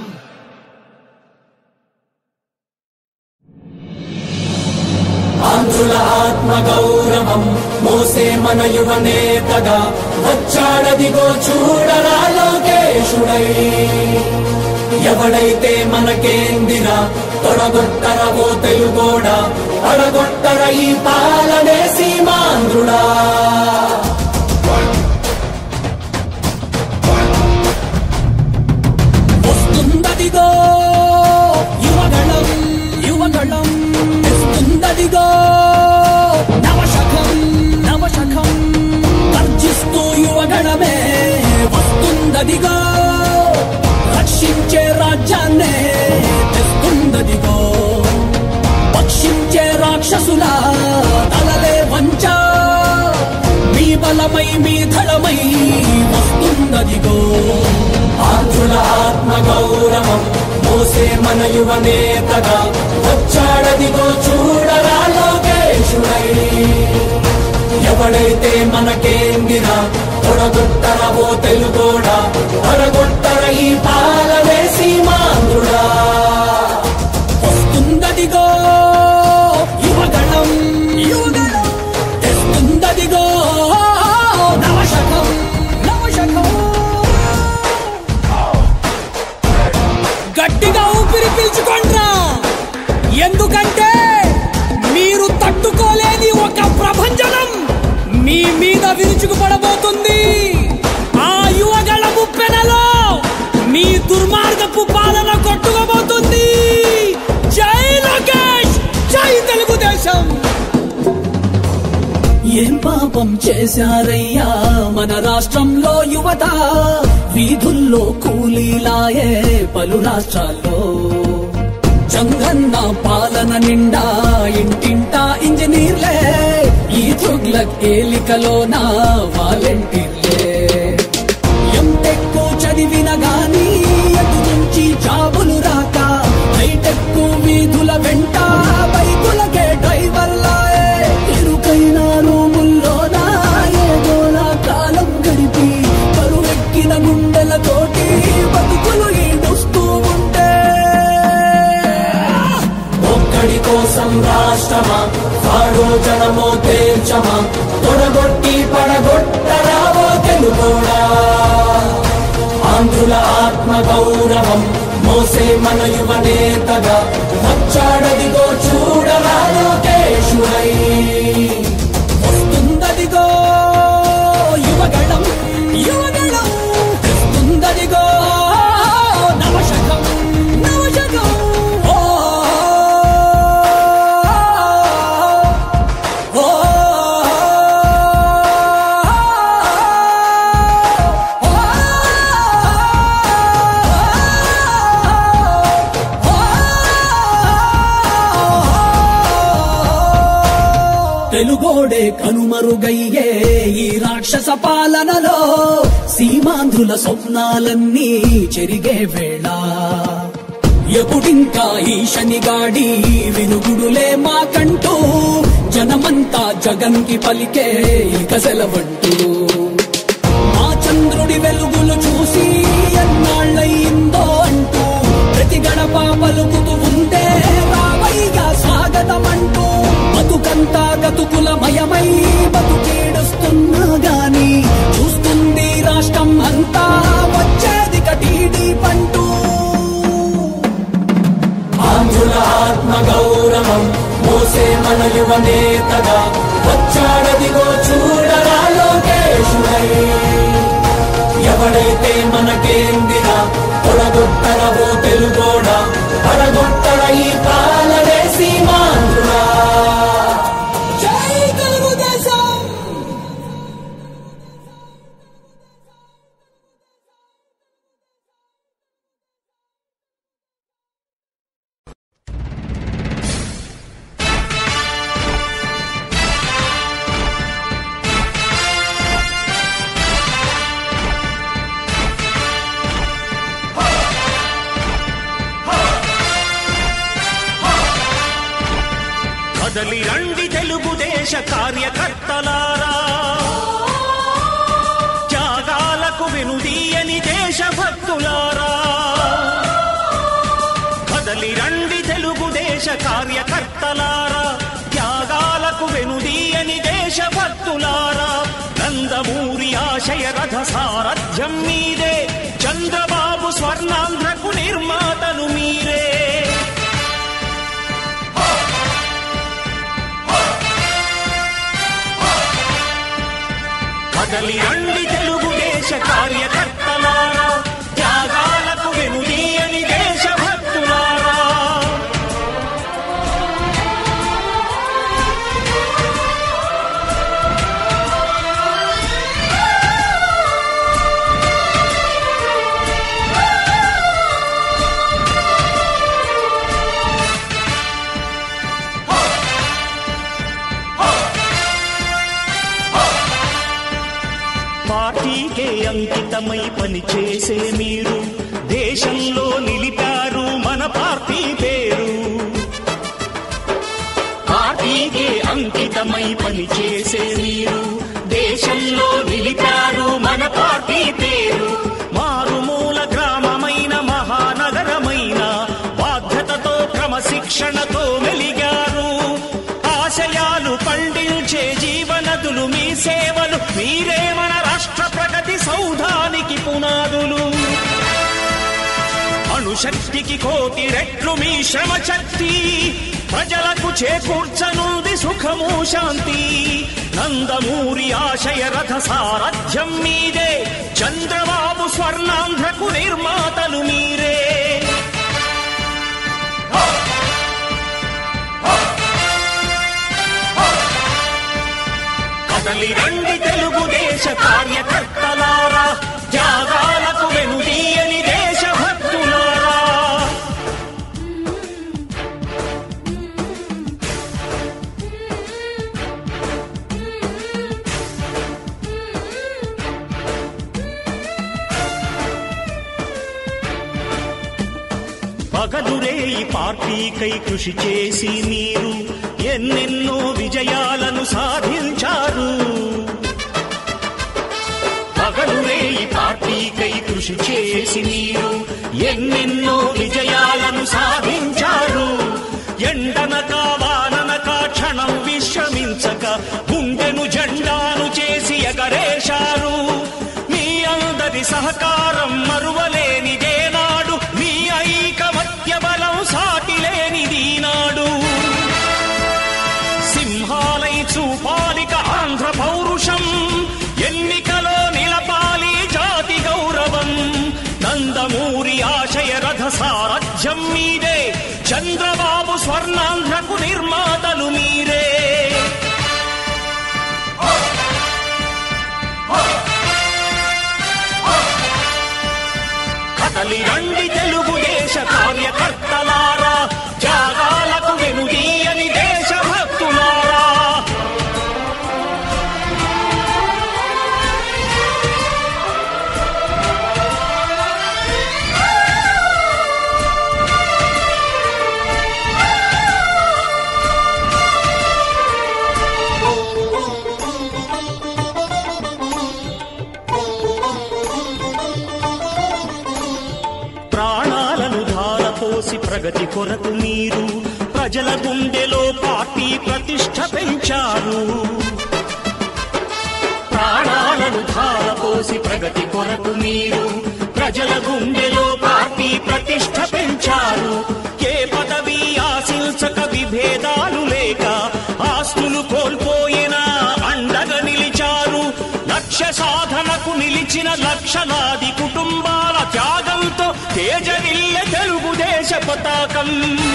S6: ఆంధ్రుల ఆత్మ గౌరవం మోసే మన యువ నేతగా వచ్చాడదిగో చూడరా లోకేశుడై ఎవడైతే మనకేందిరా తొడగొట్టర ఓ తెలుగోడ అడగొట్టర ఈ పాలనే సీమాంధ్రుడా వస్తుందదిగో యువగళం యువగళం తెస్తుందదిగో నవశకం నవశకం గర్జిస్తూ యువగణమే వస్తుందదిగో రక్షించే రాజ్యాన్నే తెస్తుందదిగో పక్షించే రాక్షసుల తలలే వంచ మీ బలమై మీ ధళమై వస్తుందదిగో ఆంధ్రుల ఆత్మ గౌరవం మోసే మన యువ నేతగా వచ్చాడదిగో చూడరా లోకేశుడై ఎవడైతే మనకేందిరా తొడగొట్టర ఓ తెలుగోడా తొడగొట్టర ఈ పాలనే సీమాంధ్రుడా వస్తుందదిగో యువగణం యువగణం తెస్తుందదిగో నవశకం నవశకం గట్టిగా ఊపిరి పీల్చుకోండ్రా ఎందుకంటే మీరు తట్టుకోలేని ఒక ప్రభంజనం మీ మీద విరుచుకుపడబోతుంది ఆ యువగళ ముప్పెనలో మీ దుర్మార్గపు పాలన కొట్టుకోబోతుంది జై లోకేష్ జై తెలుగుదేశం ఏం పాపం చేశారయ్యా మన రాష్ట్రంలో యువత వీధుల్లో కూలీలాయే పలు రాష్ట్రాల్లో చంగన్న పాలన నిండా ఇంటింటా ఇంజనీర్లే ఈ తుగ్లక్ ఏలికలోన వాలంటీర్లే ఎంటెక్కు చదివిన గాని ఎటు నుంచి జాబులు రాక హైటెక్ వీధుల వెంట బైకులకే డ్రైవర్లాయే ఇరుకైన రూముల్లోన ఏదోలా కాలం గడిపి కరువెక్కిన గుండెలతోటి బతుకులు ఈడుస్తూ ఉంటే ఒక్కడి కోసం రాష్ట్రమా వాడో జనమో తేల్చమా తొడగొట్టి పడగొట్టరావో తెలుగోడా ఆంధ్రుల ఆత్మ గౌరవం మోసే మన యువ నేతగా వచ్చాడదిగో చూడరా లోకేశుడై వస్తుందదిగో యువగణం యువగణం తెస్తుందదిగో నవశకం నవశకం ఓ ఓ తెలుగోడే కనుమరుగయ్యే ఈ రాక్షస పాలనలో సీమాంధ్రుల స్వప్నాలన్నీ చెరిగే వేళ ఎప్పుడింకా ఈ శనిగాడి వినుగుడులే మాకంటూ జనమంతా జగన్కి పలికే ఇక సెలవంటూ మా చంద్రుడి వెలుగులు చూసి ఎన్నాళ్ళయిందో అంటూ ప్రతి గడప పలుకుతూ ఉంటే రావయ్యా స్వాగతమంటూ బతుకంతా గతుకులమయమై బతుకేడుస్తున్నా గాని చూస్తుంది రాష్ట్రం అంతా వచ్చేది కటీడీ పంటూ ఆంధ్రుల ఆత్మ గౌరవం మోసే మన యువ నేతగా వచ్చాడదిగో చూడరా లోకేశుడై ఎవడైతే మనకేందిరా తొడగొట్టరవో తెలుగోడా పడగొట్టర ఈ పాలనే సీమాంధ్రుడా జై తెలుగుదేశం
S4: కదలి రండి తెలుగుదేశ కార్యకర్తలారా త్యాగాలకు వెనుదీయని దేశభక్తులారా కదలి రండి తెలుగుదేశ కార్యకర్తలారా త్యాగాలకు వెనుదీయని దేశభక్తులారా నందమూరి ఆశయ రథ సారథ్యం మీదే చంద్రబాబు స్వర్ణాంధ్రకు నిర్మాతలు మీరే కదలి రండి తెలుగుదేశ కార్యకర్తలారా త్యాగాలకు వెనుదీయని దేశభక్తులారా పార్టీకే అంకితమై పనిచేసే మీరు దేశంలో నిలిపారు మన పార్టీ పేరు పార్టీకే అంకితమై పనిచేసే మీరు దేశంలో నిలిపారు మన పార్టీ పేరు మారుమూల గ్రామమైన మహానగరమైన బాధ్యతతో క్రమశిక్షణతో మెలిగారు ఆశయాలు పండించే జీవనదులు మీ సేవలు మీరే మన రాష్ట్ర ప్రగతి సౌధానికి పునాదులు అణుశక్తికి కోటి రెట్లు మీ శ్రమ శక్తి ప్రజలకు చేకూర్చనుంది సుఖము శాంతి నందమూరి ఆశయ రథ సారథ్యం మీదే చంద్రబాబు స్వర్ణాంధ్రకు నిర్మాతలు మీరే కదలి రండి తెలుగుదేశ కార్యకర్తలారా త్యాగాలకు వెనుదీయని దేశభక్తులారా పగలురే ఈ పార్టీకై కృషి చేసి మీరు ఎన్నెన్నో విజయాలను సాధించారు పగలురే ఈ పార్టీకై కృషి చేసి మీరు ఎన్నెన్నో విజయాలను సాధించారు ఎండనక వాననక క్షణం విశ్రమించక గుండెను జెండాను చేసి ఎగరేశారు మీ అందరి సహకారం మరువలేనిదే నాడు మీ ఐకమత్య బలం సాటిలేనిది నాడు సింహాలై చూపాలిక ఆంధ్ర పౌరుషం ఎన్నికలో నిలపాలి జాతి గౌరవం నందమూరి ఆశయ రథ సారథ్యం మీదే చంద్రబాబు స్వర్ణాంధ్రకు నిర్మ ప్రగతి కొరకు మీరు ప్రజల గుండెలో పార్టీ ప్రతిష్ట పెంచారు ప్రాణాలను ధారపోసి ప్రగతి కొరకు మీరు ప్రజల గుండెలో పార్టీ ప్రతిష్ట పెంచారు ఏ పదవి ఆశించక విభేదాలు లేక ఆస్తులు కోల్పోయినా అండగా నిలిచారు లక్ష్య సాధనకు నిలిచిన లక్షలాది కుటుంబాల త్యాగంతో తేజరిల్లె తెలుగుదేశ పతాకం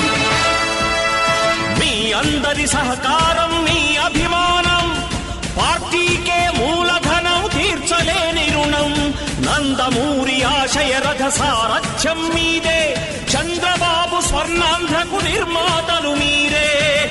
S4: మీ అందరి సహకారం మీ అభిమానం పార్టీకే మూలధనం తీర్చలేని రుణం నందమూరి ఆశయ రథ సారథ్యం మీదే చంద్రబాబు స్వర్ణాంధ్రకు నిర్మాతలు మీరే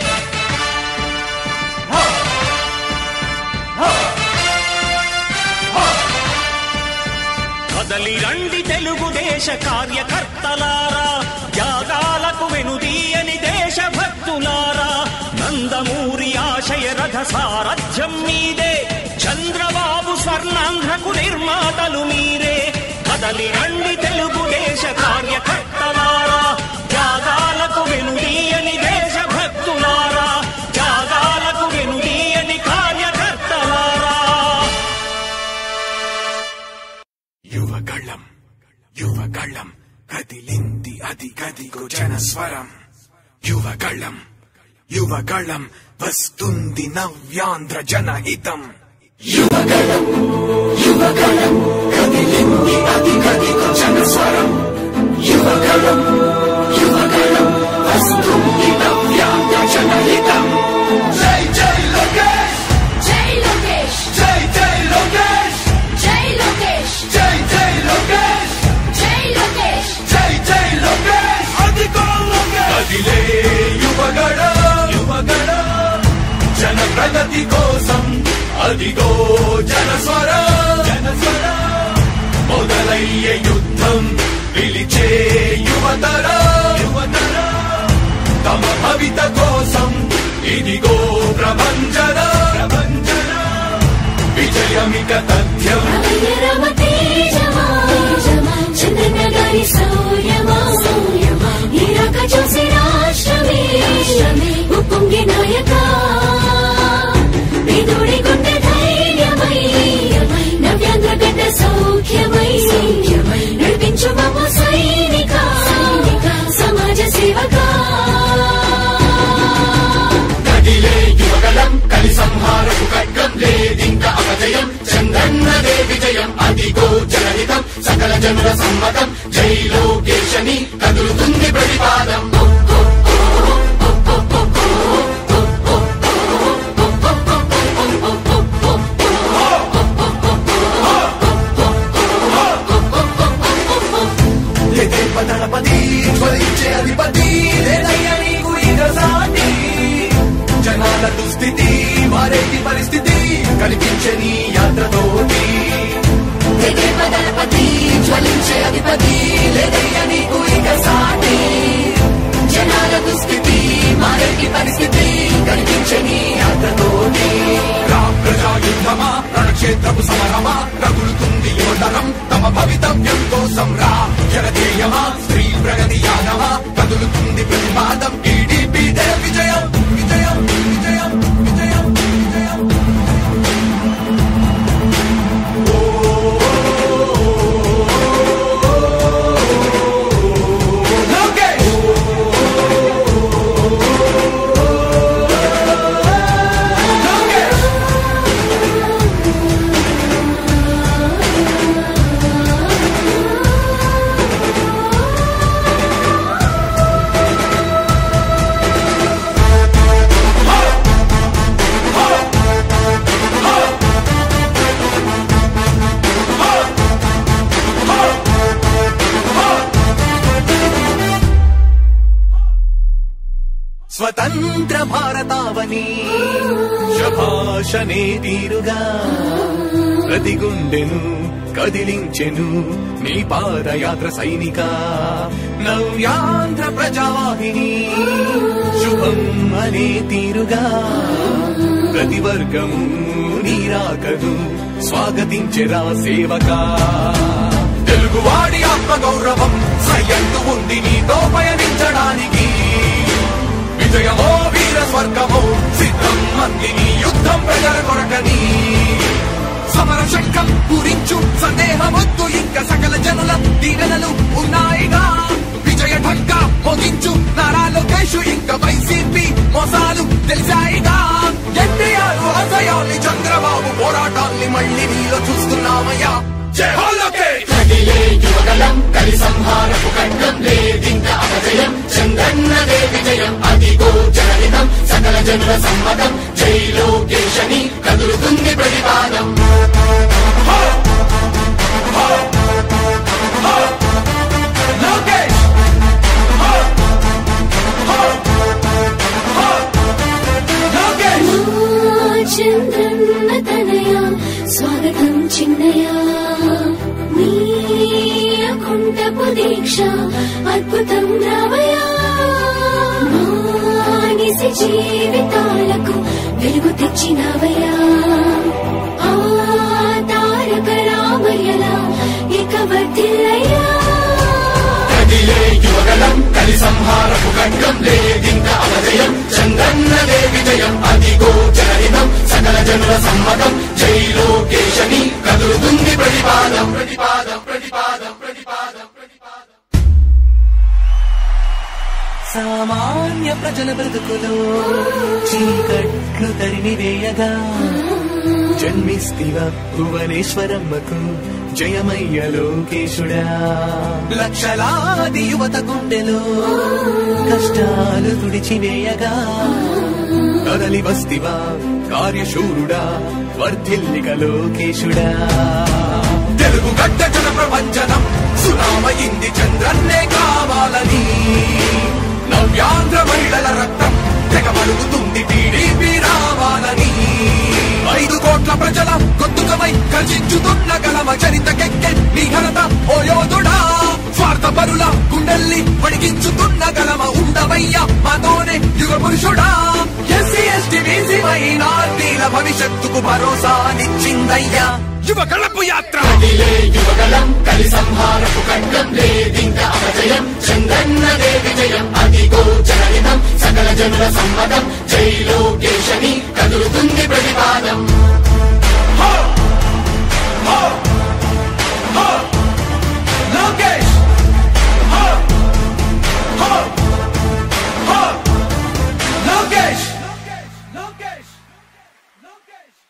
S4: కదలి రండి తెలుగుదేశ కార్యకర్తలారా త్యాగాలకు వెనుదీయని దేశభక్తులారా నందమూరి ఆశయ రథ సారథ్యం మీదే చంద్రబాబు స్వర్ణాంధ్రకు నిర్మాతలు మీరే కదలి రండి తెలుగుదేశ కార్యకర్తలారా త్యాగాలకు వెనుదీయని దేశభక్తులారా త్యాగాలకు వెనుదీయని కార్యకర్తలారా
S5: యువగళం యువగళం కదిలింది అది గదిగో జనస్వరం యువగళం యువగళం వస్తుంది నవ్యాంధ్ర జనహితం యువగళం యువగళం కదిలింది అది గదిగో జనస్వరం యువగళం యువగళం వస్తుంది నవ్యాంధ్ర జనహితం జై జై లోకేష్
S8: జై లోకేష్
S5: జై జై లోకేష్
S8: జై లోకేష్
S5: జై జై లోకేష్
S8: జై లోకేష్
S5: జై జై లోకేష్ అదిగో లోకేష్ కదిలే యువగడ యువగడ జన ప్రగతి కోసం అదిగో జనస్వర జనస్వర మొదలయ్యే యుద్ధం పిలిచే యువతర యువతర తమ భవిత కోసం ఇదిగో ప్రభంజన ప్రభంజన విజయమిక తథ్యం
S8: రమయ రమ తేజమా చంద్రన్న గారి సౌర్యమా నీరాక చూసి రాష్ట్రమే ఉప్పొంగే నాయక పేదోడి గుండె ధైర్యమై నవ్యాంధ్ర గడ్డ సౌఖ్యమై నడిపించు మమ్మ సైనిక సమాజ సేవకా
S3: కదిలే యువగలం కలి సంహారపు ఖడ్గం లేదింక అపజయం చంద్రన్నదే విజయం అదిగో జనహితం సకల జనుల సమ్మతం జై లోకేశని కదులుతుంది ప్రతిపాదం
S5: దళపతి జ్వలించే అధిపతి లేదయ్య నీకు ఇక సాటి జనాల దుస్థితి మారేటి పరిస్థితి కనిపించే నీ యాత్రతోటి
S8: దళపతి జ్వలించే అధిపతి లేదయ్య నీకు ఇక సాటి జనాల దుస్థితి మారేటి పరిస్థితి కనిపించని
S5: యాత్రతోటి రా ప్రజా యుద్ధమా రణక్షేత్రపు సమరమా రగులుతుంది యువతరం తమ భవితవ్యం కోసం రా జనధేయమా స్త్రీ ప్రగతి యానమా కదులుతుంది ప్రతిపాదం టీడీపీ విజయం విజయం విజయం విజయం విజయం లోకేష్ లోకేష్ స్వతంత్ర భారతావని శభాషనే తీరుగా ప్రతి గుండెను కదిలించెను నీ పాదయాత్ర సైనిక నవ్యాంధ్ర ప్రజావాహిని శుభం అనే తీరుగా ప్రతి వర్గము నీరాకను స్వాగతించెరా సేవకా తెలుగు తెలుగువాడి ఆత్మ గౌరవం సయ్యంతు ఉంది నీతో పయనించడానికి విజయమో వీర స్వర్గమో సిద్ధం మందిని యుద్ధం ప్రజల కొరకని సమర శంఖం పూరించు సందేహమొద్దు ఇంకా సకల జనుల దీవెనలు ఉన్నాయిగా విజయ ఢంక మోగించు నారా లోకేష్ ఇంకా వైసీపీ మోసాలు తెలిసాయిగా ఎన్టీఆర్ ఆశయాల్ని చంద్రబాబు పోరాటాల్ని మళ్ళీ నీలో చూస్తున్నామయ్యా జై హో లోకేష్
S3: కదిలే యువగలం కలి సంహారపు ఖండం లేదింక అపజయం చంద్రన్నదే విజయం అదిగో జనహితం సకల జనుల సమ్మతం జై లోకేశని కదులుతుంది ప్రతిపాదం
S5: లోకేష్ లోకేష్
S9: చంద్రన్న తనయ స్వాగతం చిన్నయ నీ అకుంఠపు దీక్ష అద్భుతం రావయా మానిసి జీవితాలకు వెలుగు తెచ్చినవయా ఆ తారక రామయ్యలా ఇక వర్ధిల్లయ్యా
S3: కదిలే యువగలం కలి సంహారపు ఖండం లేదింక అపజయం చంద్రన్నదే విజయం అదిగో జనహితం సకల జనుల సమ్మతం జై లోకేశని కదులుతుంది ప్రతిపాదం ప్రతిపాదం ప్రతిపాదం ప్రతిపాదం ప్రతిపాదం
S1: సామాన్య ప్రజల బ్రతుకులో చీకట్లు తరిమి వేయగా జన్మిస్తివ భువనేశ్వరమ్మకు జయమయ్య లోకేశుడా లక్షలాది యువత గుండెలో కష్టాలు తుడిచివేయగా కదలి వస్తివా కార్యశూరుడా వర్ధిల్లిక లోకేశుడా
S5: తెలుగు గడ్డ జన ప్రపంచనం సునామయింది చంద్రన్నే కావాలని నవ్యాంధ్ర మహిళల రక్తం తెగమడుగుతుంది టీడీపీ రావాలని ఐదు కోట్ల ప్రజల గొంతుకమై గర్జించుతున్న గలమ చరితకెక్కె నీ ఘనత ఓ యోధుడా స్వార్థ పరుల గుండెల్ని వణికించుతున్న గలమ ఉండవయ్య మాతోనే యుగ పురుషుడా ఎస్సీ ఎస్టీ బీసీ మైనార్టీల భవిష్యత్తుకు భరోసానిచ్చిందయ్యా యువ కళపు యాత్ర
S3: కదిలే యువగలం కలి సంహారపు ఖండం లేదింక అపజయం చంద్రన్నదే విజయం అదిగో జనహితం సకల జనుల సమ్మతం జై లోకేశని కదులుతుంది ప్రతిపాదం
S5: లోకేష్ లోకేష్ లోకేష్ లోకేష్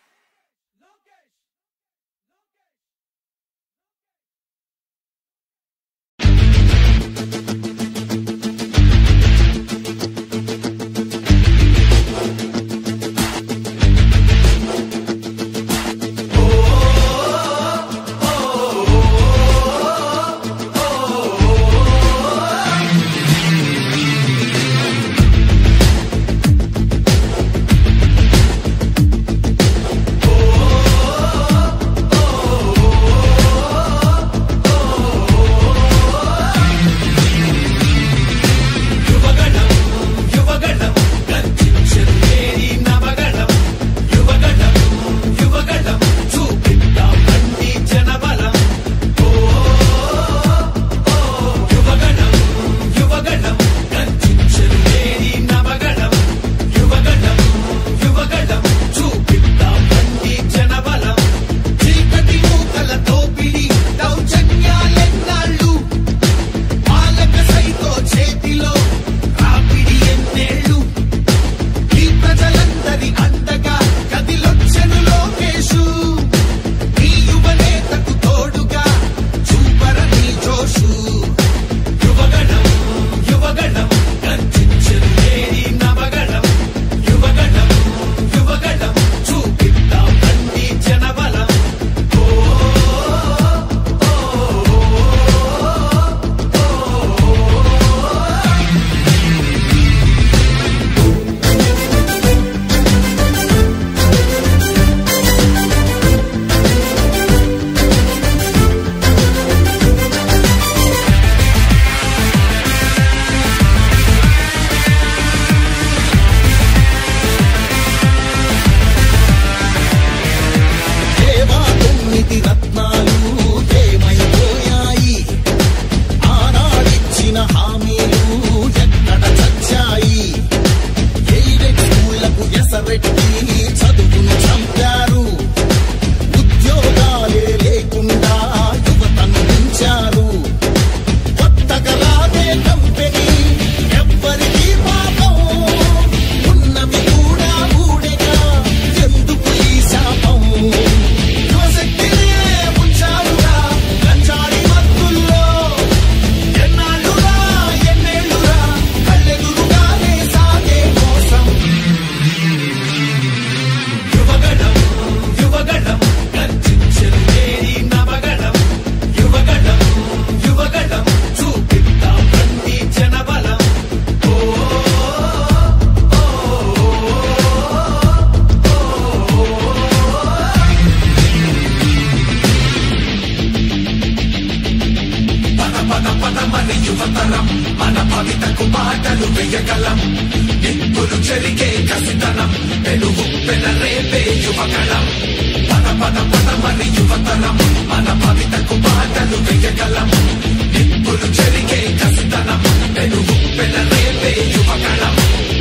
S5: వెయ్యగలం నిప్పులు చెరిగే కసితనం పెనుగు పెన రేపే యువగళం పద పద పద మరి యువతరం మన భవితకు బాటలు వెయ్యగలం నిప్పులు చెరిగే కసితనం పెనుగు పెన రేపే యువగళం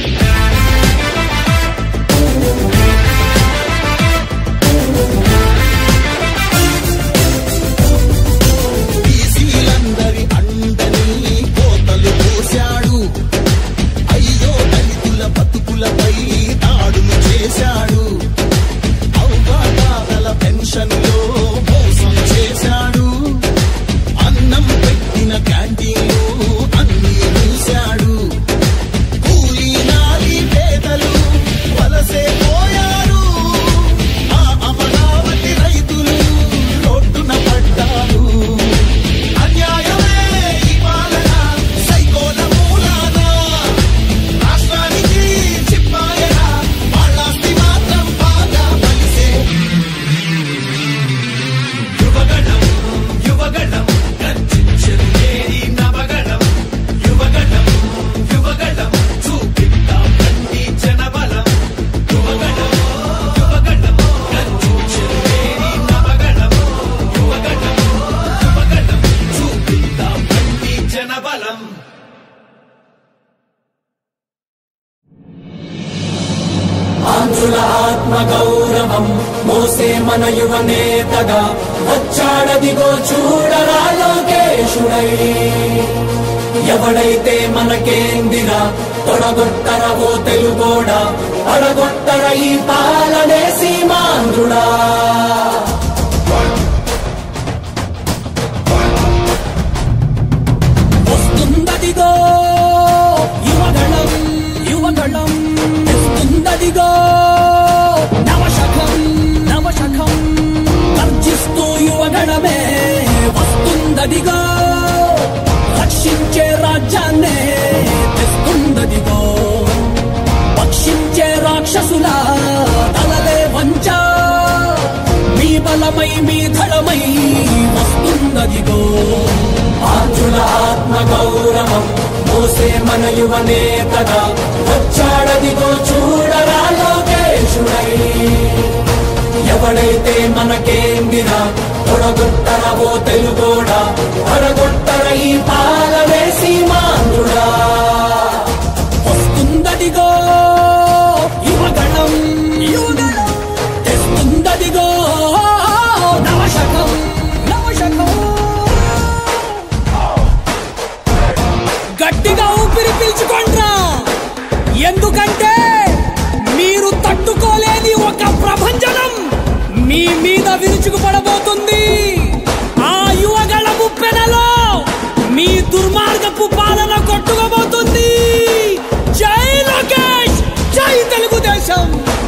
S7: బీసీలందరి అండని కోతలు పోశాడు అయ్యో దళితుల బతుకులపై దాడులు చేశాడు అవగాహన పెన్షన్లో మోసం చేశాడు అన్నం పెట్టిన క్యాంటీన్లు అన్ని మూశాడు కూలీ నాలి పేదలు వలసే పోయారు ఆ అమరావతి రైతులు రోడ్డున పడ్డారు అన్యాయమే ఈ పాలన సైకోల మూలాన రాష్ట్రానికి చిప్పాయన వాళ్ళాస్తి మాత్రం బాగా పలిసే
S5: యువగణం యువగణం గర్జించేది నవగణం యువగణం యువగణం చూపిద్దాం రండి జనబలం యువగణం యువగణం గర్జించేది నవగణం యువగణం యువగణం చూపిద్దాం రండి జనబలం
S6: ఆంధ్రుల ఆత్మ గౌరవం మోసే మన యువ నేతగా వచ్చాడదిగో చూడరా లోకేశుడై ఎవడైతే మనకేందిరా తొడగొట్టర ఓ తెలుగోడా పడగొట్టర ఈ పాలనే సీమాంధ్రుడా వస్తుందదిగో యువగళం యువగళం తెస్తుందదిగో నవశకం నవశకం గర్జిస్తూ యువగణమే వస్తుందదిగో రక్షించే రాజ్యాన్నే తెస్తుందదిగో పక్షించే రాక్షసుల తలలే వంచ మీ బలమై మీ ధడమై వస్తుందదిగో ఆంధ్రుల ఆత్మ గౌరవం మోసే మన యువ నేతగా వచ్చాడదిగో చూడరా లోకేశుడై ఎవడైతే మనకేందిరా తొడగొట్టరవో తెలుగోడా పడగొట్టర ఈ పాలనే సీమాంధ్రుడా వస్తుందదిగో యువగణం యువగణం తెస్తుందదిగో నవశకం నవశకం గట్టిగా ఊపిరి పీల్చుకోండ్రా ఎందుకంటే మీరు తట్టుకోలేని ఒక ప్రభంజనం మీ మీద విరుచుకుపడబోతుంది ఆ యువగళ ముప్పెనలో మీ దుర్మార్గపు పాలన కొట్టుకోబోతుంది జై లోకేష్ జై తెలుగుదేశం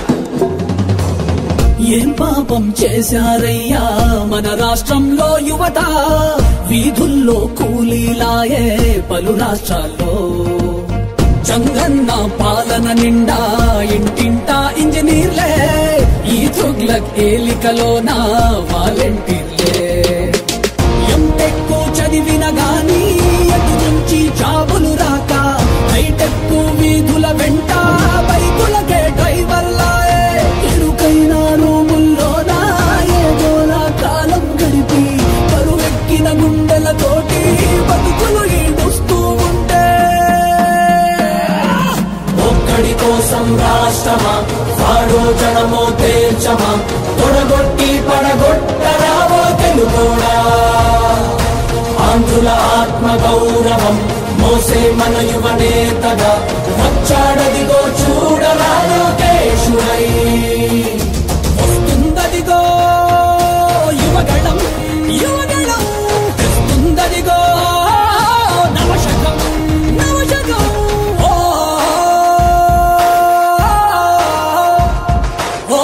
S6: ఏం పాపం చేశారయ్యా మన రాష్ట్రంలో యువత వీధుల్లో కూలీలాయే పలు రాష్ట్రాల్లో చంగన్న పాలన నిండా ఇంటింటా ఇంజనీర్లే ఈ తుగ్లక్ ఏలికలోన వాలంటీర్లే ఎంటెక్కు చదివిన గాని ఎటు నుంచి జాబులు రాక హైటెక్ వీధుల వెంట బైకులకే డ్రైవర్లాయే ఇరుకైన రూముల్లోన ఏదోలా కాలం గడిపి పరువెక్కిన గుండెలతోటి బతుకులు ఈడుస్తూ ఉంటే ఒక్కడి కోసం రాష్ట్రమా వాడో జనమో తేల్చమా తొడగొట్టి పడగొట్టరావో తెలుగోడా ఆంధ్రుల ఆత్మ గౌరవం మోసే మన యువ నేతగా వచ్చాడదిగో చూడరా లోకేశుడై వస్తుందదిగో యువగళం యువగళం తెస్తుందదిగో నవశకం నవశకం ఓ ఓ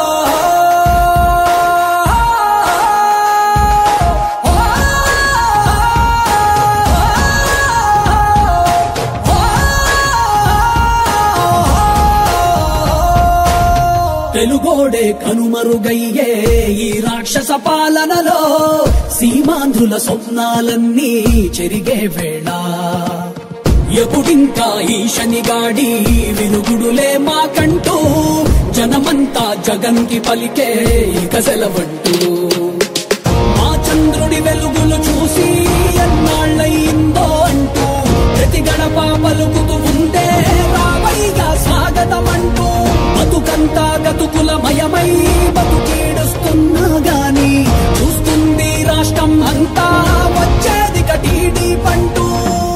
S6: తెలుగోడే కనుమరుగయ్యే ఈ రాక్షస పాలనలో సీమాంధ్రుల స్వప్నాలన్నీ చెరిగే వేళ ఎప్పుడింకా ఈ శనిగాడి విరుగుడులే మాకంటూ జనమంతా జగన్ కి పలికే ఇక సెలవంటూ మా చంద్రుడి వెలుగులు చూసి ఎన్నాళ్ళయిందో అంటూ ప్రతి గడప పలుకుతూ ఉంటే రావైగా స్వాగతమంటూ బతుకంతా గతుకులమయమై బతుకీడుస్తున్నా గాని చూస్తుంది రాష్ట్రం అంతా వచ్చేది కటీడీ పంటూ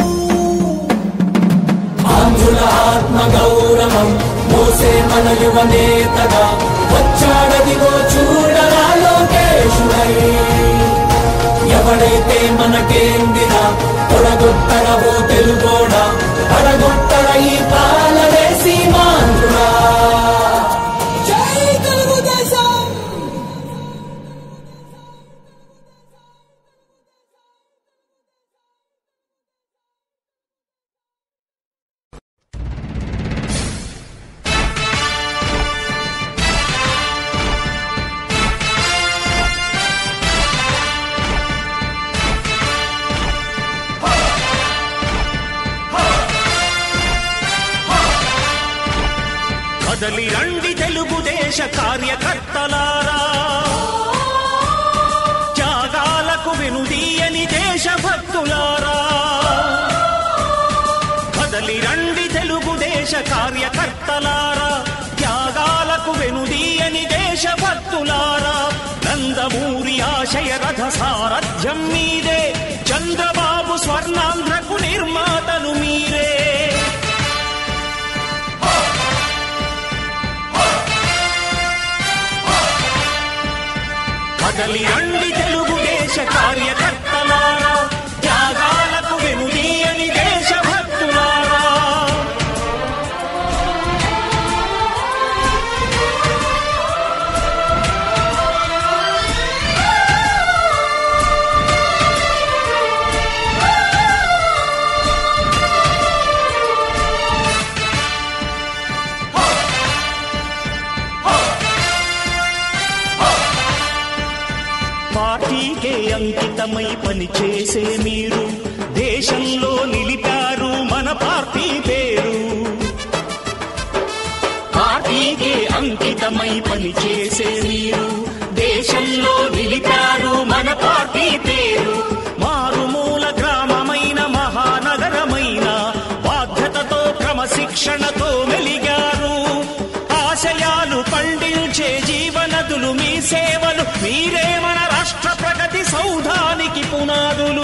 S6: ఆంధ్రుల ఆత్మ గౌరవం మోసే మన యువ నేతగా వచ్చాడదిగో చూడరా లోకేశుడై ఎవడైతే మనకేందిరా తొడగొట్టడవో తెలుగోడా పడగొట్టడ ఈ పాలనే సీమాంధ్రుడా జై తెలుగుదేశం
S4: కదలి రండి తెలుగుదేశ కార్యకర్తలారా త్యాగాలకు వెనుదీయని దేశభక్తులారా కదలి రండి తెలుగుదేశ కార్యకర్తలారా త్యాగాలకు వెనుదీయని దేశభక్తులారా నందమూరి ఆశయ రథ సారథ్యం మీదే చంద్రబాబు స్వర్ణాంధ్రకు నిర్మాతలు మీరే కదలి రండి తెలుగుదేశ కార్యకర్తలారా త్యాగాలకు వెనుదీయని దేశభక్తులారా పార్టీకే అంకితమై పనిచేసే మీరు దేశంలో నిలిపారు మన పార్టీ పేరు పార్టీకే అంకితమై పనిచేసే మీరు దేశంలో నిలిపారు మన పార్టీ పేరు మారుమూల గ్రామమైన మహానగరమైన బాధ్యతతో క్రమశిక్షణతో మెలిగారు ఆశయాలు పండించే జీవనదులు మీ సేవలు మీరే మన రాష్ట్ర ప్రగతి సౌధానికి పునాదులు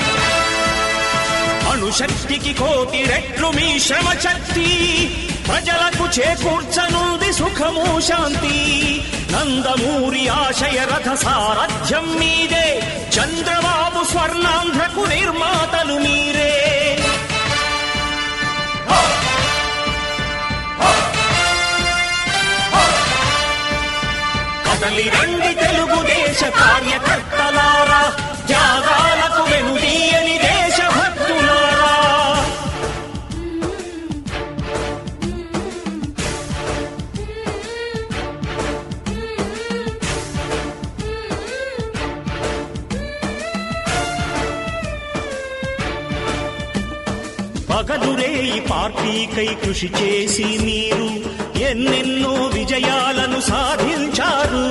S4: అణుశక్తికి కోటి రెట్లు మీ శ్రమ శక్తి ప్రజలకు చేకూర్చనుంది సుఖము శాంతి నందమూరి ఆశయ రథ సారథ్యం మీదే చంద్రబాబు స్వర్ణాంధ్రకు నిర్మాతలు మీరే కదలి రండి తెలుగుదేశ కార్యకర్తలారా త్యాగాలకు వెనుదీయని దేశభక్తులారా పగలురే ఈ పార్టీకై కృషి చేసి మీరు ఎన్నెన్నో విజయాలను సాధించారు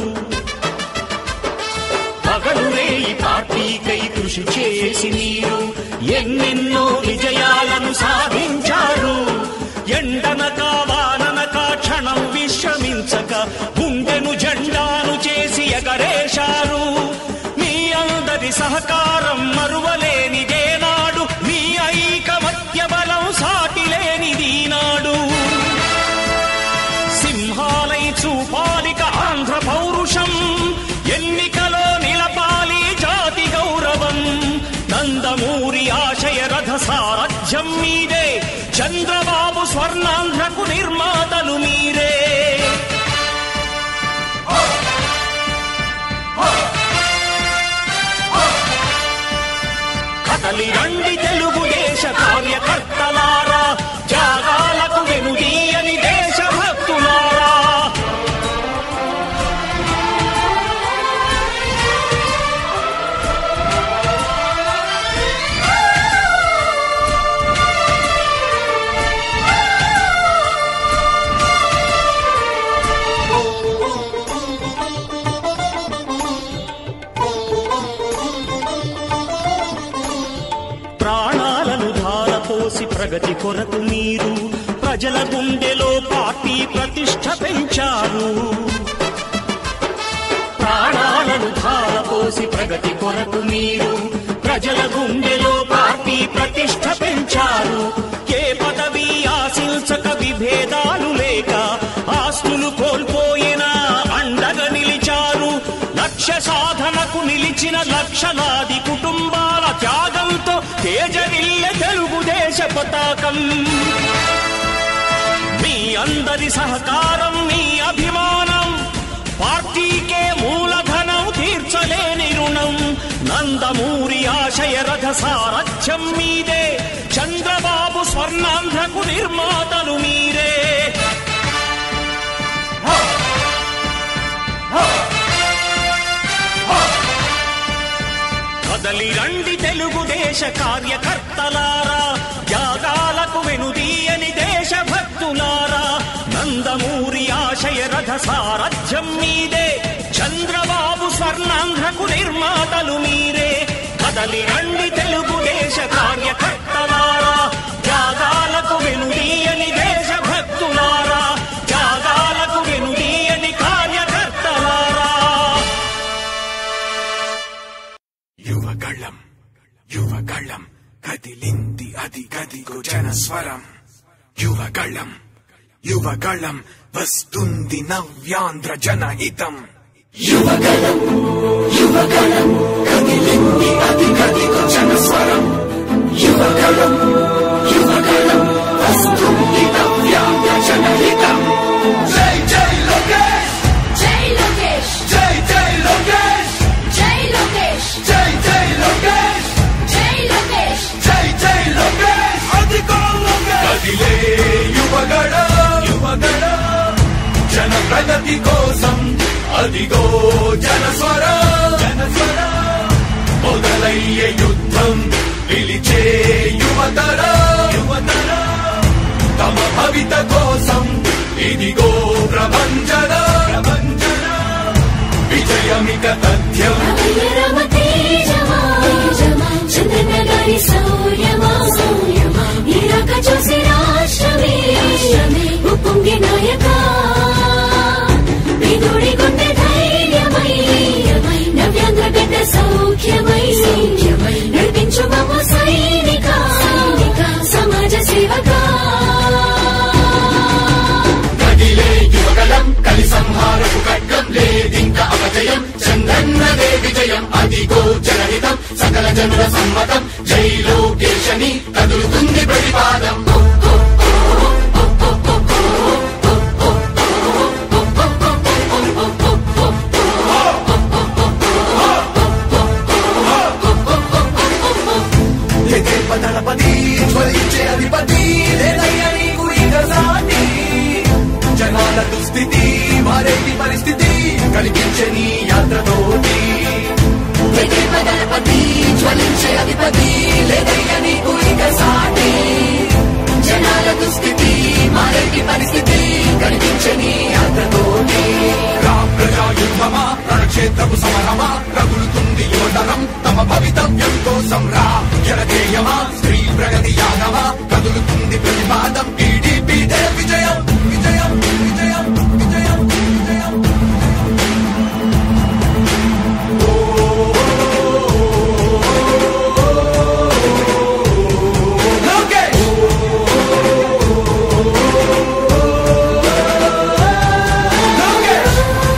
S4: పగలురే ఈ పార్టీకై కృషి చేసి మీరు ఎన్నెన్నో విజయాలను సాధించారు ఎండనక వాననక క్షణం విశ్రమించక గుండెను జెండాను చేసి ఎగరేశారు మీ అందరి సహకారం మరువలేనిదే నాడు మీ ఐకమత్య బలం సాటిలేనిది నాడు సింహాలై చూపాలిక ఆంధ్ర పౌరుషం ఎన్నికలో నిలపాలి జాతి గౌరవం నందమూరి ఆశయ రథ సారథ్యం మీదే చంద్రబాబు స్వర్ణాంధ్రకు నిర్మాతలు మీరే కదలి రండి తెలుగుదేశ కార్యకర్తలారా త్యాగాలకు వెనుదీయని దేశభక్తులారా ప్రగతి కొరకు మీరు ప్రజల గుండెలో పార్టీ ప్రతిష్ట పెంచారు ప్రాణాలను ధారపోసి ప్రగతి కొరకు మీరు ప్రజల గుండెలో పార్టీ ప్రతిష్ట పెంచారు ఏ పదవి ఆశించక విభేదాలు లేక ఆస్తులు కోల్పోయినా అండగా నిలిచారు లక్ష్య సాధనకు నిలిచిన లక్షలాది కుటుంబాల త్యాగంతో తేజరిల్లె తెలుగుదేశ పతాకం మీ అందరి సహకారం మీ అభిమానం పార్టీకే మూలధనం తీర్చలేని రుణం నందమూరి ఆశయ రథ సారథ్యం మీదే చంద్రబాబు స్వర్ణాంధ్రకు నిర్మాతలు మీరే కదలి రండి తెలుగుదేశ కార్యకర్తలారా త్యాగాలకు వెనుదీయని దేశభక్తులారా నందమూరి ఆశయ రథ సారథ్యం మీదే చంద్రబాబు స్వర్ణాంధ్రకు నిర్మాతలు మీరే కదలి రండి తెలుగుదేశ కార్యకర్తలారా త్యాగాలకు వెనుదీయని దేశభక్తులారా త్యాగాలకు వెనుదీయని కార్యకర్తలారా
S5: యువగళం యువగళం కదిలింది అది గదిగో జనస్వరం యువగళం యువగళం వస్తుంది నవ్యాంధ్ర జనహితం యువగళం యువగళం కదిలింది అది గదిగో జనస్వరం యువగళం యువగళం వస్తుంది నవ్యాంధ్ర జనహితం జై జై లోకేష్
S9: జై లోకేష్
S5: జై జై లోకేష్
S9: జై లోకేష్
S5: జై జై లోకేష్
S9: జై లోకేష్
S5: జై జై లోకేష్ అధికో లోకేష్ కదిలే యువగడ యువగడ జన ప్రగతి కోసం అదిగో జనస్వర జనస్వర మొదలయ్యే యుద్ధం పిలిచే యువతర యువతర తమ భవిత కోసం ఇదిగో ప్రభంజన ప్రభంజన విజయమిక తథ్యం
S9: రామ తేజమా చంద్రన్న గారి శౌర్యమా నీరాక చూసి రాష్ట్రమే ఉప్పొంగే నాయక పేదోడి గుండె ధైర్యమై నవ్యాంధ్ర గడ్డ సౌఖ్యమై నడిపించు మమ్మ సైనిక సమాజ సేవకా
S3: కదిలే యువగలం కలి సంహారపు ఖడ్గం లేదింక అపజయం చంద్రన్నదే విజయం అదిగో జనహితం సకల జనుల సమ్మతం జై లోకేశని కదులుతుంది ప్రతిపాదం
S5: ఎదేప దళపతి జ్వలించే అధిపతి లేదయ్య నీకు ఇక సాటి జనాల దుస్థితి మారేటి పరిస్థితి కనిపించే నీ యాత్రతోటి
S3: దళపతి జ్వలించే అధిపతి లేదయ్య నీకు ఇక సాటి జనాల దుస్థితి మారేటి పరిస్థితి కనిపించని యాత్రతోటి
S5: రామ్ ప్రజా యుద్ధమా రణక్షేత్రపు సమరమా రగులుతుంది యువతరం తమ భవితవ్యం కోసం రా జనధేయమా స్త్రీ ప్రగతి యానమా కదులుతుంది ప్రతిపాదం టీడీపీ విజయం విజయం విజయం విజయం విజయం లోకేష్ లోకేష్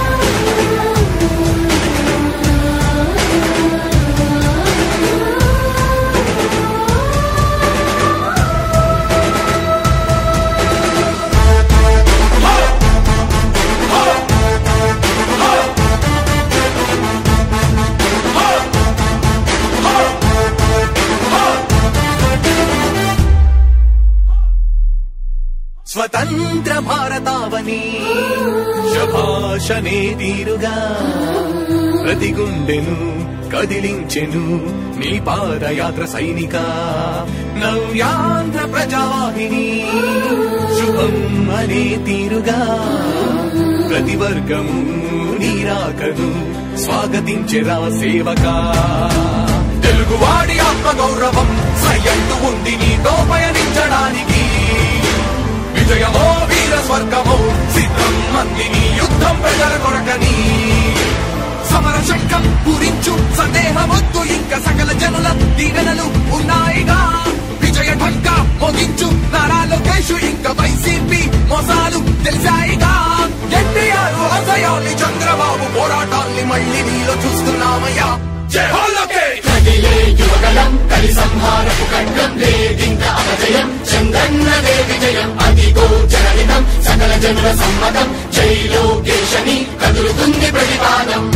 S5: స్వతంత్ర భారతావని శభాషనే తీరుగా ప్రతి గుండెను కదిలించెను నీ పాదయాత్ర సైనిక నవ్యాంధ్ర ప్రజావాహిని శుభం అనే తీరుగా ప్రతి వర్గము నీరాకను స్వాగతించెరా సేవకా తెలుగువాడి ఆత్మ గౌరవం సయ్యంటూ ఉంది నీతో పయనించడానికి విజయమో వీర స్వర్గమో సిద్ధం మందిని యుద్ధం ప్రజల కొరకని సమర శంఖం పూరించు సందేహమొద్దు ఇంకా సకల జనుల దీవెనలు ఉన్నాయిగా విజయ ఢంక మోగించు నారా లోకేష్ ఇంకా వైసీపీ మోసాలు తెలిసాయిగా ఎన్టీఆర్ ఆశయాల్ని చంద్రబాబు పోరాటాల్ని మళ్ళీ నీలో చూస్తున్నామయ్యా జై హో లోకేష్
S3: కదిలే యువగలం కలి సంహారపు ఖడ్గం లేదింక అపజయం చంద్రన్నదే విజయం అదిగో జనహితం సకల జనుల సమ్మతం జై లోకేశని కదులుతుంది ప్రతిపాదం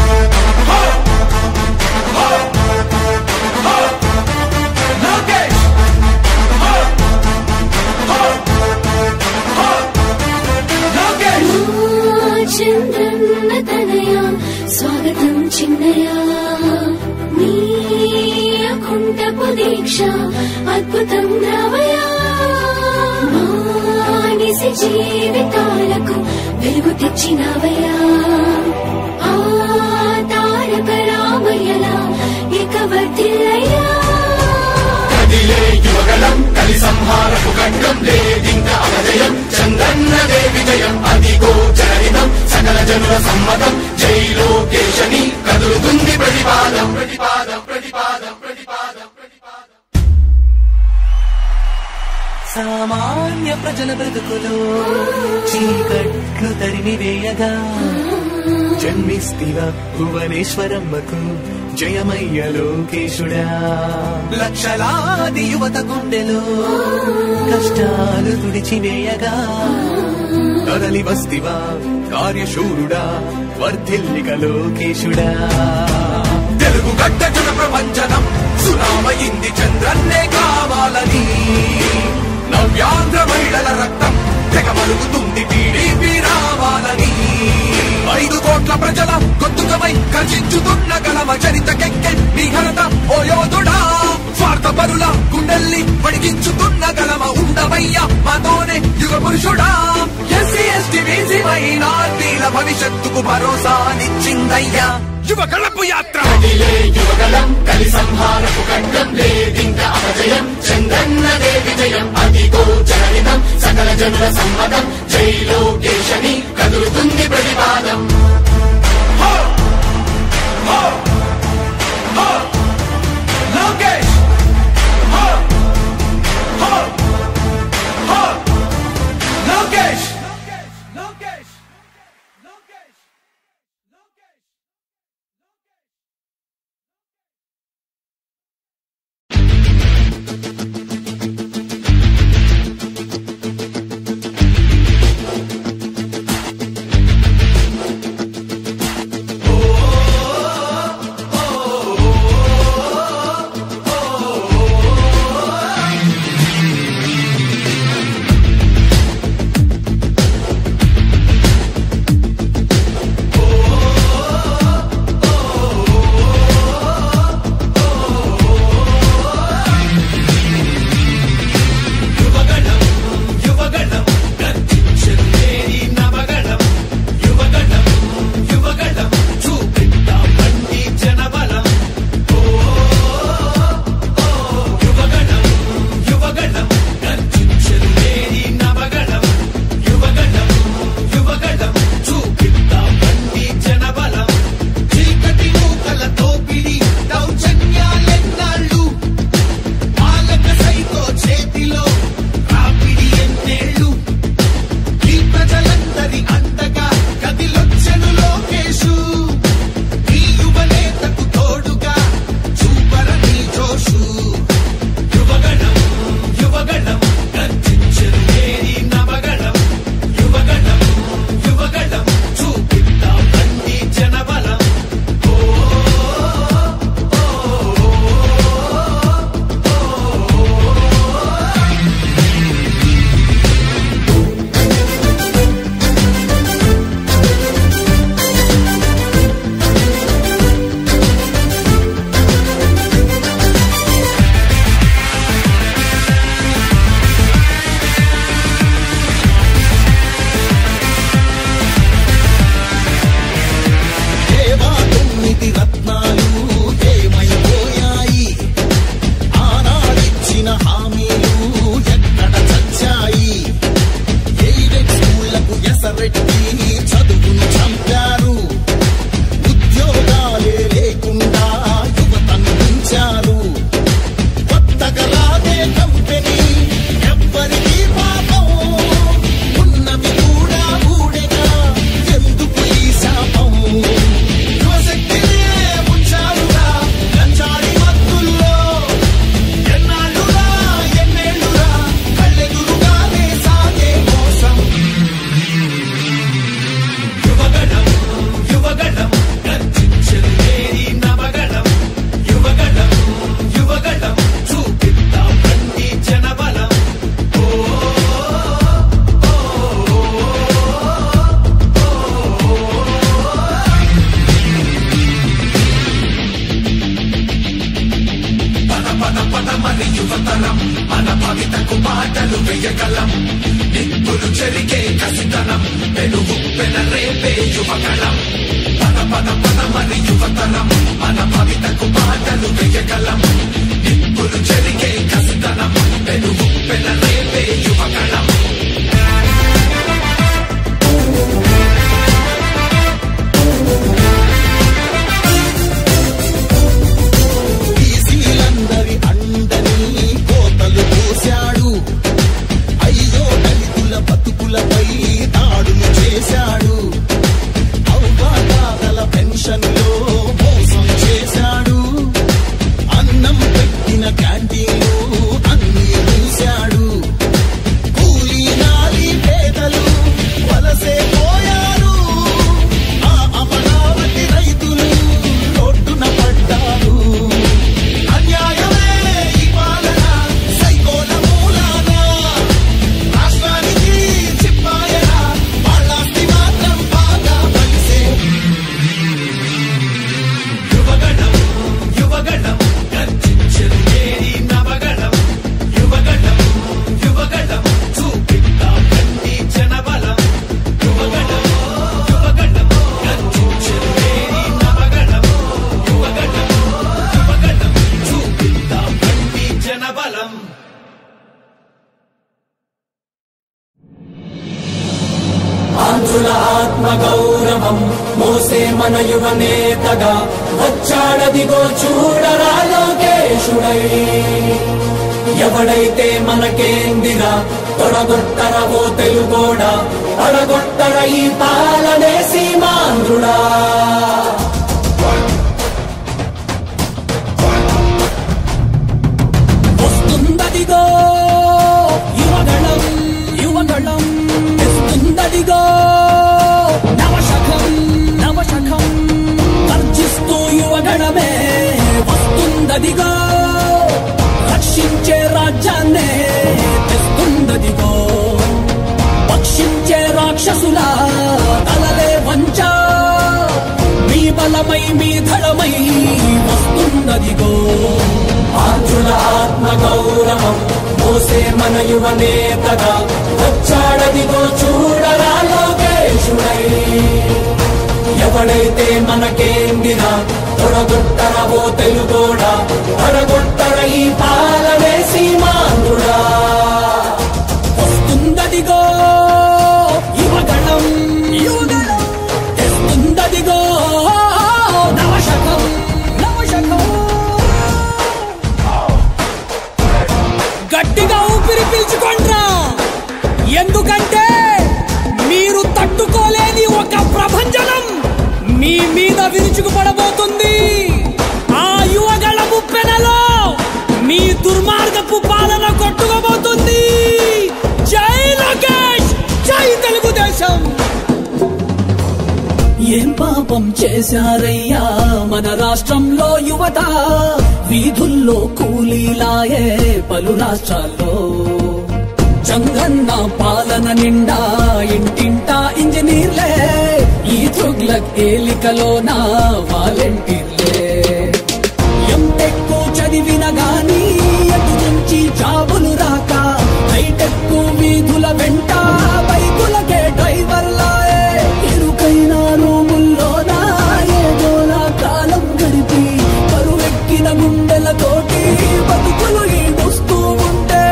S5: లోకేష్ లోకేష్
S9: చంద్రన్న తనయ స్వాగతం చిన్నయ నీ అకుంఠపు దీక్ష అద్భుతం రావయ మానిసి జీవితాలకు వెలుగు తెచ్చినవయ్యా ఆ తారక రామయ్యలా ఇక వర్ధిల్లయ్యా
S3: కదిలే యువగలం కలి సంహారపు ఖడ్గం లేదింక అపజయం చంద్రన్నదే విజయం అదిగో జనహితం సకల జనుల సమ్మతం జై లోకేశని కదులుతుంది ప్రతిపాదం ప్రతిపాదం ప్రతిపాదం ప్రతిపాదం ప్రతిపాదం
S1: సామాన్య ప్రజల బ్రతుకులో చీకట్లు తరిమి వేయగా జన్మిస్తివ భువనేశ్వరమ్మకు జయమయ్య లోకేశుడా లక్షలాది యువత గుండెలో కష్టాలు తుడిచివేయగా తరలి వస్తివా కార్యశూరుడా వర్ధిల్లిక లోకేశుడా
S5: తెలుగు గడ్డ జన ప్రపంచనం సునామయింది చంద్రన్నే కావాలని నవ్యాంధ్ర మహిళల రక్తం తెగ మరుగుతుంది టీడీపీ రావాలని ఐదు కోట్ల ప్రజల గొంతుకమై కర్షించుతున్న గలమ చరితకెక్కె నీ ఘనత ఓ యోధుడా స్వార్థ పరుల గుండెల్ని వణికించుతున్న గలమ ఉండవయ్యా మాతోనే యుగ పురుషుడా ఎస్సీ ఎస్టీ బీసీ మైనార్టీల భవిష్యత్తుకు భరోసానిచ్చిందయ్యా యువ కళపు యాత్ర
S3: కదిలే యువగలం కలి సంహారపు ఖడ్గం లేదింక అపజయం చంద్రన్నదే విజయం అదిగో జనహితం సకల జనుల సమ్మతం జై లోకేశని కదులుతుంది ప్రతిపాదం
S5: లోకేష్ లోకేష్ లోకేష్ లోకేష్ భవితకు బాటలు వేయగలం నిప్పులు చెరిగే కసితనం పెనుగు పెన రేపే యువగళం పద పద పద మరి యువతరం మన భవితకు బాటలు వేయగలం నిప్పులు చెరిగే కసితనం పెనుగు పెన రేపే యువగళం
S7: బీసీలందరి అండని కోతలు పోశాడు అయ్యో దళితుల బతుకులపై దాడులు చేశాడు అవ్వాతాతల పెన్షన్లో మోసం చేశాడు అన్నం పెట్టిన క్యాంటీన్లు అన్ని మూశాడు కూలీ నాలి పేదలు వలసే పోయారు ఆ అమరావతి రైతులు రోడ్డున పడ్డారు అన్యాయమే ఈ పాలన సైకోల మూలాన రాష్ట్రానికి చిప్పాయన వాళ్ళాస్తి మాత్రం బాగా కలిసే
S5: యువగణం యువగణం గర్జించేది నవగణం యువగణం యువగణం చూపిద్దాం కంటి జనబలం యువగణం యువగణం గర్జించేది నవగణం యువగణం యువగణం చూపిద్దాం కంటి జనబలం
S6: ఆంధ్రుల ఆత్మ గౌరవం మోసే మన యువ నేతగా వచ్చాడదిగో చూడరా లోకేశుడై ఎవడైతే మనకేందిరా తొడగొట్టర ఓ తెలుగోడా పడగొట్టర ఈ పాలనే సీమాంధ్రుడా వస్తుందదిగో యువగళం యువగళం తెస్తుందదిగో నవశకం నవశకం గర్జిస్తూ యువగణమే వస్తుందదిగో రక్షించే రాజ్యాన్నే తెస్తుందదిగో పక్షించే రాక్షసుల తలలే వంచ మీ బలమై మీ ధడమై వస్తున్నదిగో ఆంధ్రుల ఆత్మ గౌరవం మోసే మన యువ నేతగా వచ్చాడదిగో చూడరా లోకేశుడై ఎవడైతే మనకేందిరా తొడగొట్టర ఓ తెలుగోడా తొడగొట్టర ఈ పాలనే సీమాంధ్రుడా వస్తుందదిగో యువగణం యువగణం తెస్తుందదిగో నవశకం నవశకం గట్టిగా ఊపిరి పీల్చుకోండ్రా ఎందుకంటే మీరు తట్టుకోలేని ఒక ప్రభంజనం మీ మీద విరుచుకుపడబోతుంది ఆ యువగళ ముప్పెనలో మీ దుర్మార్గపు పాలన కొట్టుకోబోతుంది జై లోకేష్ జై తెలుగుదేశం ఏం పాపం చేశారయ్యా మన రాష్ట్రంలో యువత వీధుల్లో కూలీలాయే పలు రాష్ట్రాల్లో చంగన్న పాలన నిండా ఇంటింటా ఇంజనీర్లే ఈ తుగ్లక్ ఏలికలోన వాలంటీర్లే ఎంటెక్కు చదివిన గాని ఎటు నుంచి జాబులు రాక హైటెక్ వీధుల వెంట బైకులకే డ్రైవర్లాయే ఇరుకైన రూముల్లోన ఏదోలా కాలం గడిపి కరువెక్కిన గుండెలతోటి బతుకులు ఈడుస్తూ ఉంటే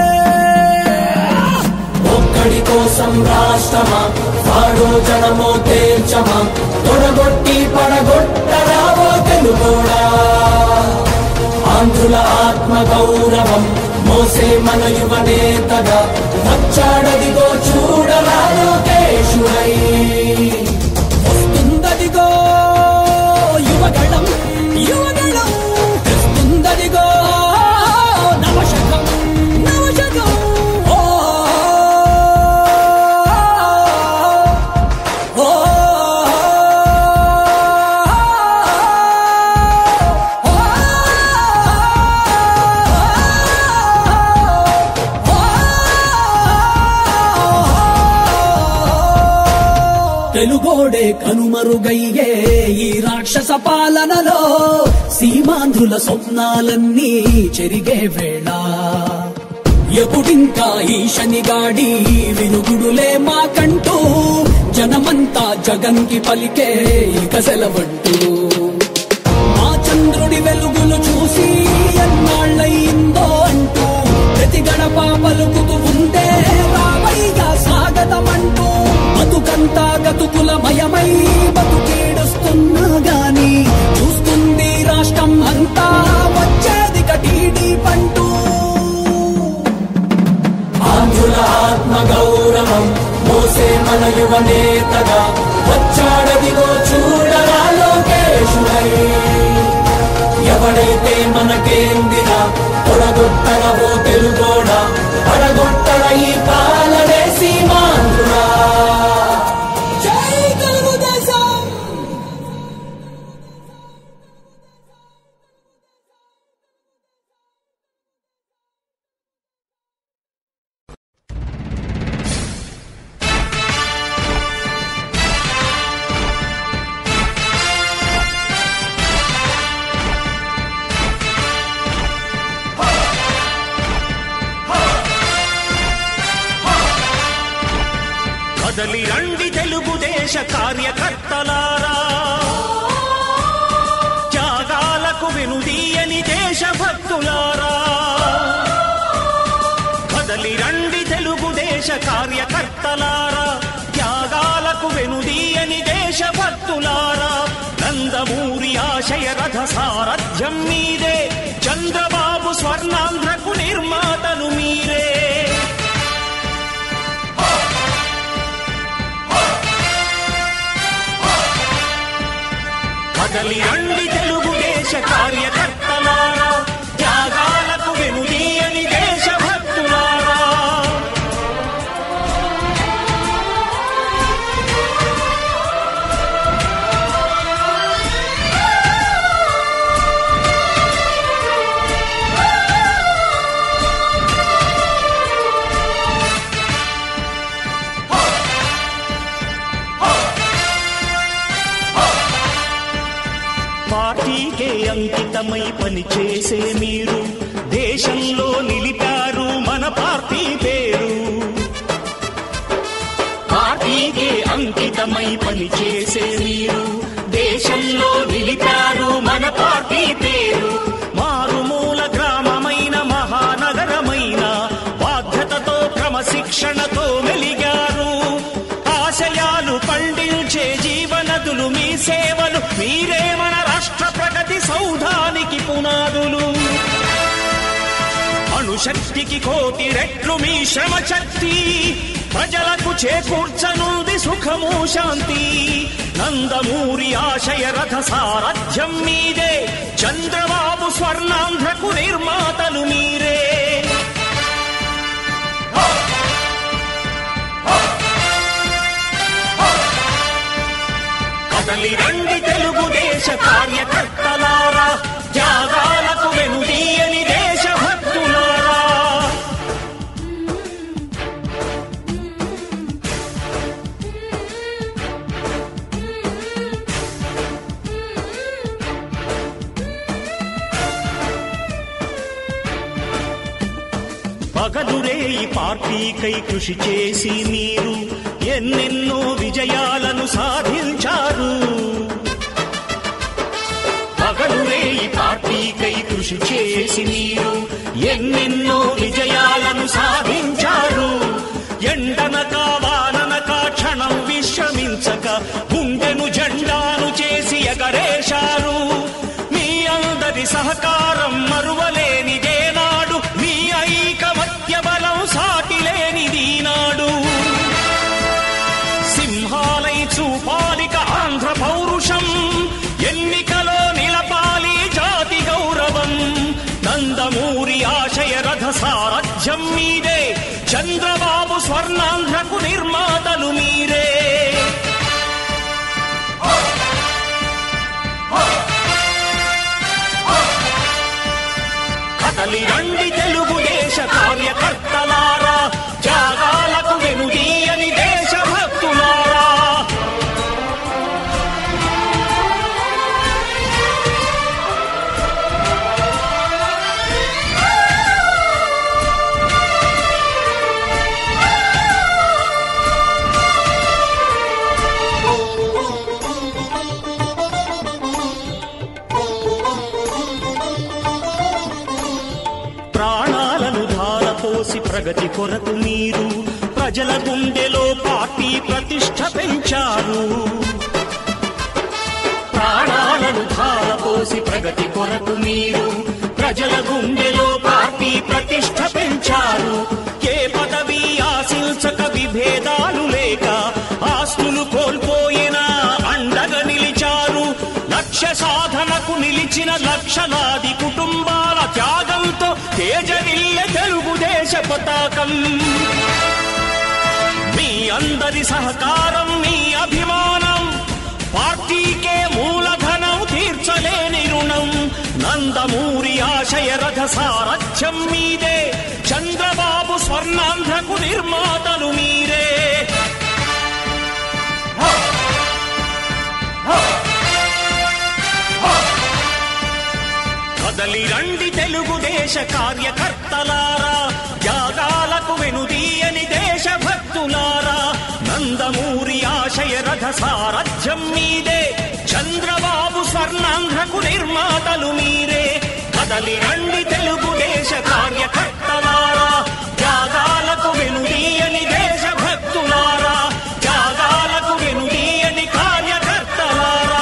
S6: ఒక్కడి కోసం రాష్ట్రమా వాడో జనమో తేల్చమా తొడగొట్టి పడగొట్టరావో తెలుగోడా ఆంధ్రుల ఆత్మ గౌరవం మోసే మన యువ నేతగా వచ్చాడదిగో చూడరా లోకేశుడై వస్తుందదిగో యువగళం యువగళం తెస్తుందదిగో నవశకం నవశకం ఓ ఓ తెలుగోడే కనుమరుగయ్యే ఈ రాక్షస పాలనలో సీమాంధ్రుల స్వప్నాలన్నీ చెరిగే వేళ ఎప్పుడింకా ఈ శనిగాడి విరుగుడులే మాకంటూ జనమంతా జగన్కి పలికే ఇక సెలవంటూ మా చంద్రుడి వెలుగులు చూసి ఎన్నాళ్ళయిందో అంటూ ప్రతి గడప పలుకుతూ ఉంటే రావయ్యా స్వాగతమంటూ బతుకంతా గతుకుల మయమై బతుకేడుస్తున్నా గాని చూస్తుంది రాష్ట్రం అంతా వచ్చేది కటీడీ పంటూ ఆంధ్రుల ఆత్మ గౌరవం మోసే మన యువ నేతగా వచ్చాడదిగో చూడరా లోకేశుడై ఎవడైతే మనకేందిరా తొడగొట్టడవో తెలుగోడా పడగొట్టడ ఈ పాలనే సీమాంధ్రుడా జై తెలుగుదేశం
S4: కదలి రండి తెలుగుదేశ కార్యకర్తలారా త్యాగాలకు వెనుదీయని దేశభక్తులారా కదలి రండి తెలుగుదేశ కార్యకర్తలారా త్యాగాలకు వెనుదీయని దేశభక్తులారా నందమూరి ఆశయ రథ సారథ్యం మీదే చంద్రబాబు స్వర్ణాంధ్రకు నిర్మాతలు మీరే కదలి రండి తెలుగుదేశ కార్యకర్తలారా త్యాగాలకు వెనుదీయని దేశభక్తులారా పార్టీకే అంకితమై పనిచేసే మీరు దేశంలో నిలిపారు మన పార్టీ పేరు పార్టీకే అంకితమై పనిచేసే మీరు దేశంలో నిలిపారు మన పార్టీ పేరు మారుమూల గ్రామమైన మహానగరమైన బాధ్యతతో క్రమశిక్షణతో మెలిగారు ఆశయాలు పండించే జీవనదులు మీ సేవలు మీరే మన రాష్ట్ర ప్రగతి సౌధానికి పునాదులు అణుశక్తికి కోటి రెట్లు మీ శ్రమ శక్తి ప్రజలకు చేకూర్చనుంది సుఖము శాంతి నందమూరి ఆశయ రథ సారథ్యం మీదే చంద్రబాబు స్వర్ణాంధ్రకు నిర్మాతలు మీరే కదలి రండి తెలుగుదేశ కార్యకర్తలారా త్యాగాలకు వెనుదీయని దేశభక్తులారా పగలురే ఈ పార్టీకై కృషి చేసి మీరు ఎన్నెన్నో విజయాలను సాధించారు పగలురే ఈ పార్టీకై కృషి చేసి మీరు ఎన్నెన్నో విజయాలను సాధించారు ఎండనక వాననక క్షణం విశ్రమించక గుండెను జెండాను చేసి ఎగరేశారు మీ అందరి సహకారం మరువలేనిదే నాడు మీ ఐకమత్య బలం సాటిలేనిది నాడు సింహాలై చూపాలిక ఆంధ్ర పౌరుషం ఎన్నికలో నిలపాలి జాతి గౌరవం నందమూరి ఆశయ రథ సారథ్యం మీదే చంద్రబాబు స్వర్ణాంధ్రకు నిర్మాతలు మీరే కదలి రండి తెలుగుదేశ కార్యకర్తలారా త్యాగాలకు వెనుదీయని దేశభక్తులారా ప్రగతి కొరకు మీరు ప్రజల గుండెలో పార్టీ ప్రతిష్ట పెంచారు ప్రాణాలను ధారపోసి ప్రగతి కొరకు మీరు ప్రజల గుండెలో పార్టీ ప్రతిష్ట పెంచారు ఏ పదవి ఆశించక విభేదాలు లేక ఆస్తులు కోల్పోయినా అండగా నిలిచారు లక్ష్య సాధనకు నిలిచిన లక్షలాది కుటుంబాల త్యాగంతో తేజరిల్లె తెలుగుదేశ పతాకం మీ అందరి సహకారం మీ అభిమానం పార్టీకే మూలధనం తీర్చలేని రుణం నందమూరి ఆశయ రథ సారథ్యం మీదే చంద్రబాబు స్వర్ణాంధ్రకు నిర్మాతలు మీరే కదలి రండి తెలుగుదేశ కార్యకర్తలారా త్యాగాలకు వెనుదీయని దేశభక్తులారా నందమూరి ఆశయ రథ సారథ్యం మీదే చంద్రబాబు స్వర్ణాంధ్రకు నిర్మాతలు మీరే కదలి రండి తెలుగుదేశ కార్యకర్తలారా త్యాగాలకు వెనుదీయని దేశభక్తులారా త్యాగాలకు వెనుదీయని కార్యకర్తలారా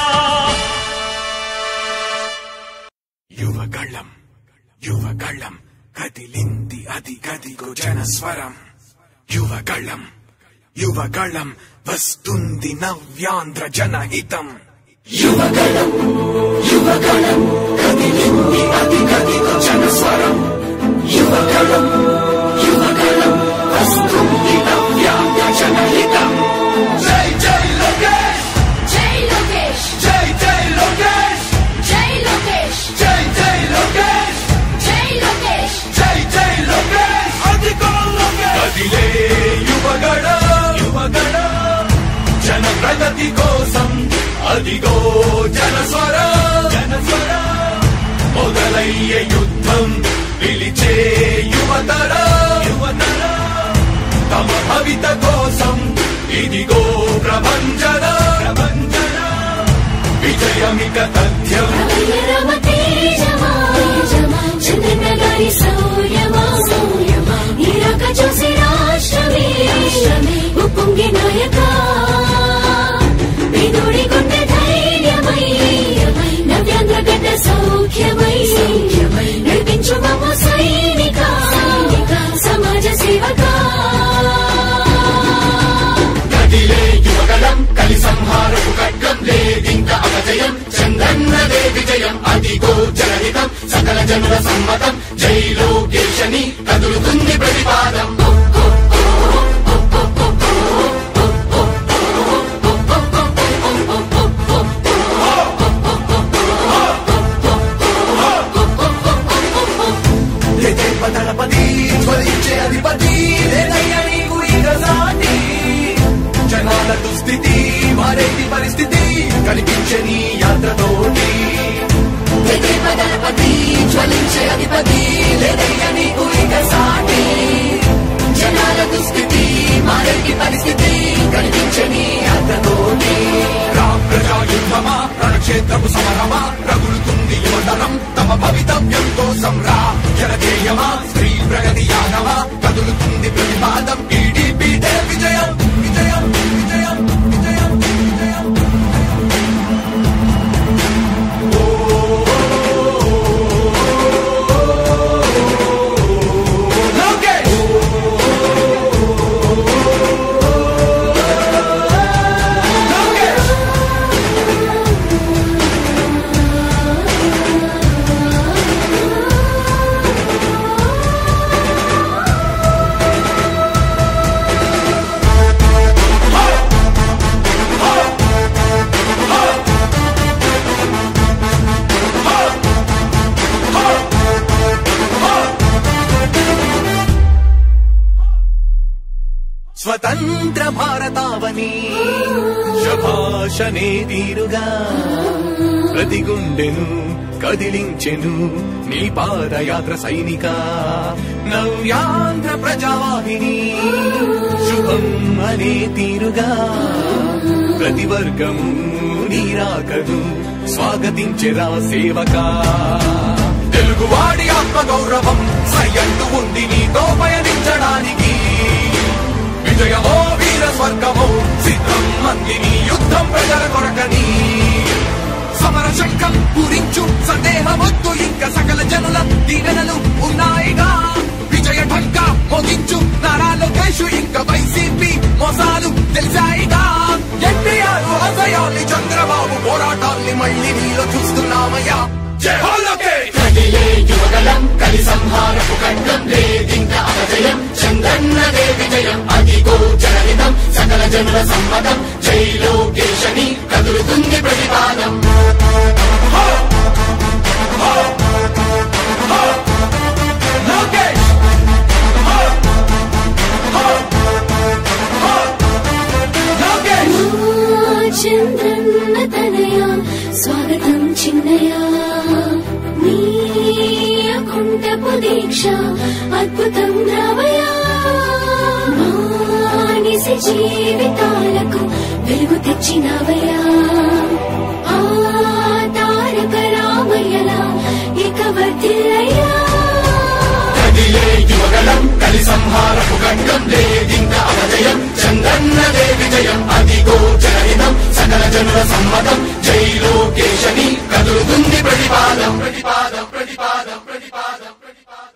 S5: యువగళం యువగళం కదిలింది అది గదిగో జనస్వరం యువగళం యువగళం వస్తుంది నవ్యాంధ్ర జనహితం యువగళం యువగళం కదిలింది అది గదిగో జనస్వరం యువగళం యువగళం వస్తుంది నవ్యాంధ్ర జనహితం జై జై లోకేష్
S9: జై లోకేష్
S5: జై జై లోకేష్
S9: జై లోకేష్
S5: జై జై లోకేష్
S9: జై లోకేష్
S5: జై జై లోకేష్ అదిగో లోకేష్ కదిలే యువగడ యువగడ జన ప్రగతి కోసం అదిగో జనస్వర జనస్వర మొదలయ్యే యుద్ధం పిలిచే యువతర యువతర తమ భవిత కోసం ఇదిగో ప్రభంజన ప్రభంజన విజయమిక తథ్యం
S9: రమ తేజమా చంద్రన్న గారి సౌర్యమా సౌర్యమా నీరాక చూసి రాష్ట్రమే ఉప్పొంగి నాయక పేదోడి గుండె ధైర్యమై నవ్యాంధ్ర గడ్డ సౌఖ్యమై నడిపించు మమ్మ సైనిక సమాజ సేవకా
S3: కదిలే యువగలం కలి సంహారపు ఖడ్గం లేదింక అపజయం చంద్రన్నదే విజయం అదిగో జనహితం సకల జనుల సమ్మతం జై లోకేశని కదులుతుంది ప్రతిపాదం
S5: దళపతి జ్వలించే అధిపతి లేదయ్యా నీకు ఇక సాటి జనాల దుస్థితి మారేటి పరిస్థితి కనిపించే నీ యాత్రతోటి
S8: దళపతి జ్వలించే అధిపతి లేదయ్యా నీకు ఇక సాటి జనాల దుస్థితి మారేటి పరిస్థితి కనిపించని యాత్రతోటి
S5: రామ్ ప్రజా యుద్ధమా రణక్షేత్రపు సమరమా రగులుతుంది యువతరం తమ భవితవ్యం కోసం రా జనజేయమా స్త్రీ ప్రగతి యానమా కదులుతుంది ప్రతిపాదం టీడీపీ విజయం విజయం విజయం విజయం విజయం లోకేష్ లోకేష్ స్వతంత్ర భారతావని శభాషనే తీరుగా ప్రతి గుండెను కదిలించెను నీ పాదయాత్ర సైనిక నవ్యాంధ్ర ప్రజావాహిని శుభం అనే తీరుగా ప్రతి వర్గము నీరాకను స్వాగతించెరా సేవకా తెలుగు తెలుగువాడి ఆత్మ గౌరవం సయ్యంటూ ఉంది నీతో పయనించడానికి విజయమో వీర స్వర్గమో సిద్ధం మందిని యుద్ధం ప్రజల కొరకని సమర శంఖం పూరించు సందేహమొద్దు ఇంకా సకల జనుల దీవెనలు ఉన్నాయిగా విజయ ఢంక మోగించు నారా లోకేష్ ఇంకా వైసీపీ మోసాలు తెలిసాయిగా ఎన్టీఆర్ ఆశయాల్ని చంద్రబాబు పోరాటాల్ని మళ్ళీ నీలో చూస్తున్నామయ్యా జై హో లోకేష్
S3: కదిలే యువగలం కలి సంహారపు ఖండం లేదింక అపజయం చంద్రన్నదే విజయం అదిగో జనహితం సకల జనుల సమ్మతం జై లోకేశని కదులుతుంది ప్రతిపాదం
S5: లోకేష్ లోకేష్
S9: చంద్రన్న తనయ స్వాగతం చిన్నయ నీ అకుంఠపు దీక్ష అద్భుతం రావయ మానిసి జీవితాలకు వెలుగు తెచ్చినవయ్యా ఆ తారక రామయ్యలా ఇక వర్తిల్లయ్యా
S3: కదిలే యువగలం కలి సంహారపు ఖండం లేదింక అపజయం చంద్రన్నదే విజయం అదిగో జనహితం సకల జనుల సమ్మతం జై లోకేశని కదులుతుంది ప్రతిపాదం ప్రతిపాదం ప్రతిపాదం ప్రతిపాదం ప్రతిపాదం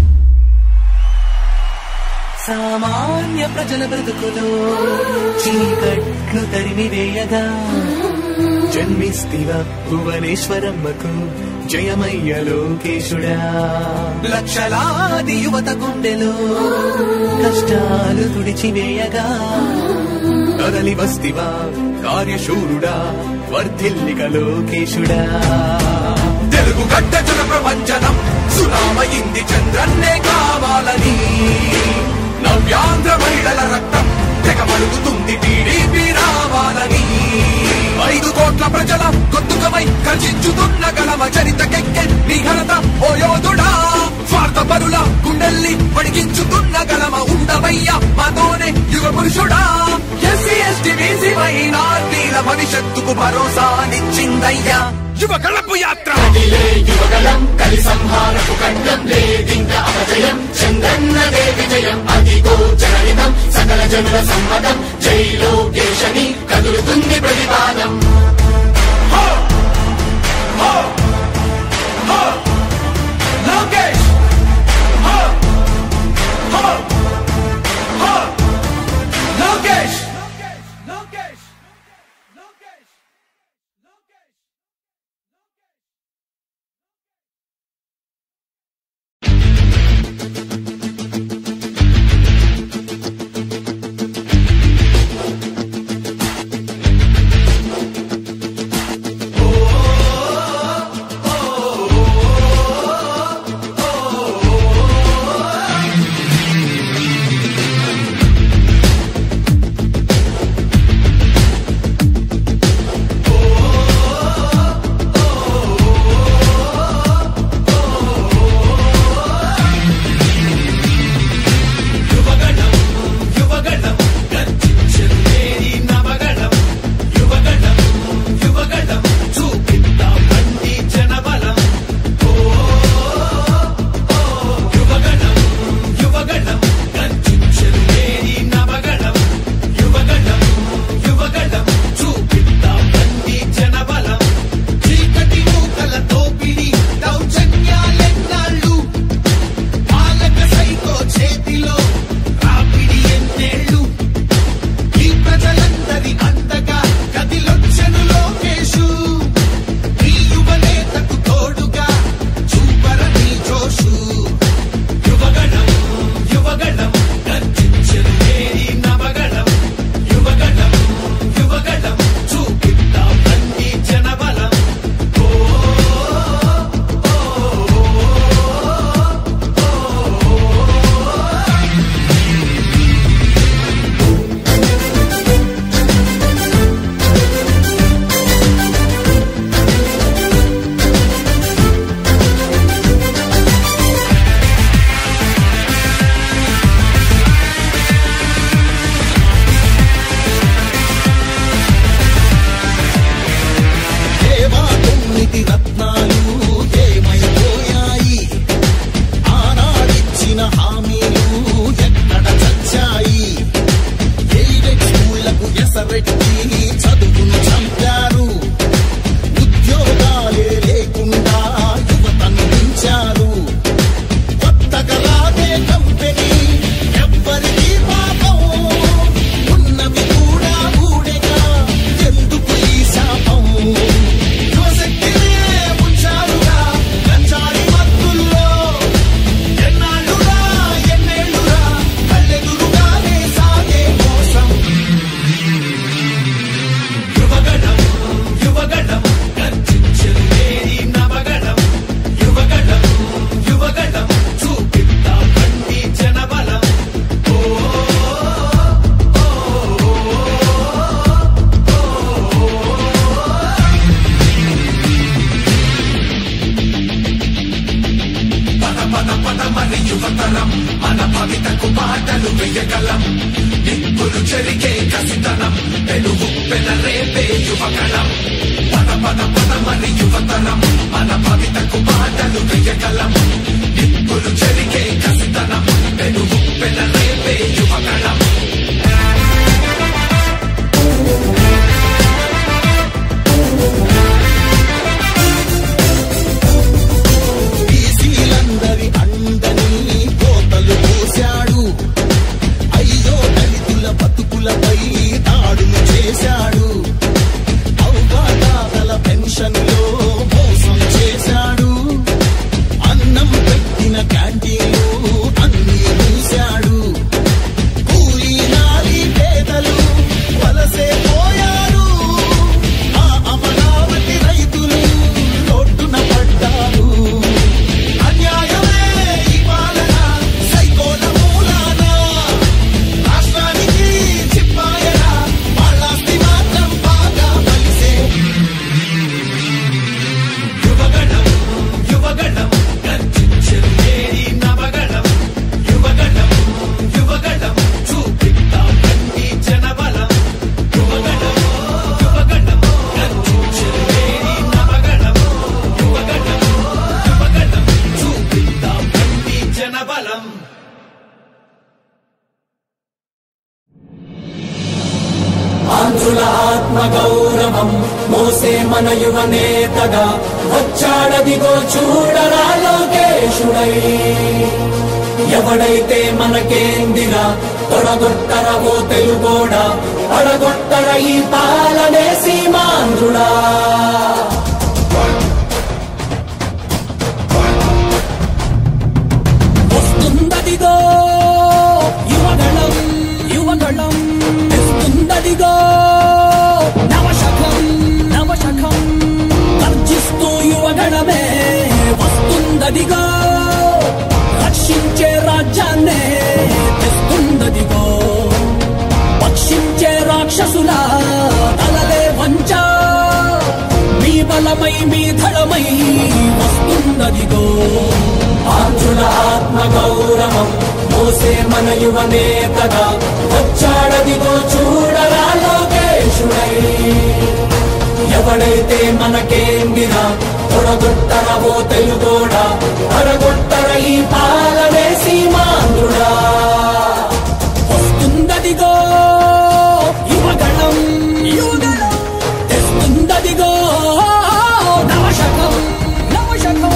S1: సామాన్య ప్రజల బ్రతుకులో చీకట్లు తరిమి వేయగా జన్మిస్తివ భువనేశ్వరమ్మకు జయమయ్య లోకేశుడా లక్షలాది యువత గుండెలో కష్టాలు తుడిచివేయగా కదలి వస్తివా కార్యశూరుడా వర్ధిల్లిక లోకేశుడా
S5: తెలుగు గడ్డ జన ప్రపంచనం సునామయింది చంద్రన్నే కావాలని నవ్యాంధ్ర మహిళల రక్తం తెగమడుగుతుంది టీడీపీ రావాలని ఐదు కోట్ల ప్రజల గొంతుకమై ఖర్చించుతున్న గలమ చరితకెక్కె నీ ఘనత ఓ యోధుడా స్వార్థ పరుల గుండెల్ని వణికించుతున్న గలమ ఉండవయ్య మాతోనే యుగ పురుషుడా ఎస్సీ ఎస్టీ బీసీ మైనార్టీల భవిష్యత్తుకు భరోసానిచ్చిందయ్యా యువ కళపు యాత్ర
S3: కదిలే యువగలం కలి సంహారపు ఖండం లేదింక అపజయం చంద్రన్నదే విజయం అదిగో జనహితం సకల జనుల సమ్మతం జై లోకేశని కదులుతుంది ప్రతిపాదం
S5: లోకేష్ హో! హో! హో! లోకేష్ లోకేష్ లోకేష్ లోకేష్ భవితకు పాటలు వెయ్యగలం నిప్పులు చెరిగే కసితనం పెనుగు పెన రేపే యువగళం పద పద పద మరి యువతరం మన భవితకు పాటలు వెయ్యగలం నిప్పులు చెరిగే కసితనం పెనుగు పెన రేపే యువగళం
S7: బీసీలందరి అండని కోతలు పోశాడు అయ్యో దళితుల బతుకులపై దాడులు చేశాడు అవగాదాతల పెన్షన్లో మోసం చేశాడు అన్నం పెట్టిన క్యాంటీన్లు అన్ని మూశాడు కూలీ నాలి పేదలు వలసే పోయారు ఆ అమరావతి రైతులు రోడ్డున పడ్డారు అన్యాయమే ఈ పాలన సైకోల మూలాన రాష్ట్రానికి చిప్పాయన వాళ్ళాస్తి మాత్రం బాగా కలిసే
S5: యువగణం యువగణం గర్జించేది నవగణం యువగణం యువగణం చూపిద్దాం రండి జనబలం యువగణం యువగణం గర్జించేది నవగణం యువగణం యువగణం చూపిద్దాం రండి జనబలం
S6: ఆంధ్రుల ఆత్మ గౌరవం మోసే మన యువ నేతగా వచ్చాడదిగో చూడరా లోకేశుడై ఎవడైతే మనకేందిరా తొడగొట్టర ఓ తెలుగోడా పడగొట్టర ఈ పాలనే సీమాంధ్రుడా వస్తుందదిగో యువగళం యువగళం తెస్తుందదిగో నవశకం నవశకం గర్జిస్తూ యువగణమే వస్తుందదిగో రక్షించే రాజ్యాన్నే తెస్తుందదిగో పక్షించే రాక్షసుల తలలే వంచ మీ బలమై మీ ధళమై వస్తుందదిగో ఆంధ్రుల ఆత్మ గౌరవం మోసే మన యువ నేతగా వచ్చాడదిగో చూడరా లోకేశుడై ఎవడైతే మనకేందిరా తొడగొట్టర ఓ తెలుగోడా అడగొట్టర ఈ పాలనే సీమాంధ్రుడా వస్తుందదిగో యువగణం యువగణం తెస్తుందదిగో నవశకం నవశకం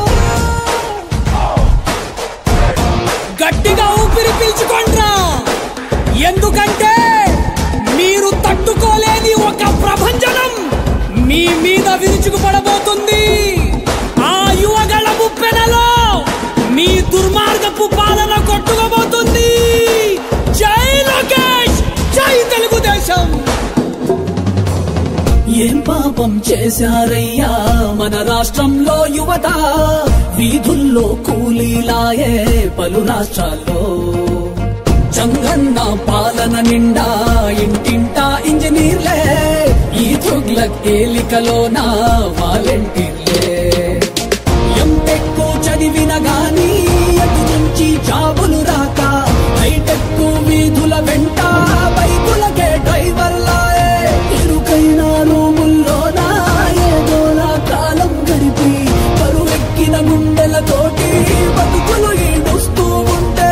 S6: గట్టిగా ఊపిరి పీల్చుకోండ్రా ఎందుకంటే మీరు తట్టుకోలేని ఒక ప్రభంజనం మీ మీద విరుచుకుపడబోతుంది ఆ యువగళ ముప్పెనలో మీ దుర్మార్గపు పాలన కొట్టుకోబోతుంది జై లోకేష్ జై తెలుగుదేశం ఏం పాపం చేశారయ్యా మన రాష్ట్రంలో యువత వీధుల్లో కూలీలాయే పలు రాష్ట్రాల్లో చంగన్న పాలన నిండా ఇంటింటా ఇంజనీర్లే ఈ తుగ్లక్ ఏలికలోన వాలంటీర్లే ఎంటెక్కు చదివిన గాని అటు నుంచి జాబులు రాక హైటెక్ వీధుల వెంట బైకులకే డ్రైవర్లాయే ఇరుకైన రూముల్లోన ఏదోలా కాలం గడిపి పరువెక్కిన గుండెలతోటి బతుకులు ఈడుస్తూ ఉంటే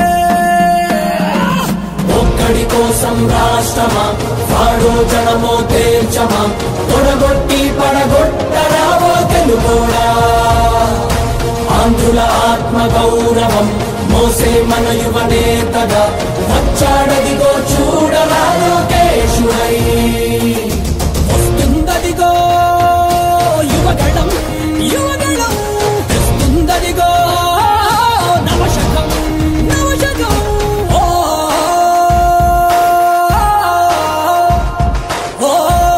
S6: ఒక్కడి కోసం రాష్ట్రమా వాడో జనమో తేల్చమా తొడగొట్టి పడగొట్టరావో తెలుగోడా ఆంధ్రుల ఆత్మ గౌరవం మోసే మన యువ నేతగా వచ్చాడదిగో చూడరా లోకేశుడై వస్తుందదిగో యువగణం యువగణం తెస్తుందదిగో నవశకం నవశకం ఓ ఓ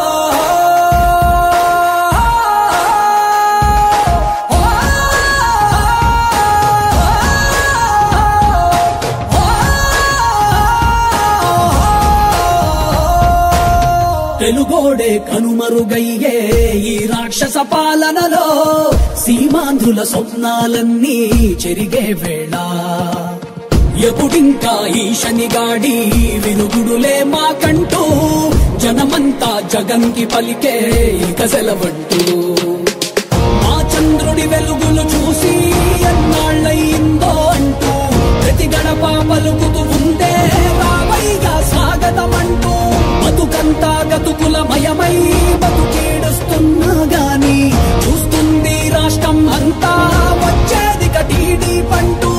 S6: తెలుగోడే కనుమరుగయ్యే ఈ రాక్షస పాలనలో సీమాంధ్రుల స్వప్నాలన్నీ చెరిగే వేళ ఎప్పుడింకా ఈ శనిగాడి విరుగుడులే మాకంటూ జనమంతా జగన్కి పలికే ఇక సెలవంటూ మా చంద్రుడి వెలుగులు చూసి ఎన్నాళ్ళయిందో అంటూ ప్రతి గడప పలుకుతూ ఉండే రావయ్యా స్వాగతమంటూ బతుకంతా గతుకుల మయమై బతుకేడుస్తున్నా గాని చూస్తుంది రాష్ట్రం అంతా వచ్చేది కటీడీ పంటూ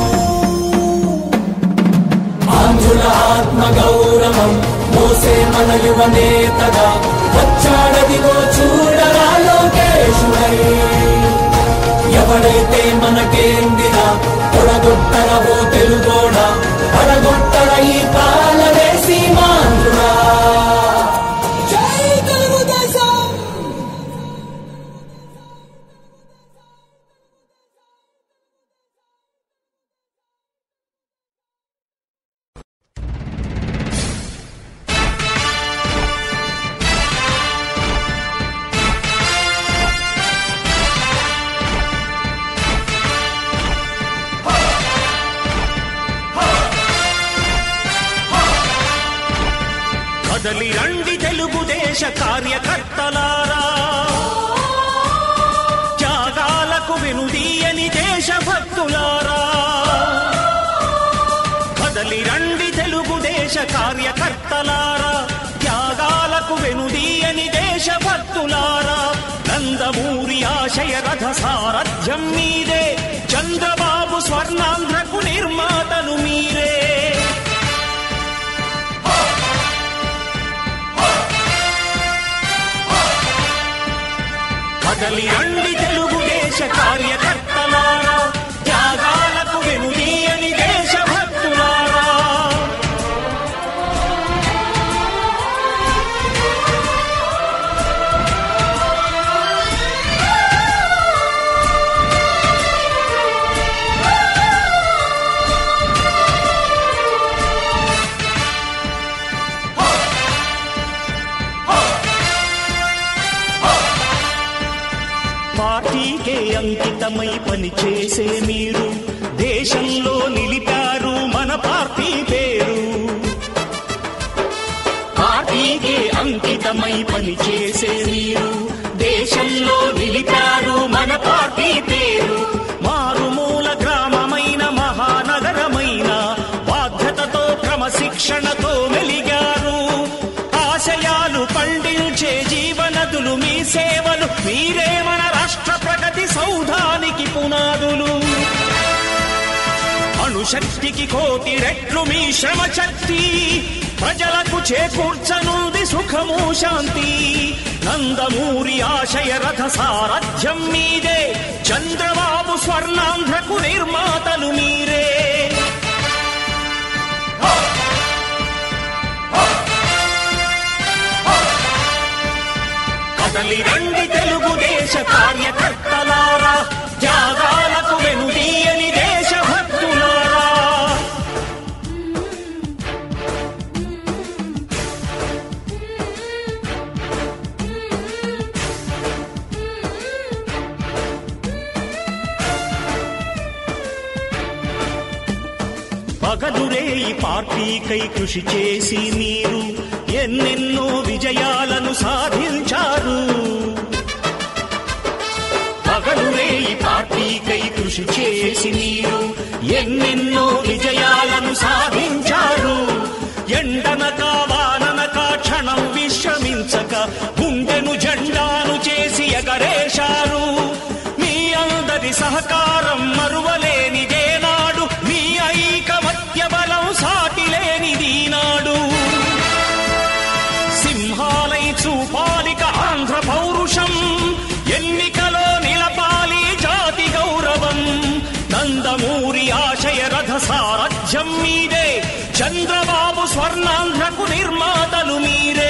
S6: ఆంధ్రుల ఆత్మ గౌరవం మోసే మన యువ నేతగా వచ్చాడదిగో చూడరా లోకేశుడై ఎవడైతే మనకేందిరా తొడగొట్టరవో తెలుగోడ పడగొట్టర ఈ పాలనే సీమాంధ్రుడా జై తెలుగుదేశం
S4: కదలి రండి తెలుగుదేశ కార్యకర్తలారా త్యాగాలకు వెనుదీయని దేశభక్తులారా కదలి రండి తెలుగుదేశ కార్యకర్తలారా త్యాగాలకు వెనుదీయని దేశభక్తులారా నందమూరి ఆశయ రథ సారథ్యం మీదే చంద్రబాబు స్వర్ణాంధ్రకు నిర్మాతలు మీరే కదలి రండి తెలుగుదేశ కార్యకర్తలారా త్యాగాలకు వెనుదీయని దేశభక్తులారా పార్టీకే అంకితమై పనిచేసే మీరు దేశంలో నిలిపారు మన పార్టీ పేరు పార్టీకే అంకితమై పనిచేసే మీరు దేశంలో నిలిపారు మన పార్టీ పేరు మారుమూల గ్రామమైన మహానగరమైన బాధ్యతతో క్రమశిక్షణతో మెలిగారు ఆశయాలు పండించే జీవనదులు మీ సేవలు మీరే మన రాష్ట్ర ప్రగతి సౌధానికి పునాదులు అణుశక్తికి కోటి రెట్లు మీ శ్రమ శక్తి ప్రజలకు చేకూర్చనుంది సుఖము శాంతి నందమూరి ఆశయ రథ సారథ్యం మీదే చంద్రబాబు స్వర్ణాంధ్రకు నిర్మాతలు మీరే కదలి రండి తెలుగుదేశ కార్యకర్తలారా త్యాగాలకు వెనుదీయని దేశభక్తులారా పగలురే ఈ పార్టీకై కృషి చేసి మీరు ఎన్నెన్నో విజయాలను సాధించారు పగలురే ఈ పార్టీకై కృషి చేసి మీరు ఎన్నెన్నో విజయాలను సాధించారు ఎండనక వాననక క్షణం విశ్రమించక గుండెను జెండాను చేసి ఎగరేశారు మీ అందరి సహకారం మరువలేనిదే నాడు మీ ఐకమత్య బలం సాటిలేనిది నాడు సింహాలై చూపాలిక ఆంధ్ర పౌరుషం ఎన్నికలో నిలపాలి జాతి గౌరవం నందమూరి ఆశయ రథ సారథ్యం మీదే చంద్రబాబు స్వర్ణాంధ్రకు నిర్మాతలు మీరే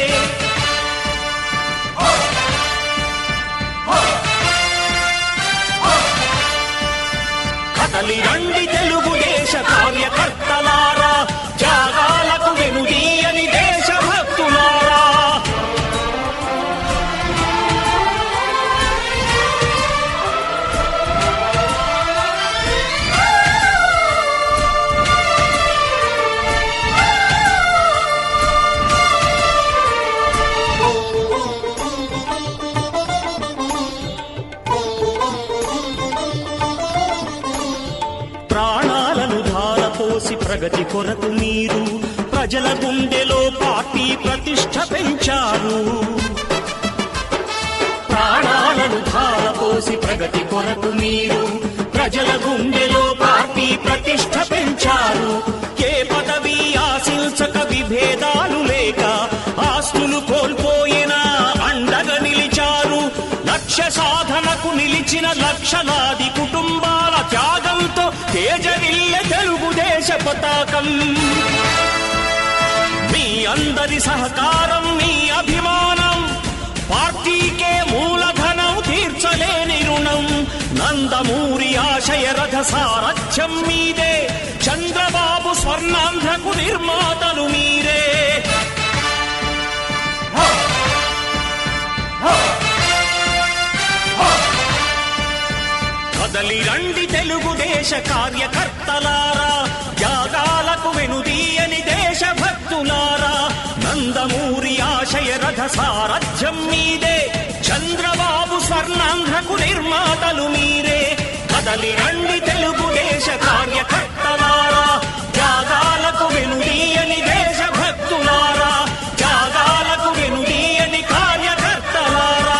S4: కదలి రండి తెలుగుదేశ కార్యకర్తలారా త్యాగాలకు వెనుదీయని దేశభక్తులారా ప్రగతి కొరకు మీరు ప్రజల గుండెలో పార్టీ ప్రతిష్ట పెంచారు ప్రాణాలను ధారపోసి ప్రగతి కొరకు మీరు ప్రజల గుండెలో పార్టీ ప్రతిష్ట పెంచారు ఏ పదవి ఆశించక విభేదాలు లేక ఆస్తులు కోల్పోయినా అండగా నిలిచారు లక్ష్య సాధనకు నిలిచిన లక్షలాది కుటుంబాల త్యాగంతో తేజరిల్లె తెలుగుదేశ పతాకం మీ అందరి సహకారం మీ అభిమానం పార్టీకే మూలధనం తీర్చలేని రుణం నందమూరి ఆశయ రథ సారథ్యం మీదే చంద్రబాబు స్వర్ణాంధ్రకు నిర్మాతలు మీరే కదలి రండి తెలుగుదేశ కార్యకర్తలారా త్యాగాలకు వెనుదీయని దేశభక్తులారా నందమూరి ఆశయ రథ సారథ్యం మీదే చంద్రబాబు స్వర్ణాంధ్రకు నిర్మాతలు మీరే కదలి రండి తెలుగుదేశ కార్యకర్తలారా త్యాగాలకు వెనుదీయని దేశభక్తులారా త్యాగాలకు వెనుదీయని కార్యకర్తలారా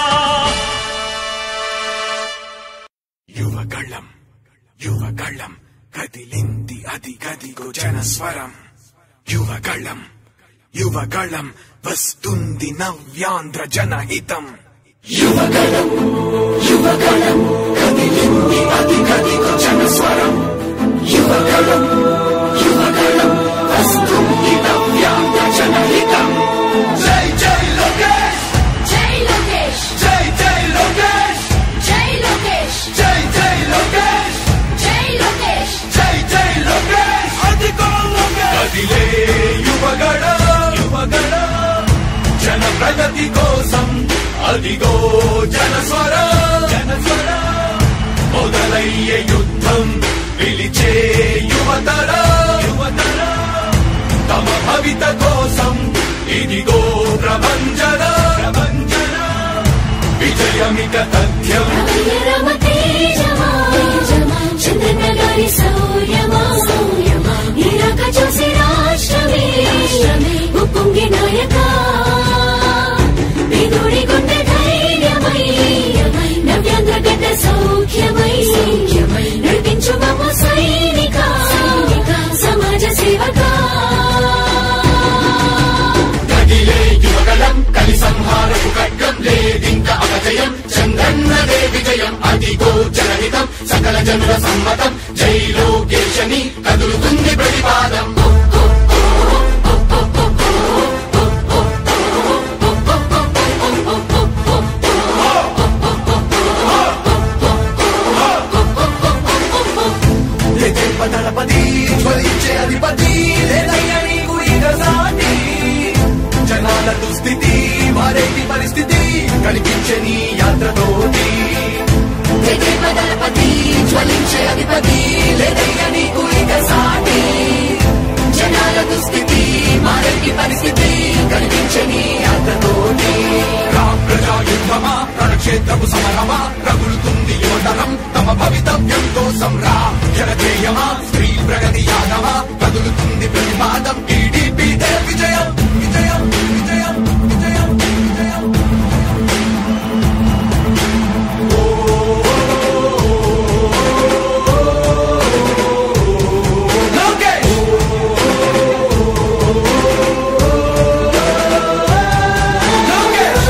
S5: యువగళం యువగళం కదిలింది అది గదిగో జనస్వరం యువగళం యువగళం వస్తుంది నవ్యాంధ్ర జనహితం యువగళం యువగళం కదిలింది అది గదిగో జనస్వరం యువగళం యువగళం వస్తుంది నవ్యాంధ్ర జనహితం జై జై లోకేష్
S9: జై లోకేష్
S5: జై జై లోకేష్
S9: జై లోకేష్
S5: జై జై లోకేష్
S9: జై లోకేష్
S5: జై జై లోకేష్ అదిగో లోకేష్ కదిలే యువగడ యువగడ జన ప్రగతి కోసం అదిగో జనస్వర జనస్వర మొదలయ్యే యుద్ధం పిలిచే యువతర యువతర తమ భవిత కోసం ఇదిగో ప్రభంజన ప్రభంజన విజయమిక తథ్యం
S9: రమ తేజమా చంద్రన్న గారి శౌర్యమా ఇరాక చూసి రాష్ట్రమే ఉప్పొంగి నాయక పేదోడి గుండె ధైర్యమై నవ్యాంధ్ర గడ్డ సౌఖ్యమై నడిపించు మమ్మ సైనిక సమాజ సేవకా
S3: కదిలే యువగలం కలి సంహారపు ఖడ్గం లేదింక అపజయం చంద్రన్నదే విజయం అదిగో జనహితం సకల జనుల సమ్మతం జై లోకేశని కదులుతుంది ప్రతిపాదం
S5: దళపతి జ్వలించే అధిపతి లేదయ్య నీకు ఇక సాటి జనాల దుస్థితి మారేటి పరిస్థితి కనిపించే నీ యాత్రతోటి
S8: దళపతి జ్వలించే అధిపతి లేదయ్య నీకు ఇక సాటి జనాల దుస్థితి మారేటి పరిస్థితి కనిపించని యాత్రతోటి
S5: రామ్ ప్రజా యుద్ధమా రణక్షేత్రపు సమరమా రగులుతుంది యువతరం తమ భవితవ్యం కోసం రా జనజేయమా స్త్రీ ప్రగతి యాదమా కదులుతుంది ప్రతిపాదం టీడీపీ విజయం విజయం విజయం విజయం విజయం లోకేష్ లోకేష్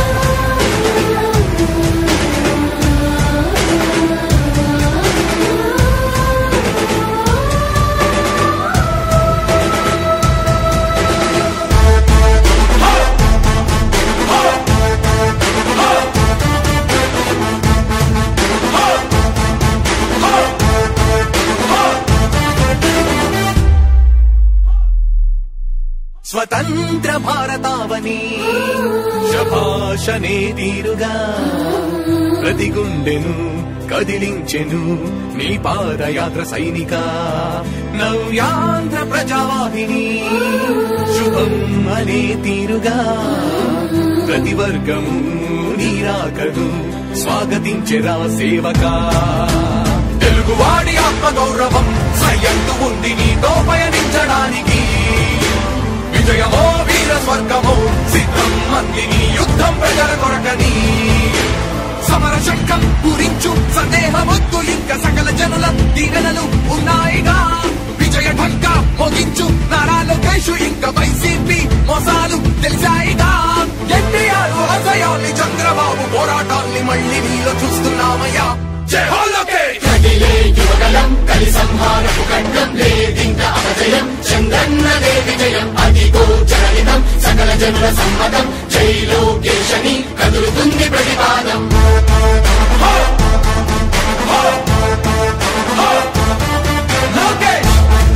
S5: స్వతంత్ర భారతావని శభాషనే తీరుగా ప్రతి గుండెను కదిలించెను నీ పాదయాత్ర సైనిక నవ్యాంధ్ర ప్రజావాహిని శుభం అనే తీరుగా ప్రతి వర్గము నీరాకను స్వాగతించెరా సేవకా తెలుగువాడి ఆత్మగౌరవం సయ్య దారంటూ ఉంది నీతో పయనించడానికి విజయమో వీర స్వర్గమో సిద్ధం మందిని యుద్ధం ప్రజల కొరకని సమర శంఖం పూరించు సందేహమొద్దు ఇంకా సకల జనుల దీవెనలు ఉన్నాయిగా విజయ ఢంక మోగించు నారా లోకేషు ఇంకా వైసీపీ మోసాలు తెలిసాయిగా ఎన్టీఆర్ అజయాల్ని చంద్రబాబు పోరాటాల్ని మళ్ళీ నీలో చూస్తున్నామయ్యా జై హో లోకేష్
S3: కదిలే యువగలం కలి సంహారపు ఖండం లేదింక అపజయం చంద్రన్నదే విజయం అదిగో జనహితం సకల జనుల సమ్మతం జై లోకేశని కదులుతుంది ప్రతిపాదం
S5: లోకేష్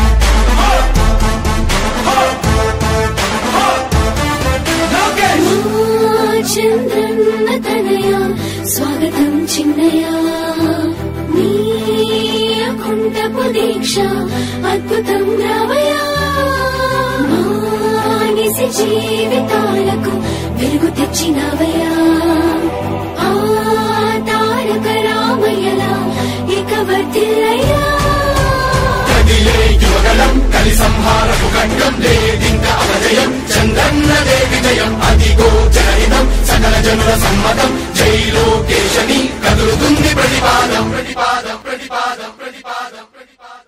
S5: లోకేష్
S9: చంద్రన్న తనయ స్వాగతం చిన్నయ నీ కుంటపు దీక్ష అద్భుతం రావయ మానిసి జీవితాలకు వెలుగు తెచ్చినవయా ఆ తారక రామయ్యలా ఇక వర్తిల్లయ్యా
S3: కదిలే యువగలం కలి సంహారపు ఖండం లేదింక అపజయం చంద్రన్నదే విజయం అదిగో జనహితం సకల జనుల సమ్మతం జై లోకేశని కదులుతుంది ప్రతిపాదం ప్రతిపాదం ప్రతిపాదం ప్రతిపాదం ప్రతిపాదం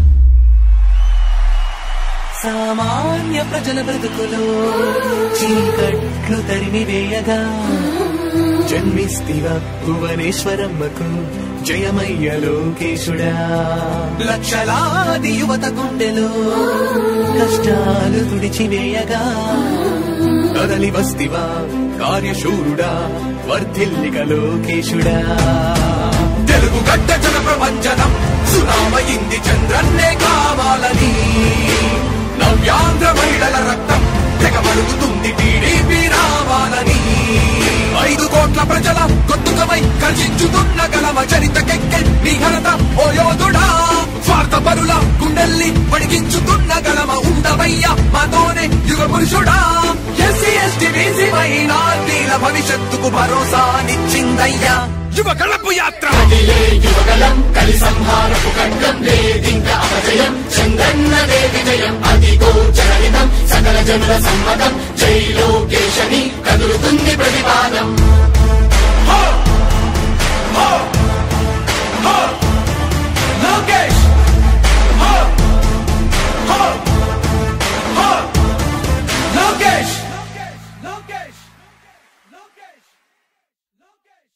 S1: సామాన్య ప్రజల బ్రతుకులో చీకట్లు తరిమి వేయగా జన్మిస్తివ భువనేశ్వరమ్మకు జయమయ్య లోకేశుడా లక్షలాది యువత గుండెలో కష్టాలు తుడిచివేయగా కదలి వస్తివా కార్యశూరుడా వర్ధిల్లిక లోకేశుడా
S5: తెలుగు గడ్డ జన ప్రపంచనం సునామయింది చంద్రన్నే కావాలని నవ్యాంధ్ర మహిళల రక్తం తెగమరుగుతుంది టీడీపీ రావాలని ఐదు కోట్ల ప్రజల గొంతుకమై కర్షించుతున్న గలమ చరితకెక్కె నీ ఘనత ఓ యోధుడా స్వార్థ పరుల గుండెల్ని వణికించుతున్న గలమ ఉండవయ్య మాతోనే యుగ పురుషుడా ఎస్సీ ఎస్టీ బీసీ మైనార్టీల భవిష్యత్తుకు భరోసానిచ్చిందయ్యా యువ కళపు యాత్ర
S3: కదిలే యువగలం కలి సంహారపు ఖండం లేదింక అపజయం చంద్రన్నదే విజయం అదిగో జనహితం సకల జనుల సమ్మతం జై లోకేశని కదులుతుంది ప్రతిపాదం
S5: లోకేష్ హో! హో! హో! లోకేష్ లోకేష్ లోకేష్ లోకేష్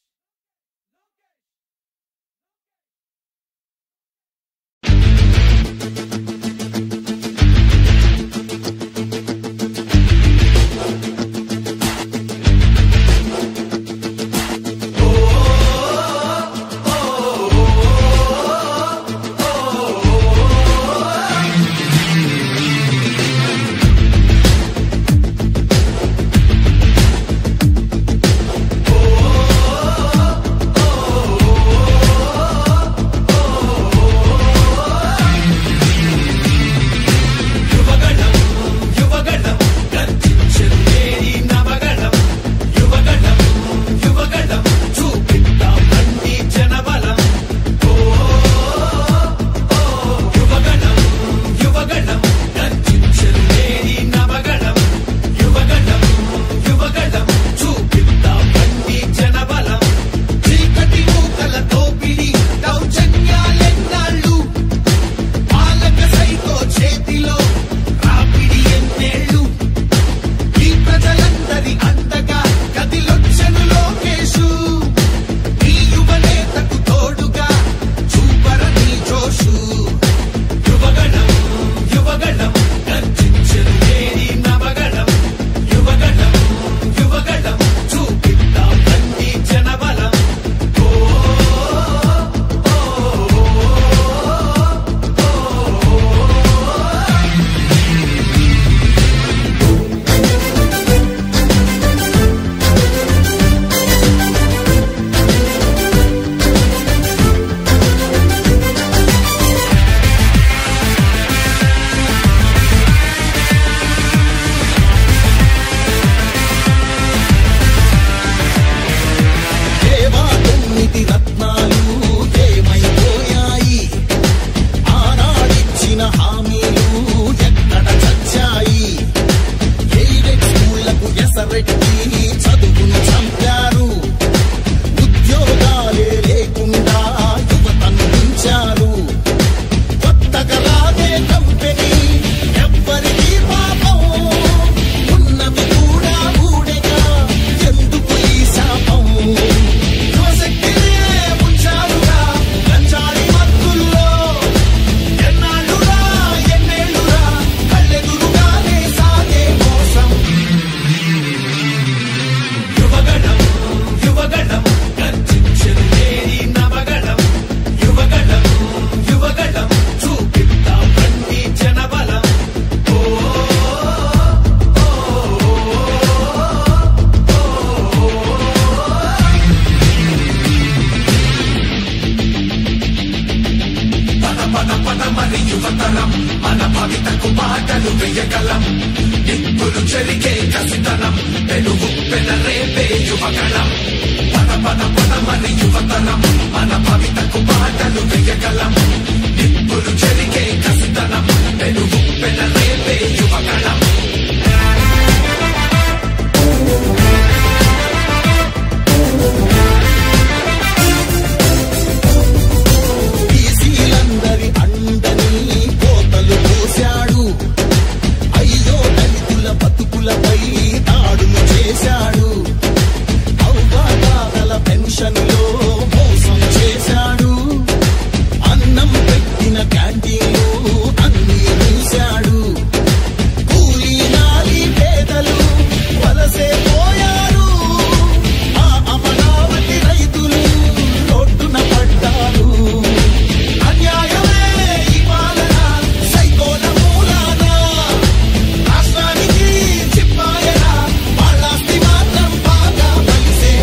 S5: మరి యువతరం మన భవితకు బాటలు వేయగలం నిప్పులు చెరిగే కసితనం పెనుగు పెన రేపే యువగళం పద పద పద మరి యువతరం మన భవితకు బాటలు వేయగలం నిప్పులు చెరిగే కసితనం పెనుగు పెన రేపే యువగళం
S7: బీసీలందరి అండని కోతలు పోశాడు అయ్యో దళితుల బతుకులపై దాడులు చేశాడు అవ్వాతాతల పెన్షన్లో మోసం చేశాడు అన్నం పెట్టిన క్యాంటీన్లు అన్ని మూశాడు కూలీ నాలి పేదలు వలసే పోయారు ఆ అమరావతి రైతులు రోడ్డున పడ్డారు అన్యాయమే ఈ పాలన సైకోల మూలాన రాష్ట్రానికి చిప్పాయన వాళ్ళాస్తి మాత్రం బాగా కలిసే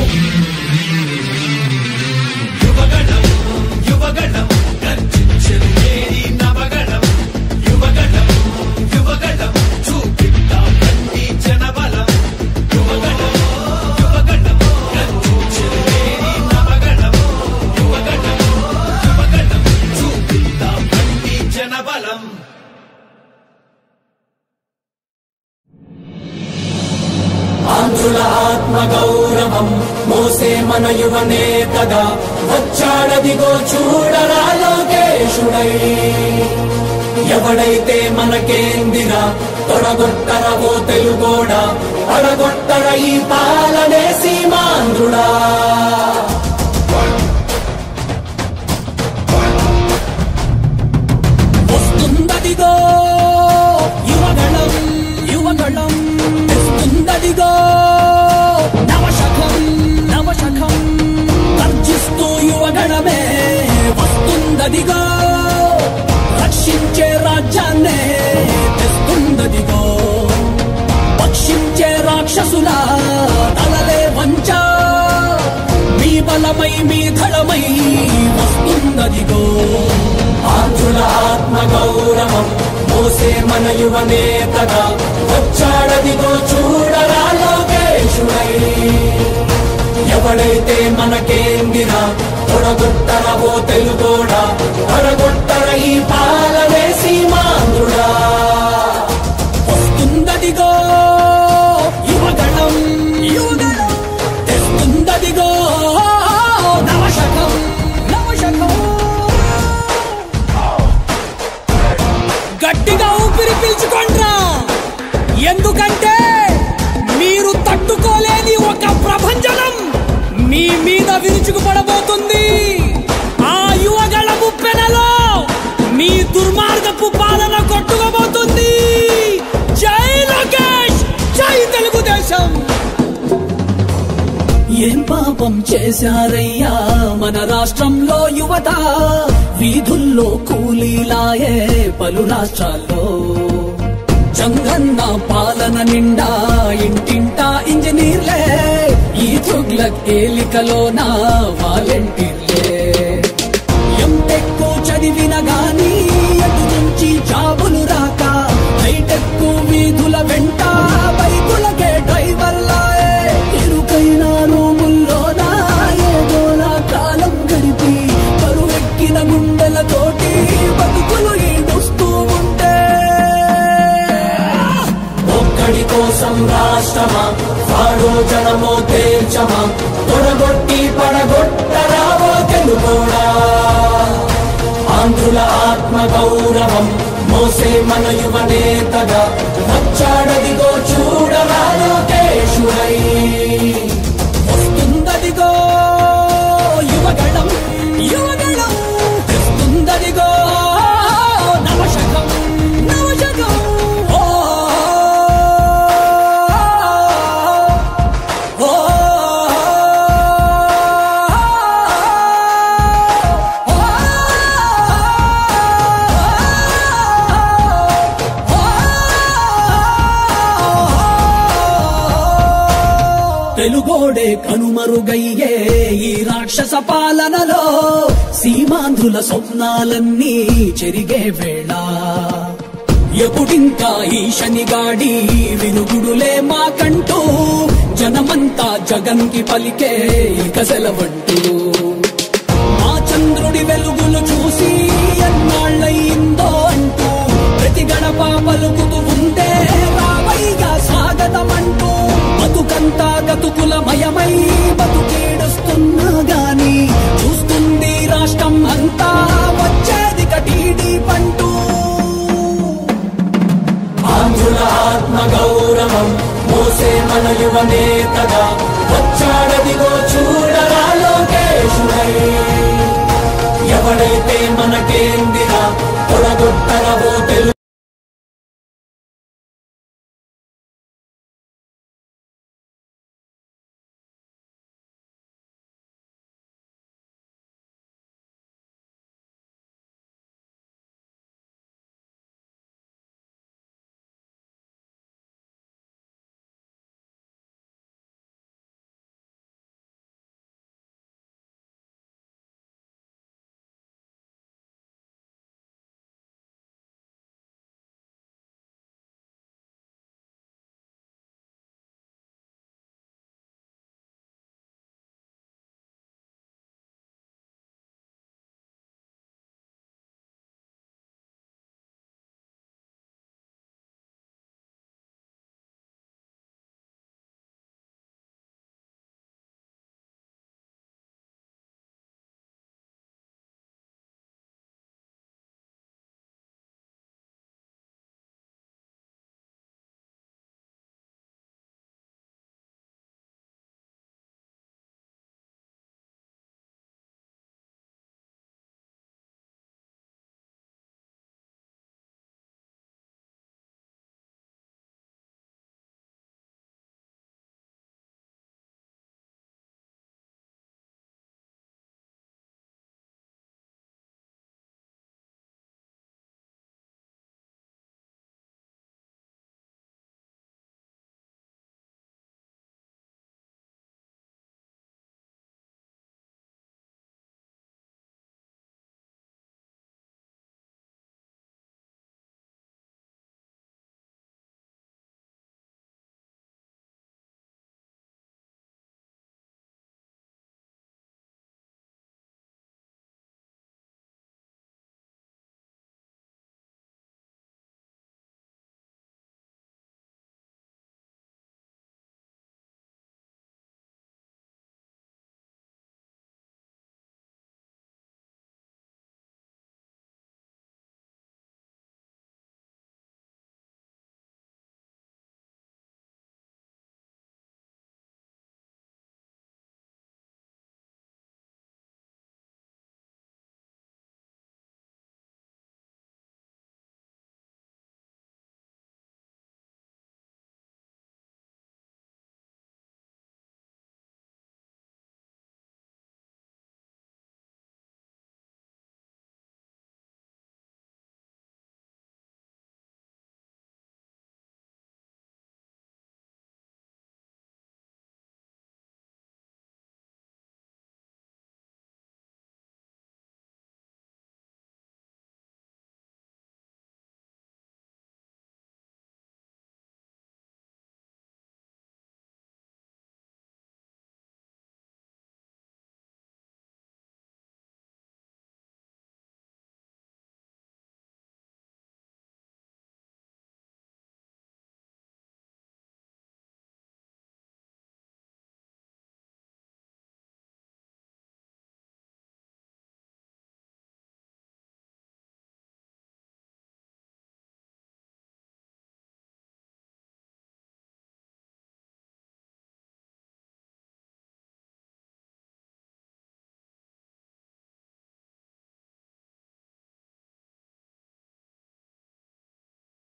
S5: యువగణం యువగణం గర్జించెను ఏరి నవగణం యువగణం యువగణం చూపిద్దాం రండి జనబలం యువగణం యువగణం గర్జించెను ఏరి నవగణం యువగణం యువగణం చూపిద్దాం రండి జనబలం
S6: ఆంధ్రుల ఆత్మ గౌరవం మోసే మన యువ నేతగా వచ్చాడదిగో చూడరా లోకేశుడై ఎవడైతే మనకేందిరా తొడగొట్టర ఓ తెలుగోడా పడగొట్టర ఈ పాలనే సీమాంధ్రుడా వస్తుందదిగో యువగళం యువగళం వస్తుందదిగో నవశకం నవశకం గర్జిస్తూ యువగణమే వస్తుందదిగో రక్షించే రాజ్యాన్నే తెస్తుందదిగో పక్షించే రాక్షసుల తలలే వంచ మీ బలమై మీ ధళమై వస్తుందదిగో ఆంధ్రుల ఆత్మ గౌరవం మోసే మన యువ నేతగా వచ్చాడదిగో చూడరా లోకేశుడై ఎవడైతే మనకేందిరా తొడగొట్టర ఓ తెలుగోడా తొడగొట్టర ఈ పాలనే సీమాంధ్రుడా వస్తుందదిగో యువగణం యువగణం తెస్తుందదిగో నవశకం నవశకం గట్టిగా ఊపిరి పీల్చుకోండ్రా ఎందుకంటే మీరు తట్టుకోలేని ఒక ప్రభంజనం మీ మీద విరుచుకుపడబోతుంది ఆ యువగళ ముప్పెనలో మీ దుర్మార్గపు పాలన కొట్టుకోబోతుంది జై లోకేష్ జై తెలుగుదేశం ఏం పాపం చేశారయ్యా మన రాష్ట్రంలో యువత వీధుల్లో కూలీలాయే పలు రాష్ట్రాల్లో చంగన్న పాలన నిండా ఇంటింటా ఇంజనీర్లే ఈ తుగ్లక్ ఏలికలోన వాలంటీర్లే ఎంటెక్కు చదివిన గాని ఎటు నుంచి జాబులు రాక హైటెక్ వీధుల వెంట బైకులకే డ్రైవర్లాయే ఇరుకైన రూముల్లోన ఏదోలా కాలం గడిపి కరువెక్కిన గుండెలతోటి బతుకులు ఈడుస్తూ ఉంటే ఒక్కడి కోసం రాష్ట్రమా వాడో జనమో తేల్చమా తొడగొట్టి పడగొట్టరావో తెలుగోడా ఆంధ్రుల ఆత్మ గౌరవం మోసే మన యువ నేతగా వచ్చాడదిగో చూడరా లోకేశుడై వస్తుందదిగో యువగణం యువగణం తెస్తుందదిగో నవశకం నవశకం ఓ ఓ తెలుగోడే కనుమరుగయ్యే ఈ రాక్షస పాలనలో సీమాంధ్రుల స్వప్నాలన్నీ చెరిగే వేళ ఎప్పుడింకా ఈ శనిగాడి విరుగుడులే మాకంటూ జనమంతా జగన్కి పలికే ఇక సెలవంటూ మా చంద్రుడి వెలుగులు చూసి ఎన్నాళ్ళయిందో అంటూ ప్రతి గడప పలుకుతూ ఉంటే రావయ్యా స్వాగతమంటూ బతుకంతా గతుకులమయమై బతుకేడుస్తున్నా గాని చూస్తుంది రాష్ట్రం అంతా వచ్చేది కటీడీ పంటూ ఆంధ్రుల ఆత్మ గౌరవం మోసే మన యువ నేతగా వచ్చాడదిగో చూడరా లోకేశుడై ఎవడైతే మనకేందిరా తొడగొట్టరవో తెలుగు